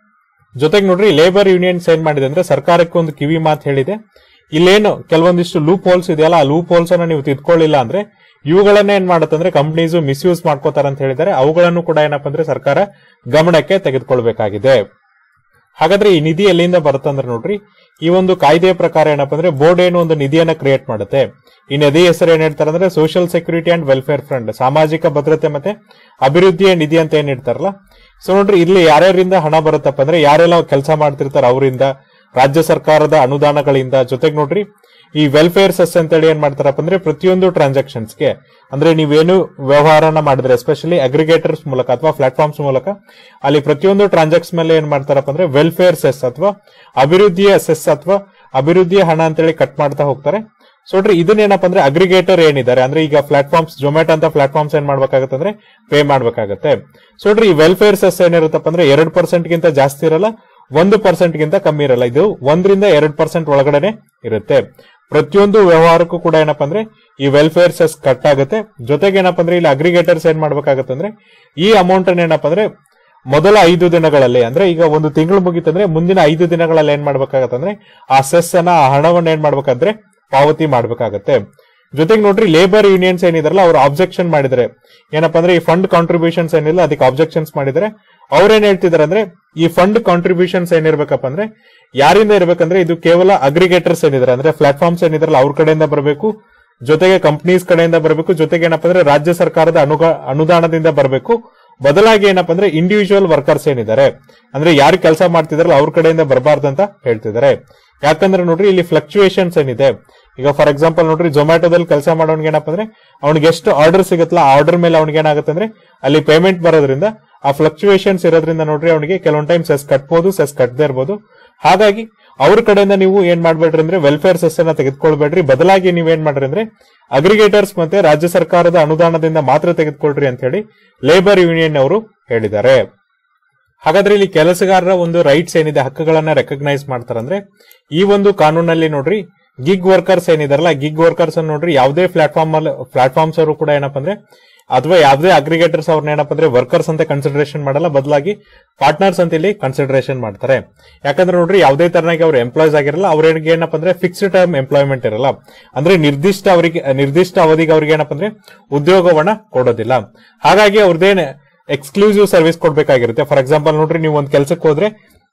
Speaker 1: ಜೊತೆಗೆ ನೋಡ್ರಿ ಲೇಬರ್ ಯೂನಿಯನ್ಸ್ ಏನ್ ಮಾಡಿದೆ ಅಂದ್ರೆ ಸರ್ಕಾರಕ್ಕೆ ಒಂದು ಕಿವಿ ಮಾತು ಹೇಳಿದೆ ಇಲ್ಲೇನು ಕೆಲವೊಂದಿಷ್ಟು ಲೂಪ್ ಹೋಲ್ಸ್ ಇದೆಯಲ್ಲ ಆ ಲೂಪ್ ಹೋಲ್ಸ್ ಅನ್ನ ನೀವು ತಿದ್ಕೊಳ್ಳಿಲ್ಲ ಅಂದ್ರೆ ಇವುಗಳನ್ನ ಏನ್ ಮಾಡುತ್ತಂದ್ರೆ ಕಂಪ್ನೀಸ್ ಮಿಸ್ಯೂಸ್ ಮಾಡ್ಕೋತಾರೆ ಅಂತ ಹೇಳಿದ್ದಾರೆ ಅವುಗಳನ್ನು ಕೂಡ ಏನಪ್ಪ ಅಂದ್ರೆ ಸರ್ಕಾರ ಗಮನಕ್ಕೆ ತೆಗೆದುಕೊಳ್ಬೇಕಾಗಿದೆ ಹಾಗಾದ್ರೆ ಈ ನಿಧಿ ಎಲ್ಲಿಂದ ಬರುತ್ತಂದ್ರೆ ನೋಡ್ರಿ ಈ ಒಂದು ಕಾಯ್ದೆಯ ಪ್ರಕಾರ ಏನಪ್ಪ ಅಂದ್ರೆ ಬೋರ್ಡ್ ಏನು ಒಂದು ನಿಧಿಯನ್ನ ಕ್ರಿಯೇಟ್ ಮಾಡುತ್ತೆ ಈ ನಿಧಿ ಹೆಸರು ಏನ್ ಹೇಳ್ತಾರೆ ಅಂದ್ರೆ social security and welfare fund ಸಾಮಾಜಿಕ ಭದ್ರತೆ ಮತ್ತೆ ಅಭಿವೃದ್ಧಿಯ ನಿಧಿ ಅಂತ ಏನ್ ಇಡ್ತಾರಲ್ಲ ಸೊ ನೋಡ್ರಿ ಇಲ್ಲಿ ಯಾರ್ಯಾರಿಂದ ಹಣ ಬರುತ್ತಪ್ಪ ಅಂದ್ರೆ ಯಾರೆಲ್ಲ ಕೆಲಸ ಮಾಡ್ತಿರ್ತಾರ ಅವರಿಂದ ರಾಜ್ಯ ಸರ್ಕಾರದ ಅನುದಾನಗಳಿಂದ ಜೊತೆಗೆ ನೋಡ್ರಿ ಈ ವೆಲ್ಫೇರ್ ಸೆಸ್ ಅಂತೇಳಿ ಏನ್ ಮಾಡ್ತಾರಪ್ಪ ಅಂದ್ರೆ ಪ್ರತಿಯೊಂದು ಟ್ರಾನ್ಸಾಕ್ಷನ್ಸ್ಗೆ ಅಂದ್ರೆ ನೀವೇನು ವ್ಯವಹಾರನ ಮಾಡಿದ್ರೆ ಎಸ್ಪೆಷಲಿ ಅಗ್ರಿಗೇಟರ್ಸ್ ಮೂಲಕ ಅಥವಾ ಪ್ಲಾಟ್ಫಾರ್ಮ್ಸ್ ಮೂಲಕ ಅಲ್ಲಿ ಪ್ರತಿಯೊಂದು ಟ್ರಾನ್ಸಾಕ್ಷನ್ ಮೇಲೆ ಏನ್ ಮಾಡ್ತಾರಪ್ಪ ಅಂದ್ರೆ ವೆಲ್ಫೇರ್ ಸೆಸ್ ಅಥವಾ ಅಭಿವೃದ್ಧಿಯ ಸೆಸ್ ಅಥವಾ ಅಭಿವೃದ್ಧಿಯ ಹಣ ಅಂತೇಳಿ ಕಟ್ ಮಾಡ್ತಾ ಹೋಗ್ತಾರೆ ಸೊ ನೋಡ್ರಿ ಇದನ್ನೇನಪ್ಪ ಅಂದ್ರೆ ಅಗ್ರಿಗೇಟರ್ ಏನಿದ್ದಾರೆ ಅಂದ್ರೆ ಈಗ ಪ್ಲಾಟ್ಫಾರ್ಮ್ಸ್ ಜೊಮ್ಯಾಟೊ ಅಂತ ಪ್ಲಾಟ್ಫಾರ್ಮ್ಸ್ ಏನ್ ಮಾಡ್ಬೇಕಾಗತ್ತೆ ಅಂದ್ರೆ ಪೇ ಮಾಡ್ಬೇಕಾಗತ್ತೆ ಸೊ ನೋಡ್ರಿ ಈ ವೆಲ್ಫೇರ್ ಸೆಸ್ ಏನಿರುತ್ತಪ್ಪ ಅಂದ್ರೆ ಎರಡು ಪರ್ಸೆಂಟ್ ಗಿಂತ ಜಾಸ್ತಿ ಇರಲ್ಲ ಒಂದು ಪರ್ಸೆಂಟ್ ಗಿಂತ ಕಮ್ಮಿ ಇರಲ್ಲ ಇದು ಒಂದರಿಂದ ಎರಡು ಪರ್ಸೆಂಟ್ ಒಳಗಡೆನೆ ಇರುತ್ತೆ ಪ್ರತಿಯೊಂದು ವ್ಯವಹಾರಕ್ಕೂ ಕೂಡ ಏನಪ್ಪ ಅಂದ್ರೆ ಈ ವೆಲ್ಫೇರ್ ಸೆಸ್ ಕಟ್ ಆಗುತ್ತೆ ಜೊತೆಗೆ ಏನಪ್ಪ ಅಂದ್ರೆ ಇಲ್ಲಿ ಅಗ್ರಿಗೇಟರ್ಸ್ ಏನ್ ಮಾಡ್ಬೇಕಾಗತ್ತೆ ಅಂದ್ರೆ ಈ ಅಮೌಂಟ್ ಅನ್ನ ಏನಪ್ಪ ಅಂದ್ರೆ ಮೊದಲ ಐದು ದಿನಗಳಲ್ಲಿ ಅಂದ್ರೆ ಈಗ ಒಂದು ತಿಂಗಳು ಮುಗಿತಂದ್ರೆ ಮುಂದಿನ ಐದು ದಿನಗಳಲ್ಲಿ ಏನ್ ಮಾಡ್ಬೇಕಾಗತ್ತಂದ್ರೆ ಆ ಸೆಸ್ ಅನ್ನ ಆ ಹಣವನ್ನ ಏನ್ ಮಾಡ್ಬೇಕಂದ್ರೆ ಪಾವತಿ ಮಾಡ್ಬೇಕಾಗತ್ತೆ ಜೊತೆಗೆ ನೋಡ್ರಿ ಲೇಬರ್ ಯೂನಿಯನ್ಸ್ ಏನಿದಾರಲ್ಲ ಅವ್ರು ಆಬ್ಜೆಕ್ಷನ್ ಮಾಡಿದ್ರೆ ಏನಪ್ಪಾ ಅಂದ್ರೆ ಈ ಫಂಡ್ ಕಾಂಟ್ರಿಬ್ಯೂಷನ್ಸ್ ಏನಿಲ್ಲ ಅದಕ್ಕೆ ಆಬ್ಜೆಕ್ಷನ್ಸ್ ಮಾಡಿದ್ರೆ ಅವ್ರೇನ್ ಹೇಳ್ತಿದಾರೆ ಅಂದ್ರೆ ಈ ಫಂಡ್ ಕಾಂಟ್ರಿಬ್ಯೂಷನ್ಸ್ ಏನಿರ್ಬೇಕಪ್ಪ ಅಂದ್ರೆ ಯಾರಿಂದ ಇರ್ಬೇಕಂದ್ರೆ ಇದು ಕೇವಲ ಅಗ್ರಿಗೇಟರ್ಸ್ ಏನಿದಾರೆ ಅಂದ್ರೆ ಪ್ಲಾಟ್ಫಾರ್ಮ್ಸ್ ಏನಿದಾರಲ್ಲ ಅವ್ರ ಕಡೆಯಿಂದ ಬರಬೇಕು ಜೊತೆಗೆ ಕಂಪನೀಸ್ ಕಡೆಯಿಂದ ಬರಬೇಕು ಜೊತೆಗೆ ಏನಪ್ಪ ಅಂದ್ರೆ ರಾಜ್ಯ ಸರ್ಕಾರದ ಅನುಗ ಅನುದಾನದಿಂದ ಬರಬೇಕು ಬದಲಾಗಿ ಏನಪ್ಪ ಅಂದ್ರೆ ಇಂಡಿವಿಜುವಲ್ ವರ್ಕರ್ಸ್ ಏನಿದ್ದಾರೆ ಅಂದ್ರೆ ಯಾರು ಕೆಲಸ ಮಾಡ್ತಿದಾರಲ್ಲ ಅವ್ರ ಕಡೆಯಿಂದ ಬರಬಾರ್ದಂತ ಹೇಳ್ತಿದ್ದಾರೆ ಯಾಕಂದ್ರೆ ನೋಡ್ರಿ ಇಲ್ಲಿ ಫ್ಲಕ್ಚುಯೇಷನ್ಸ್ ಏನಿದೆ ಈಗ ಫಾರ್ ಎಕ್ಸಾಂಪಲ್ ನೋಡ್ರಿ ಜೊಮ್ಯಾಟೋದಲ್ಲಿ ಕೆಲಸ ಮಾಡೋನ್ಗೆ ಏನಪ್ಪ ಅಂದ್ರೆ ಅವ್ನಿಗೆ ಎಷ್ಟು ಆರ್ಡರ್ ಸಿಗುತ್ತಲ್ಲ ಆ ಆರ್ಡರ್ ಮೇಲೆ ಅವ್ನಿಗೆ ಏನಾಗುತ್ತೆ ಅಂದ್ರೆ ಅಲ್ಲಿ ಪೇಮೆಂಟ್ ಬರೋದ್ರಿಂದ ಆ ಫ್ಲಕ್ಚುಯೇಷನ್ಸ್ ಇರೋದ್ರಿಂದ ನೋಡ್ರಿ ಅವನಿಗೆ ಕೆಲವೊಂದ್ ಟೈಮ್ ಸೆಸ್ ಕಟ್ಬೋದು ಸೆಸ್ ಕಟ್ಟದೇ ಇರ್ಬೋದು ಹಾಗಾಗಿ ಅವ್ರ ಕಡೆಯಿಂದ ನೀವು ಏನ್ ಮಾಡ್ಬೇಡ್ರಿ ಅಂದ್ರೆ ವೆಲ್ಫೇರ್ ಸೆಸ್ ಅನ್ನ ತೆಗೆದುಕೊಳ್ಬೇಡ್ರಿ ಬದಲಾಗಿ ನೀವ್ ಏನ್ ಮಾಡ್ರಿ ಅಂದ್ರೆ ಅಗ್ರಿಗೇಟರ್ಸ್ ಮತ್ತೆ ರಾಜ್ಯ ಸರ್ಕಾರದ ಅನುದಾನದಿಂದ ಮಾತ್ರ ತೆಗೆದುಕೊಳ್ರಿ ಅಂತ ಹೇಳಿ ಲೇಬರ್ ಯೂನಿಯನ್ ಅವರು ಹೇಳಿದ್ದಾರೆ ಹಾಗಾದ್ರೆ ಇಲ್ಲಿ ಕೆಲಸಗಾರರ ಒಂದು ರೈಟ್ಸ್ ಏನಿದೆ ಹಕ್ಕುಗಳನ್ನ ರೆಕಗ್ನೈಸ್ ಮಾಡ್ತಾರಂದ್ರೆ ಈ ಒಂದು ಕಾನೂನಲ್ಲಿ ನೋಡ್ರಿ ಗಿಗ್ ವರ್ಕರ್ಸ್ ಏನಿದಾರಲ್ಲ ಗಿಗ್ ವರ್ಕರ್ಸ್ ಅನ್ನು ನೋಡ್ರಿ ಯಾವುದೇ ಪ್ಲಾಟ್ಫಾರ್ಮ್ ಅಲ್ಲಿ ಪ್ಲಾಟ್ಫಾರ್ಮ್ಸ್ ಅವರು ಕೂಡ ಏನಪ್ಪ ಅಂದ್ರೆ ಅಥವಾ ಯಾವುದೇ ಅಗ್ರಿಗೇಟರ್ಸ್ ಅವ್ರನ್ನ ಏನಪ್ಪ ಅಂದ್ರೆ ವರ್ಕರ್ಸ್ ಅಂತ ಕನ್ಸಿಡರೇಷನ್ ಮಾಡಲ್ಲ ಬದಲಾಗಿ ಪಾರ್ಟ್ನರ್ಸ್ ಅಂತ ಇಲ್ಲಿ ಕನ್ಸಿಡರೇಷನ್ ಮಾಡ್ತಾರೆ ಯಾಕಂದ್ರೆ ನೋಡ್ರಿ ಯಾವುದೇ ತರನಾಗಿ ಅವ್ರು ಎಂಪ್ಲಾಯ್ಸ್ ಆಗಿರಲ್ಲ ಅವ್ರಿಗೆ ಏನಪ್ಪ ಅಂದ್ರೆ ಫಿಕ್ಸ್ಡ್ ಟರ್ಮ್ ಎಂಪ್ಲಾಯ್ಮೆಂಟ್ ಇರಲ್ಲ ಅಂದ್ರೆ ನಿರ್ದಿಷ್ಟ ಅವರಿಗೆ ನಿರ್ದಿಷ್ಟ ಅವಧಿಗೆ ಅವ್ರಿಗೆ ಏನಪ್ಪ ಅಂದ್ರೆ ಉದ್ಯೋಗವನ್ನ ಕೊಡೋದಿಲ್ಲ ಹಾಗಾಗಿ ಅವ್ರದ್ದೇನೆ ಎಕ್ಸ್ಕ್ಲೂಸಿವ್ ಸರ್ವಿಸ್ ಕೊಡ್ಬೇಕಾಗಿರುತ್ತೆ ಫಾರ್ ಎಕ್ಸಾಂಪಲ್ ನೋಡ್ರಿ ನೀವು ಒಂದ್ ಕೆಲ್ಸಕ್ಕೆ ಹೋದ್ರೆ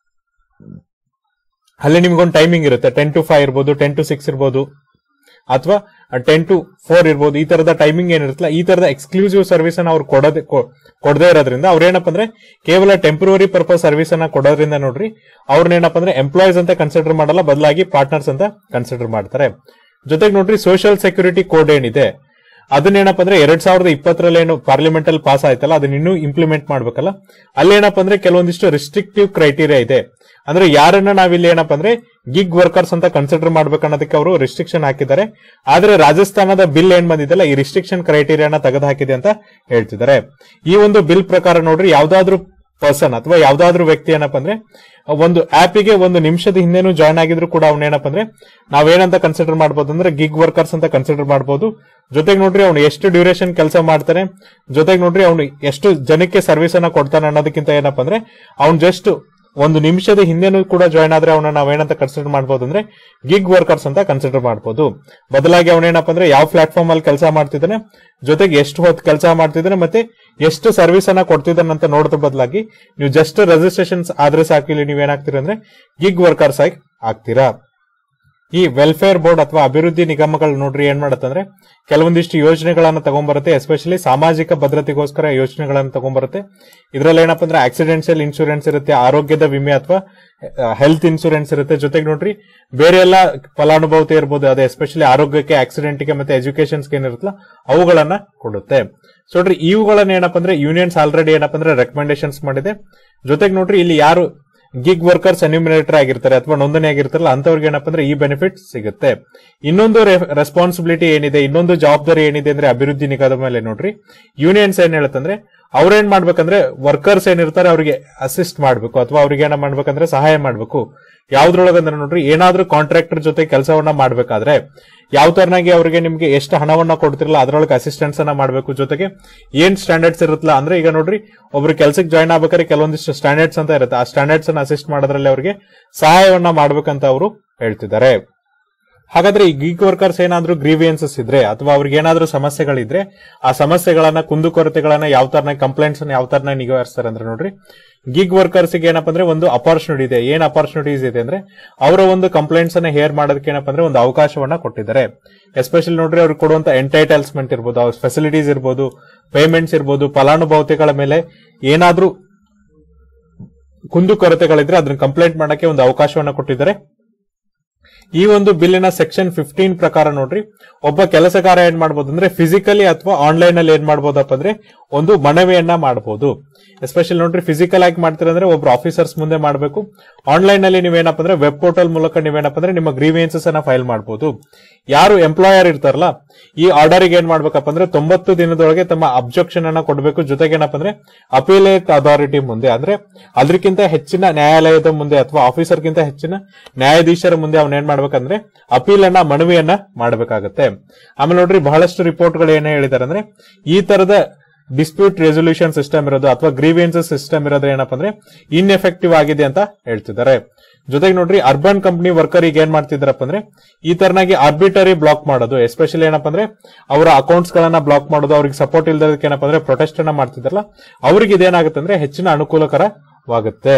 Speaker 1: ಅಲ್ಲಿ ನಿಮ್ಗೊಂದು ಟೈಮಿಂಗ್ ಇರುತ್ತೆ ಟೆನ್ ಟು ಫೈವ್ ಇರ್ಬೋದು ಟೆನ್ ಟು ಸಿಕ್ಸ್ ಇರ್ಬೋದು ಅಥವಾ ಟೆನ್ ಟು ಫೋರ್ ಇರ್ಬೋದು ಈ ತರದ ಟೈಮಿಂಗ್ ಏನಿರುತ್ತಲ್ಲ ಈ ತರದ ಎಕ್ಸ್ಕ್ಲೂಸಿವ್ ಸರ್ವಿಸ್ ಅನ್ನ ಅವ್ರು ಕೊಡೋದೇ ಕೊ- ಕೊಡದೇ ಇರೋದ್ರಿಂದ ಅವ್ರೇನಪ್ಪ ಅಂದ್ರೆ ಕೇವಲ ಟೆಂಪರರಿ ಪರ್ಪಸ್ ಸರ್ವಿಸ್ ಅನ್ನ ಕೊಡೋದ್ರಿಂದ ನೋಡ್ರಿ ಅವ್ರನ್ನೇನಪ್ಪ ಅಂದ್ರೆ ಎಂಪ್ಲಾಯ್ಸ್ ಅಂತ ಕನ್ಸಿಡರ್ ಮಾಡಲ್ಲ ಬದಲಾಗಿ ಪಾರ್ಟ್ನರ್ಸ್ ಅಂತ ಕನ್ಸಿಡರ್ ಮಾಡ್ತಾರೆ ಜೊತೆಗೆ ನೋಡ್ರಿ ಸೋಷಿಯಲ್ ಸೆಕ್ಯೂರಿಟಿ ಕೋಡ್ ಏನಿದೆ ಅದನ್ನೇನಪ್ಪ ಅಂದ್ರೆ ಎರಡ್ ಸಾವಿರದ ಇಪ್ಪತ್ತರಲ್ಲಿ ಏನು ಪಾರ್ಲಿಮೆಂಟ್ ಅಲ್ಲಿ ಪಾಸ್ ಆಯ್ತಲ್ಲ ಅದನ್ನ ಇನ್ನೂ ಇಂಪ್ಲಿಮೆಂಟ್ ಮಾಡ್ಬೇಕಲ್ಲ ಅಲ್ಲೇನಪ್ಪ ಅಂದ್ರೆ ಕೆಲವೊಂದಿಷ್ಟು ರಿಸ್ಟ್ರಿಕ್ಟಿವ್ ಕ್ರೈಟೀರಿಯಾ ಇದೆ ಅಂದ್ರೆ ಯಾರನ್ನ ನಾವಿಲ್ಲಿ ಏನಪ್ಪ ಅಂದ್ರೆ ಗಿಗ್ ವರ್ಕರ್ಸ್ ಅಂತ ಕನ್ಸಿಡರ್ ಮಾಡ್ಬೇಕನ್ನೋದಕ್ಕೆ ಅವರು ರಿಸ್ಟ್ರಿಕ್ಷನ್ ಹಾಕಿದ್ದಾರೆ ಆದ್ರೆ ರಾಜಸ್ಥಾನದ ಬಿಲ್ ಏನ್ ಬಂದಿದೆಲ್ಲ ಈ ರಿಸ್ಟ್ರಿಕ್ಷನ್ ಕ್ರೈಟೀರಿಯಾನ ತೆಗೆದು ಹಾಕಿದೆ ಅಂತ ಹೇಳ್ತಿದ್ದಾರೆ ಈ ಒಂದು ಬಿಲ್ ಪ್ರಕಾರ ನೋಡ್ರಿ ಯಾವ್ದಾದ್ರು ಪರ್ಸನ್ ಅಥವಾ ಯಾವ್ದಾದ್ರು ವ್ಯಕ್ತಿ ಏನಪ್ಪ ಅಂದ್ರೆ ಒಂದು ಆಪಿಗೆ ಒಂದು ನಿಮಿಷದ ಹಿಂದೆನೂ ಜಾಯ್ನ್ ಆಗಿದ್ರು ಕೂಡ ಅವ್ನೇನಪ್ಪ ಅಂದ್ರೆ ನಾವೇನಂತ ಕನ್ಸಿಡರ್ ಮಾಡ್ಬೋದು ಅಂದ್ರೆ ಗಿಗ್ ವರ್ಕರ್ಸ್ ಅಂತ ಕನ್ಸಿಡರ್ ಮಾಡ್ಬೋದು ಜೊತೆಗೆ ನೋಡ್ರಿ ಅವ್ನು ಎಷ್ಟು ಡ್ಯೂರೇಷನ್ ಕೆಲಸ ಮಾಡ್ತಾನೆ ಜೊತೆಗೆ ನೋಡ್ರಿ ಅವ್ನು ಎಷ್ಟು ಜನಕ್ಕೆ ಸರ್ವಿಸ್ ಅನ್ನ ಕೊಡ್ತಾನೆ ಅನ್ನೋದಕ್ಕಿಂತ ಏನಪ್ಪ ಅಂದ್ರೆ ಅವ್ನು ಜಸ್ಟ್ ಒಂದು ನಿಮಿಷದ ಹಿಂದೆನೂ ಕೂಡ ಜಾಯ್ನ್ ಆದ್ರೆ ಅವನ ನಾವೇನಂತ ಕನ್ಸಿಡರ್ ಮಾಡ್ಬೋದು ಅಂದ್ರೆ ಗಿಗ್ ವರ್ಕರ್ಸ್ ಅಂತ ಕನ್ಸಿಡರ್ ಮಾಡ್ಬೋದು ಬದಲಾಗಿ ಅವನೇನಪ್ಪ ಅಂದ್ರೆ ಯಾವ ಪ್ಲಾಟ್ಫಾರ್ಮ್ ಅಲ್ಲಿ ಕೆಲಸ ಮಾಡ್ತಿದ್ದಾನೆ ಜೊತೆಗೆ ಎಷ್ಟು ಹೊತ್ತು ಕೆಲಸ ಮಾಡ್ತಿದ್ದಾನೆ ಮತ್ತೆ ಎಷ್ಟು ಸರ್ವಿಸ್ ಅನ್ನ ಕೊಡ್ತಿದ್ದಾನೆ ಅಂತ ನೋಡೋದ್ರ ಬದಲಾಗಿ ನೀವು ಜಸ್ಟ್ ರಿಜಿಸ್ಟ್ರೇಷನ್ಸ್ ಆದ್ರೆ ಸಾಕು ಇಲ್ಲಿ ನೀವೇನಾಗ್ತೀರಾ ಅಂದ್ರೆ ಗಿಗ್ ವರ್ಕರ್ಸ್ ಆಗಿ ಆಗ್ತೀರಾ ಈ ವೆಲ್ಫೇರ್ ಬೋರ್ಡ್ ಅಥವಾ ಅಭಿವೃದ್ಧಿ ನಿಗಮಗಳು ನೋಡ್ರಿ ಏನ್ ಮಾಡತ್ತಂದ್ರೆ ಕೆಲವೊಂದಿಷ್ಟು ಯೋಜನೆಗಳನ್ನ ತಗೊಂಡ್ಬರುತ್ತೆ ಎಸ್ಪೆಷಲಿ ಸಾಮಾಜಿಕ ಭದ್ರತೆಗೋಸ್ಕರ ಯೋಜನೆಗಳನ್ನ ತಗೊಂಡ್ಬರುತ್ತೆ ಇದ್ರಲ್ಲಿ ಏನಪ್ಪ ಅಂದ್ರೆ ಆಕ್ಸಿಡೆನ್ಷಿಯಲ್ ಇನ್ಶೂರೆನ್ಸ್ ಇರುತ್ತೆ ಆರೋಗ್ಯದ ವಿಮೆ ಅಥವಾ ಹೆಲ್ತ್ ಇನ್ಸೂರೆನ್ಸ್ ಇರುತ್ತೆ ಜೊತೆಗೆ ನೋಡ್ರಿ ಬೇರೆ ಎಲ್ಲ ಫಲಾನುಭವತೆ ಇರ್ಬೋದು ಅದೇ ಎಸ್ಪೆಷಲಿ ಆರೋಗ್ಯಕ್ಕೆ ಆಕ್ಸಿಡೆಂಟ್ಗೆ ಮತ್ತೆ ಎಜುಕೇಶನ್ಸ್ಗೆ ಏನಿರುತ್ತಲ್ಲ ಅವುಗಳನ್ನ ಕೊಡುತ್ತೆ ಸೊ ನೋಡ್ರಿ ಇವುಗಳನ್ನ ಏನಪ್ಪ ಅಂದ್ರೆ ಯೂನಿಯನ್ಸ್ ಆಲ್ರೆಡಿ ಏನಪ್ಪ ಅಂದ್ರೆ ರೆಕಮೆಂಡೇಶನ್ಸ್ ಮಾಡಿದೆ ಜೊತೆಗೆ ನೋಡ್ರಿ ಇಲ್ಲಿ ಯಾರು ಗಿಗ್ ವರ್ಕರ್ಸ್ ಅನ್ಯೂಮಿನೇಟರ್ ಆಗಿರ್ತಾರೆ ಅಥವಾ ನೋಂದಣಿ ಆಗಿರ್ತಾರಲ್ಲ ಅಂತವ್ರಿಗೆ ಏನಪ್ಪ ಅಂದ್ರೆ ಈ ಬೆನಿಫಿಟ್ ಸಿಗುತ್ತೆ ಇನ್ನೊಂದು ರೆಸ್ಪಾನ್ಸಿಬಿಲಿಟಿ ಏನಿದೆ ಇನ್ನೊಂದು ಜವಾಬ್ದಾರಿ ಏನಿದೆ ಅಂದ್ರೆ ಅಭಿವೃದ್ಧಿ ನಿಗಮದ ಮೇಲೆ ನೋಡ್ರಿ ಯೂನಿಯನ್ಸ್ ಏನ್ ಹೇಳುತ್ತಂದ್ರೆ ಅವ್ರೇನ್ ಮಾಡ್ಬೇಕಂದ್ರೆ ವರ್ಕರ್ಸ್ ಏನಿರ್ತಾರೆ ಅವ್ರಿಗೆ ಅಸಿಸ್ಟ್ ಮಾಡ್ಬೇಕು ಅಥವಾ ಅವ್ರಿಗೆ ಏನ ಮಾಡ್ಬೇಕಂದ್ರೆ ಸಹಾಯ ಮಾಡ್ಬೇಕು ಯಾವ್ದ್ರೊಳಗಂದ್ರೆ ನೋಡ್ರಿ ಏನಾದ್ರೂ ಕಾಂಟ್ರಾಕ್ಟರ್ ಜೊತೆ ಕೆಲಸವನ್ನ ಮಾಡ್ಬೇಕಾದ್ರೆ ಯಾವ ತರನಾಗಿ ಅವ್ರಿಗೆ ನಿಮ್ಗೆ ಎಷ್ಟು ಹಣವನ್ನ ಕೊಡ್ತಿರಲ್ಲ ಅದ್ರೊಳಗೆ ಅಸಿಸ್ಟೆನ್ಸ್ ಅನ್ನ ಮಾಡ್ಬೇಕು ಜೊತೆಗೆ ಏನ್ ಸ್ಟ್ಯಾಂಡರ್ಡ್ಸ್ ಇರುತ್ತಲ್ಲ ಅಂದ್ರೆ ಈಗ ನೋಡ್ರಿ ಒಬ್ರು ಕೆಲ್ಸಕ್ಕೆ ಜಾಯ್ನ್ ಆಗ್ಬೇಕಾದ್ರೆ ಕೆಲವೊಂದಿಷ್ಟು ಸ್ಟ್ಯಾಂಡರ್ಡ್ಸ್ ಅಂತ ಇರುತ್ತೆ ಆ ಸ್ಟ್ಯಾಂಡರ್ಡ್ಸ್ ಅನ್ನ ಅಸಿಸ್ಟ್ ಮಾಡೋದ್ರಲ್ಲಿ ಅವ್ರಿಗೆ ಸಹಾಯವನ್ನ ಮಾಡ್ಬೇಕಂತ ಅವರು ಹೇಳ್ತಿದ್ದಾರೆ ಹಾಗಾದ್ರೆ ಈ ಗೀಕ್ ವರ್ಕರ್ಸ್ ಏನಾದ್ರೂ ಗ್ರೀವಿಯನ್ಸಸ್ ಇದ್ರೆ ಅಥವಾ ಅವ್ರಿಗೆ ಏನಾದ್ರೂ ಸಮಸ್ಯೆಗಳಿದ್ರೆ ಆ ಸಮಸ್ಯೆಗಳನ್ನ ಕುಂದುಕೊರತೆಗಳನ್ನ ಯಾವ ತರನ ಕಂಪ್ಲೇಂಟ್ಸ್ ಅನ್ನ ಯಾವ ತರನ ನಿಗಾರಿಸ್ತಾರೆ ಅಂದ್ರೆ ನೋಡ್ರಿ ಗಿಗ್ ವರ್ಕರ್ಸ್ ಏನಪ್ಪ ಅಂದ್ರೆ ಒಂದು ಅಪಾರ್ಚುನಿಟಿ ಇದೆ ಏನ್ ಅಪಾರ್ಚುನಿಟೀಸ್ ಇದೆ ಅಂದ್ರೆ ಅವರ ಒಂದು ಕಂಪ್ಲೇಂಟ್ಸ್ ಅನ್ನ ಹೇರ್ ಮಾಡೋದಕ್ಕೆ ಏನಪ್ಪ ಅಂದ್ರೆ ಒಂದು ಅವಕಾಶವನ್ನ ಕೊಟ್ಟಿದ್ದಾರೆ ಎಸ್ಪೆಷಲಿ ನೋಡ್ರಿ ಅವ್ರಿಗೆ ಕೊಡುವಂತ ಎಂಟೈಟಲ್ಸ್ಮೆಂಟ್ ಇರ್ಬೋದು ಅವ್ರ ಫೆಸಿಲಿಟೀಸ್ ಇರ್ಬೋದು ಪೇಮೆಂಟ್ಸ್ ಇರ್ಬೋದು ಫಲಾನುಭವತೆಗಳ ಮೇಲೆ ಏನಾದ್ರೂ ಕುಂದುಕೊರತೆಗಳಿದ್ರೆ ಅದನ್ನ ಕಂಪ್ಲೇಂಟ್ ಮಾಡಕ್ಕೆ ಒಂದು ಅವಕಾಶವನ್ನ ಕೊಟ್ಟಿದ್ದಾರೆ ಈ ಒಂದು ಬಿಲ್ಲಿನ ಸೆಕ್ಷನ್ ಫಿಫ್ಟೀನ್ ಪ್ರಕಾರ ನೋಡ್ರಿ ಒಬ್ಬ ಕೆಲಸಗಾರ ಏನ್ ಮಾಡ್ಬೋದು ಅಂದ್ರೆ ಫಿಸಿಕಲಿ ಅಥವಾ ಆನ್ಲೈನ್ ಅಲ್ಲಿ ಏನ್ ಮಾಡ್ಬೋದಪ್ಪ ಅಂದ್ರೆ ಒಂದು ಮನವಿಯನ್ನ ಮಾಡಬಹುದು ಎಸ್ಪೆಷಲಿ ನೋಡ್ರಿ ಫಿಸಿಕಲ್ ಆಗಿ ಮಾಡ್ತೀರಂದ್ರೆ ಒಬ್ರು ಆಫೀಸರ್ಸ್ ಮುಂದೆ ಮಾಡಬೇಕು ಆನ್ಲೈನ್ ಅಲ್ಲಿ ನೀವೇನಪ್ಪ ಅಂದ್ರೆ ವೆಬ್ ಪೋರ್ಟಲ್ ಮೂಲಕ ನೀವೇನಪ್ಪ ಅಂದ್ರೆ ನಿಮ್ಮ ಗ್ರೀವಿಯನ್ಸಸ್ ಅನ್ನ ಫೈಲ್ ಮಾಡಬಹುದು ಯಾರು ಎಂಪ್ಲಾಯರ್ ಇರ್ತಾರಲ್ಲ ಈ ಆರ್ಡರ್ ಏನ್ ಮಾಡ್ಬೇಕಪ್ಪ ಅಂದ್ರೆ ತೊಂಬತ್ತು ದಿನದೊಳಗೆ ತಮ್ಮ ಅಬ್ಜೆಕ್ಷನ್ ಅನ್ನ ಕೊಡಬೇಕು ಜೊತೆಗೆ ಏನಪ್ಪ ಅಂದ್ರೆ ಅಪೀಲೇಟ್ ಅಥಾರಿಟಿ ಮುಂದೆ ಅಂದ್ರೆ ಅದಕ್ಕಿಂತ ಹೆಚ್ಚಿನ ನ್ಯಾಯಾಲಯದ ಮುಂದೆ ಅಥವಾ ಆಫೀಸರ್ಗಿಂತ ಹೆಚ್ಚಿನ ನ್ಯಾಯಾಧೀಶರ ಮುಂದೆ ಅವ್ನ ಏನ್ ಮಾಡ್ಬೇಕಂದ್ರೆ ಅಪೀಲ್ ಅನ್ನ ಮನವಿಯನ್ನ ಮಾಡಬೇಕಾಗತ್ತೆ ಆಮೇಲೆ ನೋಡ್ರಿ ಬಹಳಷ್ಟು ರಿಪೋರ್ಟ್ಗಳು ಏನೇ ಹೇಳಿದಾರೆ ಅಂದ್ರೆ ಈ ತರದ ಡಿಸ್ಪ್ಯೂಟ್ ರೆಸೊಲ್ಯೂಷನ್ ಸಿಸ್ಟಮ್ ಇರೋದು ಅಥವಾ ಗ್ರೀವಿಯನ್ಸಸ್ ಸಿಸ್ಟಮ್ ಇರೋದು ಏನಪ್ಪ ಅಂದ್ರೆ ಇನ್ಎಫೆಕ್ಟಿವ್ ಆಗಿದೆ ಅಂತ ಹೇಳ್ತಿದ್ದಾರೆ ಜೊತೆಗೆ ನೋಡ್ರಿ ಅರ್ಬನ್ ಕಂಪನಿ ವರ್ಕರ್ ಈಗ ಏನ್ ಮಾಡ್ತಿದಾರಪ್ಪ ಅಂದ್ರೆ ಈ ತರನಾಗಿ ಆರ್ಬಿಟರಿ ಬ್ಲಾಕ್ ಮಾಡೋದು ಎಸ್ಪೆಷಲಿ ಏನಪ್ಪ ಅಂದ್ರೆ ಅವರ ಅಕೌಂಟ್ಸ್ ಗಳನ್ನ ಬ್ಲಾಕ್ ಮಾಡೋದು ಅವ್ರಿಗೆ ಸಪೋರ್ಟ್ ಇಲ್ದಕ್ಕೆ ಏನಪ್ಪ ಅಂದ್ರೆ ಪ್ರೊಟೆಸ್ಟ್ ಅನ್ನ ಮಾಡ್ತಿದಾರಲ್ಲ ಅವ್ರಿಗೆ ಇದೇನಾಗುತ್ತೆ ಅಂದ್ರೆ ಹೆಚ್ಚಿನ ಅನುಕೂಲಕರವಾಗುತ್ತೆ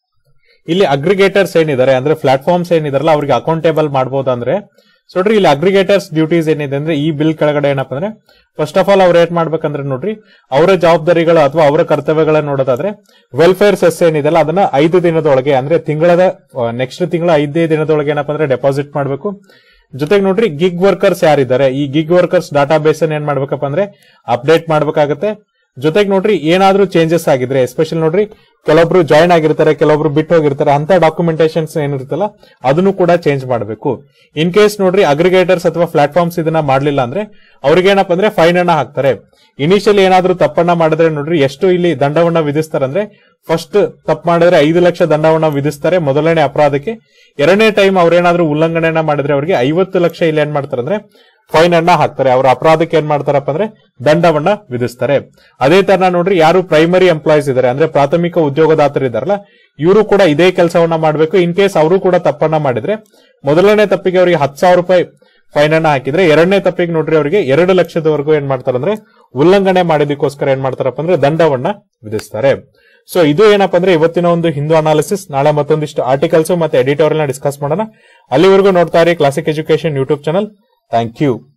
Speaker 1: ಇಲ್ಲಿ ಅಗ್ರಿಗೇಟರ್ಸ್ ಏನಿದ್ದಾರೆ ಅಂದ್ರೆ ಪ್ಲಾಟ್ಫಾರ್ಮ್ಸ್ ಏನಿದಾರಲ್ಲ ಅವ್ರಿಗೆ ಅಕೌಂಟೇಬಲ್ ಮಾಡಬಹುದು ಅಂದ್ರೆ ಸೊ ನೋಡ್ರಿ ಇಲ್ಲಿ ಅಗ್ರಿಗೇಟರ್ಸ್ ಡ್ಯೂಟೀಸ್ ಏನಿದೆ ಅಂದ್ರೆ ಈ ಬಿಲ್ ಕೆಳಗಡೆ ಏನಪ್ಪ ಅಂದ್ರೆ ಫಸ್ಟ್ ಆಫ್ ಆಲ್ ಅವ್ರು ಏನ್ ಮಾಡ್ಬೇಕಂದ್ರೆ ನೋಡ್ರಿ ಅವರ ಜವಾಬ್ದಾರಿಗಳು ಅಥವಾ ಅವರ ಕರ್ತವ್ಯಗಳನ್ನ ನೋಡೋದಾದ್ರೆ ವೆಲ್ಫೇರ್ ಸೆಸ್ ಏನಿದೆಲ್ಲ ಅದನ್ನ ಐದು ದಿನದೊಳಗೆ ಅಂದ್ರೆ ತಿಂಗಳದ ನೆಕ್ಸ್ಟ್ ತಿಂಗಳ ಐದೇ ದಿನದೊಳಗೆ ಏನಪ್ಪ ಅಂದ್ರೆ ಡೆಪಾಸಿಟ್ ಮಾಡಬೇಕು ಜೊತೆಗೆ ನೋಡ್ರಿ ಗಿಗ್ ವರ್ಕರ್ಸ್ ಯಾರಿದ್ದಾರೆ ಈ ಗಿಗ್ ವರ್ಕರ್ಸ್ ಡಾಟಾ ಬೇಸ್ ಅನ್ನ ಏನ್ ಮಾಡ್ಬೇಕಪ್ಪ ಅಂದ್ರೆ ಅಪ್ಡೇಟ್ ಮಾಡ್ಬೇಕಾಗತ್ತೆ ಜೊತೆಗೆ ನೋಡ್ರಿ ಏನಾದ್ರೂ ಚೇಂಜಸ್ ಆಗಿದ್ರೆ ಎಸ್ಪೆಷಲ್ ನೋಡ್ರಿ ಕೆಲವೊಬ್ರು ಜಾಯ್ನ್ ಆಗಿರ್ತಾರೆ ಕೆಲವೊಬ್ರು ಬಿಟ್ಟು ಹೋಗಿರ್ತಾರೆ ಅಂತ ಡಾಕ್ಯುಮೆಂಟೇಶನ್ಸ್ ಏನಿರುತ್ತಲ್ಲ ಅದನ್ನು ಕೂಡ ಚೇಂಜ್ ಮಾಡಬೇಕು ಇನ್ ಕೇಸ್ ನೋಡ್ರಿ ಅಗ್ರಿಗೇಟರ್ಸ್ ಅಥವಾ ಪ್ಲಾಟ್ಫಾರ್ಮ್ಸ್ ಇದನ್ನ ಮಾಡ್ಲಿಲ್ಲ ಅಂದ್ರೆ ಅವ್ರಿಗೆ ಏನಪ್ಪ ಅಂದ್ರೆ ಫೈನ್ ಅನ್ನ ಹಾಕ್ತಾರೆ ಇನಿಷಿಯಲಿ ಏನಾದ್ರೂ ತಪ್ಪನ್ನ ಮಾಡಿದ್ರೆ ನೋಡ್ರಿ ಎಷ್ಟು ಇಲ್ಲಿ ದಂಡವನ್ನ ವಿಧಿಸ್ತಾರೆ ಅಂದ್ರೆ ಫಸ್ಟ್ ತಪ್ಪು ಮಾಡಿದ್ರೆ ಐದು ಲಕ್ಷ ದಂಡವನ್ನ ವಿಧಿಸ್ತಾರೆ ಮೊದಲನೇ ಅಪರಾಧಕ್ಕೆ ಎರಡನೇ ಟೈಮ್ ಅವ್ರೇನಾದ್ರೂ ಉಲ್ಲಂಘನೆಯನ್ನ ಮಾಡಿದ್ರೆ ಅವ್ರಿಗೆ ಐವತ್ತು ಲಕ್ಷ ಇಲ್ಲಿ ಏನ್ ಮಾಡ್ತಾರೆ ಅಂದ್ರೆ ಫೈನ್ ಅನ್ನ ಹಾಕ್ತಾರೆ ಅವ್ರ ಅಪರಾಧಕ್ಕೆ ಏನ್ ಮಾಡ್ತಾರಪ್ಪ ಅಂದ್ರೆ ದಂಡವನ್ನ ವಿಧಿಸ್ತಾರೆ ಅದೇ ತರ ನೋಡ್ರಿ ಯಾರು ಪ್ರೈಮರಿ ಎಂಪ್ಲಾಯೀಸ್ ಇದಾರೆ ಅಂದ್ರೆ ಪ್ರಾಥಮಿಕ ಉದ್ಯೋಗದಾತರು ಇದಾರಲ್ಲ ಇವರು ಕೂಡ ಇದೇ ಕೆಲಸವನ್ನ ಮಾಡಬೇಕು ಇನ್ ಕೇಸ್ ಅವರು ಕೂಡ ತಪ್ಪನ್ನ ಮಾಡಿದ್ರೆ ಮೊದಲನೇ ತಪ್ಪಿಗೆ ಅವರಿಗೆ ಹತ್ತು ಸಾವಿರ ರೂಪಾಯಿ ಫೈನ್ ಅನ್ನ ಹಾಕಿದ್ರೆ ಎರಡನೇ ತಪ್ಪಿಗೆ ನೋಡ್ರಿ ಅವರಿಗೆ ಎರಡು ಲಕ್ಷದವರೆಗೂ ಏನ್ ಮಾಡ್ತಾರೆ ಅಂದ್ರೆ ಉಲ್ಲಂಘನೆ ಮಾಡಿದಕ್ಕೋಸ್ಕರ ಏನ್ ಮಾಡ್ತಾರಪ್ಪ ಅಂದ್ರೆ ದಂಡವನ್ನ ವಿಧಿಸ್ತಾರೆ ಸೊ ಇದು ಏನಪ್ಪ ಅಂದ್ರೆ ಇವತ್ತಿನ ಒಂದು ಹಿಂದೂ ಅನಾಲಿಸಿಸ್ ನಾಳೆ ಮತ್ತೊಂದಿಷ್ಟು ಆರ್ಟಿಕಲ್ಸ್ ಮತ್ತೆ ಎಡಿಟೋರಿಯಲ್ ನ ಡಿಸ್ಕಸ್ ಮಾಡೋಣ ಅಲ್ಲಿವರೆಗೂ ನೋಡ್ತಾ ಇರಿ classic education YouTube channel thank you